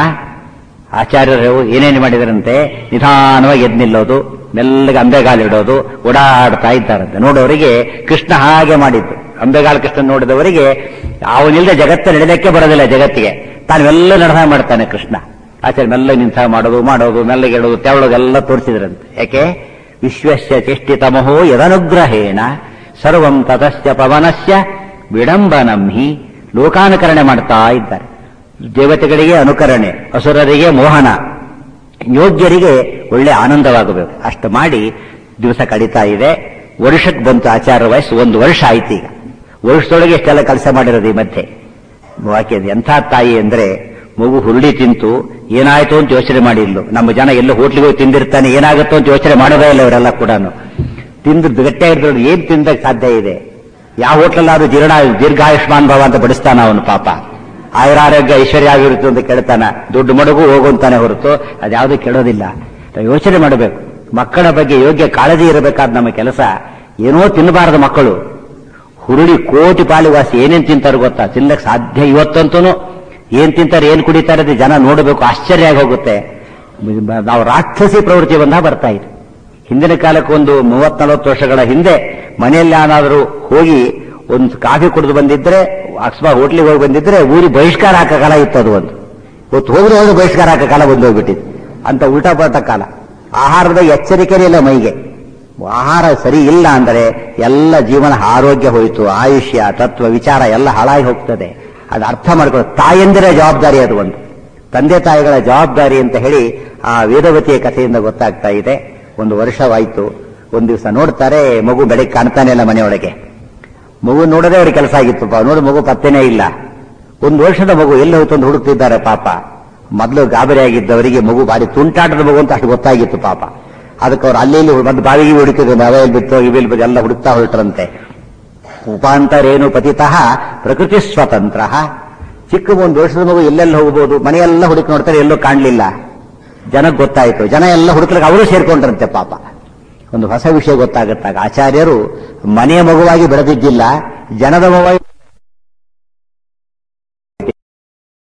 ಆಚಾರ್ಯರು ಏನೇನು ಮಾಡಿದರಂತೆ ನಿಧಾನವಾಗಿ ಎದ್ದು ನಿಲ್ಲೋದು ಮೆಲ್ಲಗೆ ಅಂಬೆಗಾಲಿಡೋದು ಓಡಾಡ್ತಾ ಇದ್ದಾರಂತೆ ನೋಡೋರಿಗೆ ಕೃಷ್ಣ ಹಾಗೆ ಮಾಡಿದ್ದು ಅಂಬೆಗಾಲ ಕೃಷ್ಣ ನೋಡಿದವರಿಗೆ ಅವನಿಲ್ಲದೆ ಜಗತ್ತ ನಡೆದಕ್ಕೆ ಬರೋದಿಲ್ಲ ಜಗತ್ತಿಗೆ ತಾನೆಲ್ಲ ನಡೆದ ಮಾಡ್ತಾನೆ ಕೃಷ್ಣ ಆಚಾರ್ಯ ಮೆಲ್ಲ ನಿಂತ ಮಾಡೋದು ಮಾಡೋದು ಮೆಲ್ಲಗೆ ಇಡೋದು ತೆವಳೋದು ಎಲ್ಲ ತೋರಿಸಿದ್ರಂತೆ ಯಾಕೆ ವಿಶ್ವಸ್ಯ ಚೇಷ್ಟಿತಮಹೋ ಯದನುಗ್ರಹೇಣ ಸರ್ವಂ ತತಸ್ಯ ಪವನಸ್ಯ ವಿಡಂಬನಂ ಹಿ ಲೋಕಾನುಕರಣೆ ಮಾಡ್ತಾ ಇದ್ದಾರೆ ದೇವತೆಗಳಿಗೆ ಅನುಕರಣೆ ಅಸುರರಿಗೆ ಮೋಹನ ಯೋಗ್ಯರಿಗೆ ಒಳ್ಳೆ ಆನಂದವಾಗಬೇಕು ಅಷ್ಟು ಮಾಡಿ ದಿವಸ ಕಳೀತಾ ಇದೆ ವರ್ಷಕ್ಕೆ ಬಂತು ಆಚಾರ ವಯಸ್ಸು ಒಂದು ವರ್ಷ ಆಯ್ತು ಈಗ ವರ್ಷದೊಳಗೆ ಎಷ್ಟೆಲ್ಲ ಕೆಲಸ ಮಾಡಿರೋದು ಈ ಮಧ್ಯೆ ವಾಕ್ಯ ಎಂಥ ತಾಯಿ ಅಂದ್ರೆ ಮಗು ಹುರುಳಿ ತಿಂತು ಏನಾಯ್ತು ಅಂತ ಯೋಚನೆ ಮಾಡಿಲ್ಲ ನಮ್ಮ ಜನ ಎಲ್ಲ ಹೋಟ್ಲಿಗೆ ಹೋಗಿ ತಿಂದಿರ್ತಾನೆ ಏನಾಗುತ್ತೋ ಅಂತ ಯೋಚನೆ ಮಾಡೋದೇ ಇಲ್ಲ ಅವರೆಲ್ಲ ಕೂಡ ತಿಂದು ಗಟ್ಟಿಯಾಗಿರೋದು ಏನ್ ತಿಂದಕ್ಕೆ ಸಾಧ್ಯ ಇದೆ ಯಾವ ಹೋಟ್ಲಲ್ಲಾದ್ರೂ ಜೀರ್ಣ ದೀರ್ಘಾಯುಷ್ಮಾನ್ ಭವ ಅಂತ ಬಡಿಸ್ತಾನ ಅವನು ಪಾಪ ಆಯುರಾರೋಗ್ಯ ಐಶ್ವರ್ಯ ಆಗಿರುತ್ತೆ ಅಂತ ಕೇಳ್ತಾನ ದುಡ್ಡು ಮಡಗು ಹೋಗುವಂತಾನೆ ಹೊರತು ಅದ್ಯಾವುದು ಕೇಳೋದಿಲ್ಲ ನಾವು ಯೋಚನೆ ಮಾಡಬೇಕು ಮಕ್ಕಳ ಬಗ್ಗೆ ಯೋಗ್ಯ ಕಾಳಜಿ ಇರಬೇಕಾದ ನಮ್ಮ ಕೆಲಸ ಏನೋ ತಿನ್ನಬಾರದು ಮಕ್ಕಳು ಹುರುಳಿ ಕೋಟಿ ಪಾಲಿವಾಸಿ ಏನೇನ್ ತಿಂತಾರೆ ಗೊತ್ತಾ ತಿನ್ನಕ್ಕೆ ಸಾಧ್ಯ ಇವತ್ತಂತೂ ಏನ್ ತಿಂತಾರೆ ಏನ್ ಕುಡಿತಾರೆ ಅಂತ ಜನ ನೋಡಬೇಕು ಆಶ್ಚರ್ಯ ಆಗಿ ಹೋಗುತ್ತೆ ನಾವು ರಾಕ್ಷಸಿ ಪ್ರವೃತ್ತಿ ಬಂದ ಬರ್ತಾ ಇದೆ ಹಿಂದಿನ ಕಾಲಕ್ಕೆ ಒಂದು ಮೂವತ್ ನಲವತ್ತು ವರ್ಷಗಳ ಹಿಂದೆ ಮನೆಯಲ್ಲಿ ಏನಾದರೂ ಹೋಗಿ ಒಂದು ಕಾಫಿ ಕುಡಿದು ಬಂದಿದ್ರೆ ಅಕಸ್ಮಾತ್ ಹೋಟ್ಲಿಗೆ ಹೋಗಿ ಬಂದಿದ್ರೆ ಊರಿ ಬಹಿಷ್ಕಾರ ಹಾಕೋ ಕಾಲ ಇತ್ತು ಅದು ಒಂದು ಇವತ್ತು ಹೋದ್ರೆ ಹೋದ್ರೆ ಬಹಿಷ್ಕಾರ ಹಾಕೋ ಕಾಲ ಬಂದು ಹೋಗ್ಬಿಟ್ಟಿದೆ ಅಂತ ಉಲ್ಟಾ ಪಲ್ಟಾ ಕಾಲ ಆಹಾರದ ಎಚ್ಚರಿಕೆನೇ ಇಲ್ಲ ಮೈಗೆ ಆಹಾರ ಸರಿ ಇಲ್ಲ ಅಂದರೆ ಎಲ್ಲ ಜೀವನ ಆರೋಗ್ಯ ಹೋಯಿತು ಆಯುಷ್ಯ ತತ್ವ ವಿಚಾರ ಎಲ್ಲ ಹಾಳಾಗಿ ಹೋಗ್ತದೆ ಅದು ಅರ್ಥ ಮಾಡ್ಕೊಳ್ಳೋ ತಾಯಂದಿರ ಜವಾಬ್ದಾರಿ ಅದು ಒಂದು ತಂದೆ ತಾಯಿಗಳ ಜವಾಬ್ದಾರಿ ಅಂತ ಹೇಳಿ ಆ ವೇದವತಿಯ ಕಥೆಯಿಂದ ಗೊತ್ತಾಗ್ತಾ ಇದೆ ಒಂದು ವರ್ಷವಾಯಿತು ಒಂದು ದಿವಸ ನೋಡ್ತಾರೆ ಮಗು ಬೆಳಗ್ಗೆ ಕಾಣ್ತಾನೆ ಇಲ್ಲ ಮನೆಯೊಳಗೆ ಮಗು ನೋಡದೆ ಅವ್ರಿಗೆ ಕೆಲಸ ಆಗಿತ್ತು ಪಾಪ ನೋಡಿ ಮಗು ಪತ್ತೆನೇ ಇಲ್ಲ ಒಂದು ವರ್ಷದ ಮಗು ಎಲ್ಲಿ ಹೋಯ್ತು ಅಂತ ಹುಡುಕ್ತಿದ್ದಾರೆ ಪಾಪ ಮೊದಲು ಗಾಬರಿ ಆಗಿದ್ದವರಿಗೆ ಮಗು ಬಾರಿ ತುಂಟಾಟದ ಮಗು ಅಂತ ಅಷ್ಟು ಗೊತ್ತಾಗಿತ್ತು ಪಾಪ ಅದಕ್ಕೆ ಅವ್ರು ಅಲ್ಲಿ ಇಲ್ಲಿ ಮತ್ತೆ ಬಾವಿಗೆ ಹುಡುಕಿದ್ರು ನಾವೆಲ್ಲಿ ಬಿತ್ತು ಇವೆಲ್ಲಿ ಬಿತ್ತು ಎಲ್ಲ ಹುಡುಕ್ತಾ ಹೊರಟ್ರಂತೆ ಉಪಾಂತರೇನು ಪತಿತಃ ಪ್ರಕೃತಿ ಸ್ವತಂತ್ರ ಚಿಕ್ಕ ಒಂದು ವರ್ಷದ ಮಗು ಎಲ್ಲೆಲ್ಲ ಹೋಗ್ಬೋದು ಮನೆಯೆಲ್ಲ ಹುಡುಕಿ ನೋಡ್ತಾರೆ ಎಲ್ಲೂ ಕಾಣಲಿಲ್ಲ ಜನಕ್ಕೆ ಗೊತ್ತಾಯ್ತು ಜನ ಎಲ್ಲ ಹುಡುಕ್ಲಿಕ್ಕೆ ಅವರು ಸೇರ್ಕೊಂಡ್ರಂತೆ ಪಾಪ ಒಂದು ಹೊಸ ವಿಷಯ ಗೊತ್ತಾಗುತ್ತಾಗ ಆಚಾರ್ಯರು ಮನೆಯ ಮಗುವಾಗಿ ಬೆಳೆದಿದ್ದಿಲ್ಲ ಜನದ ಮಗುವಾಗಿ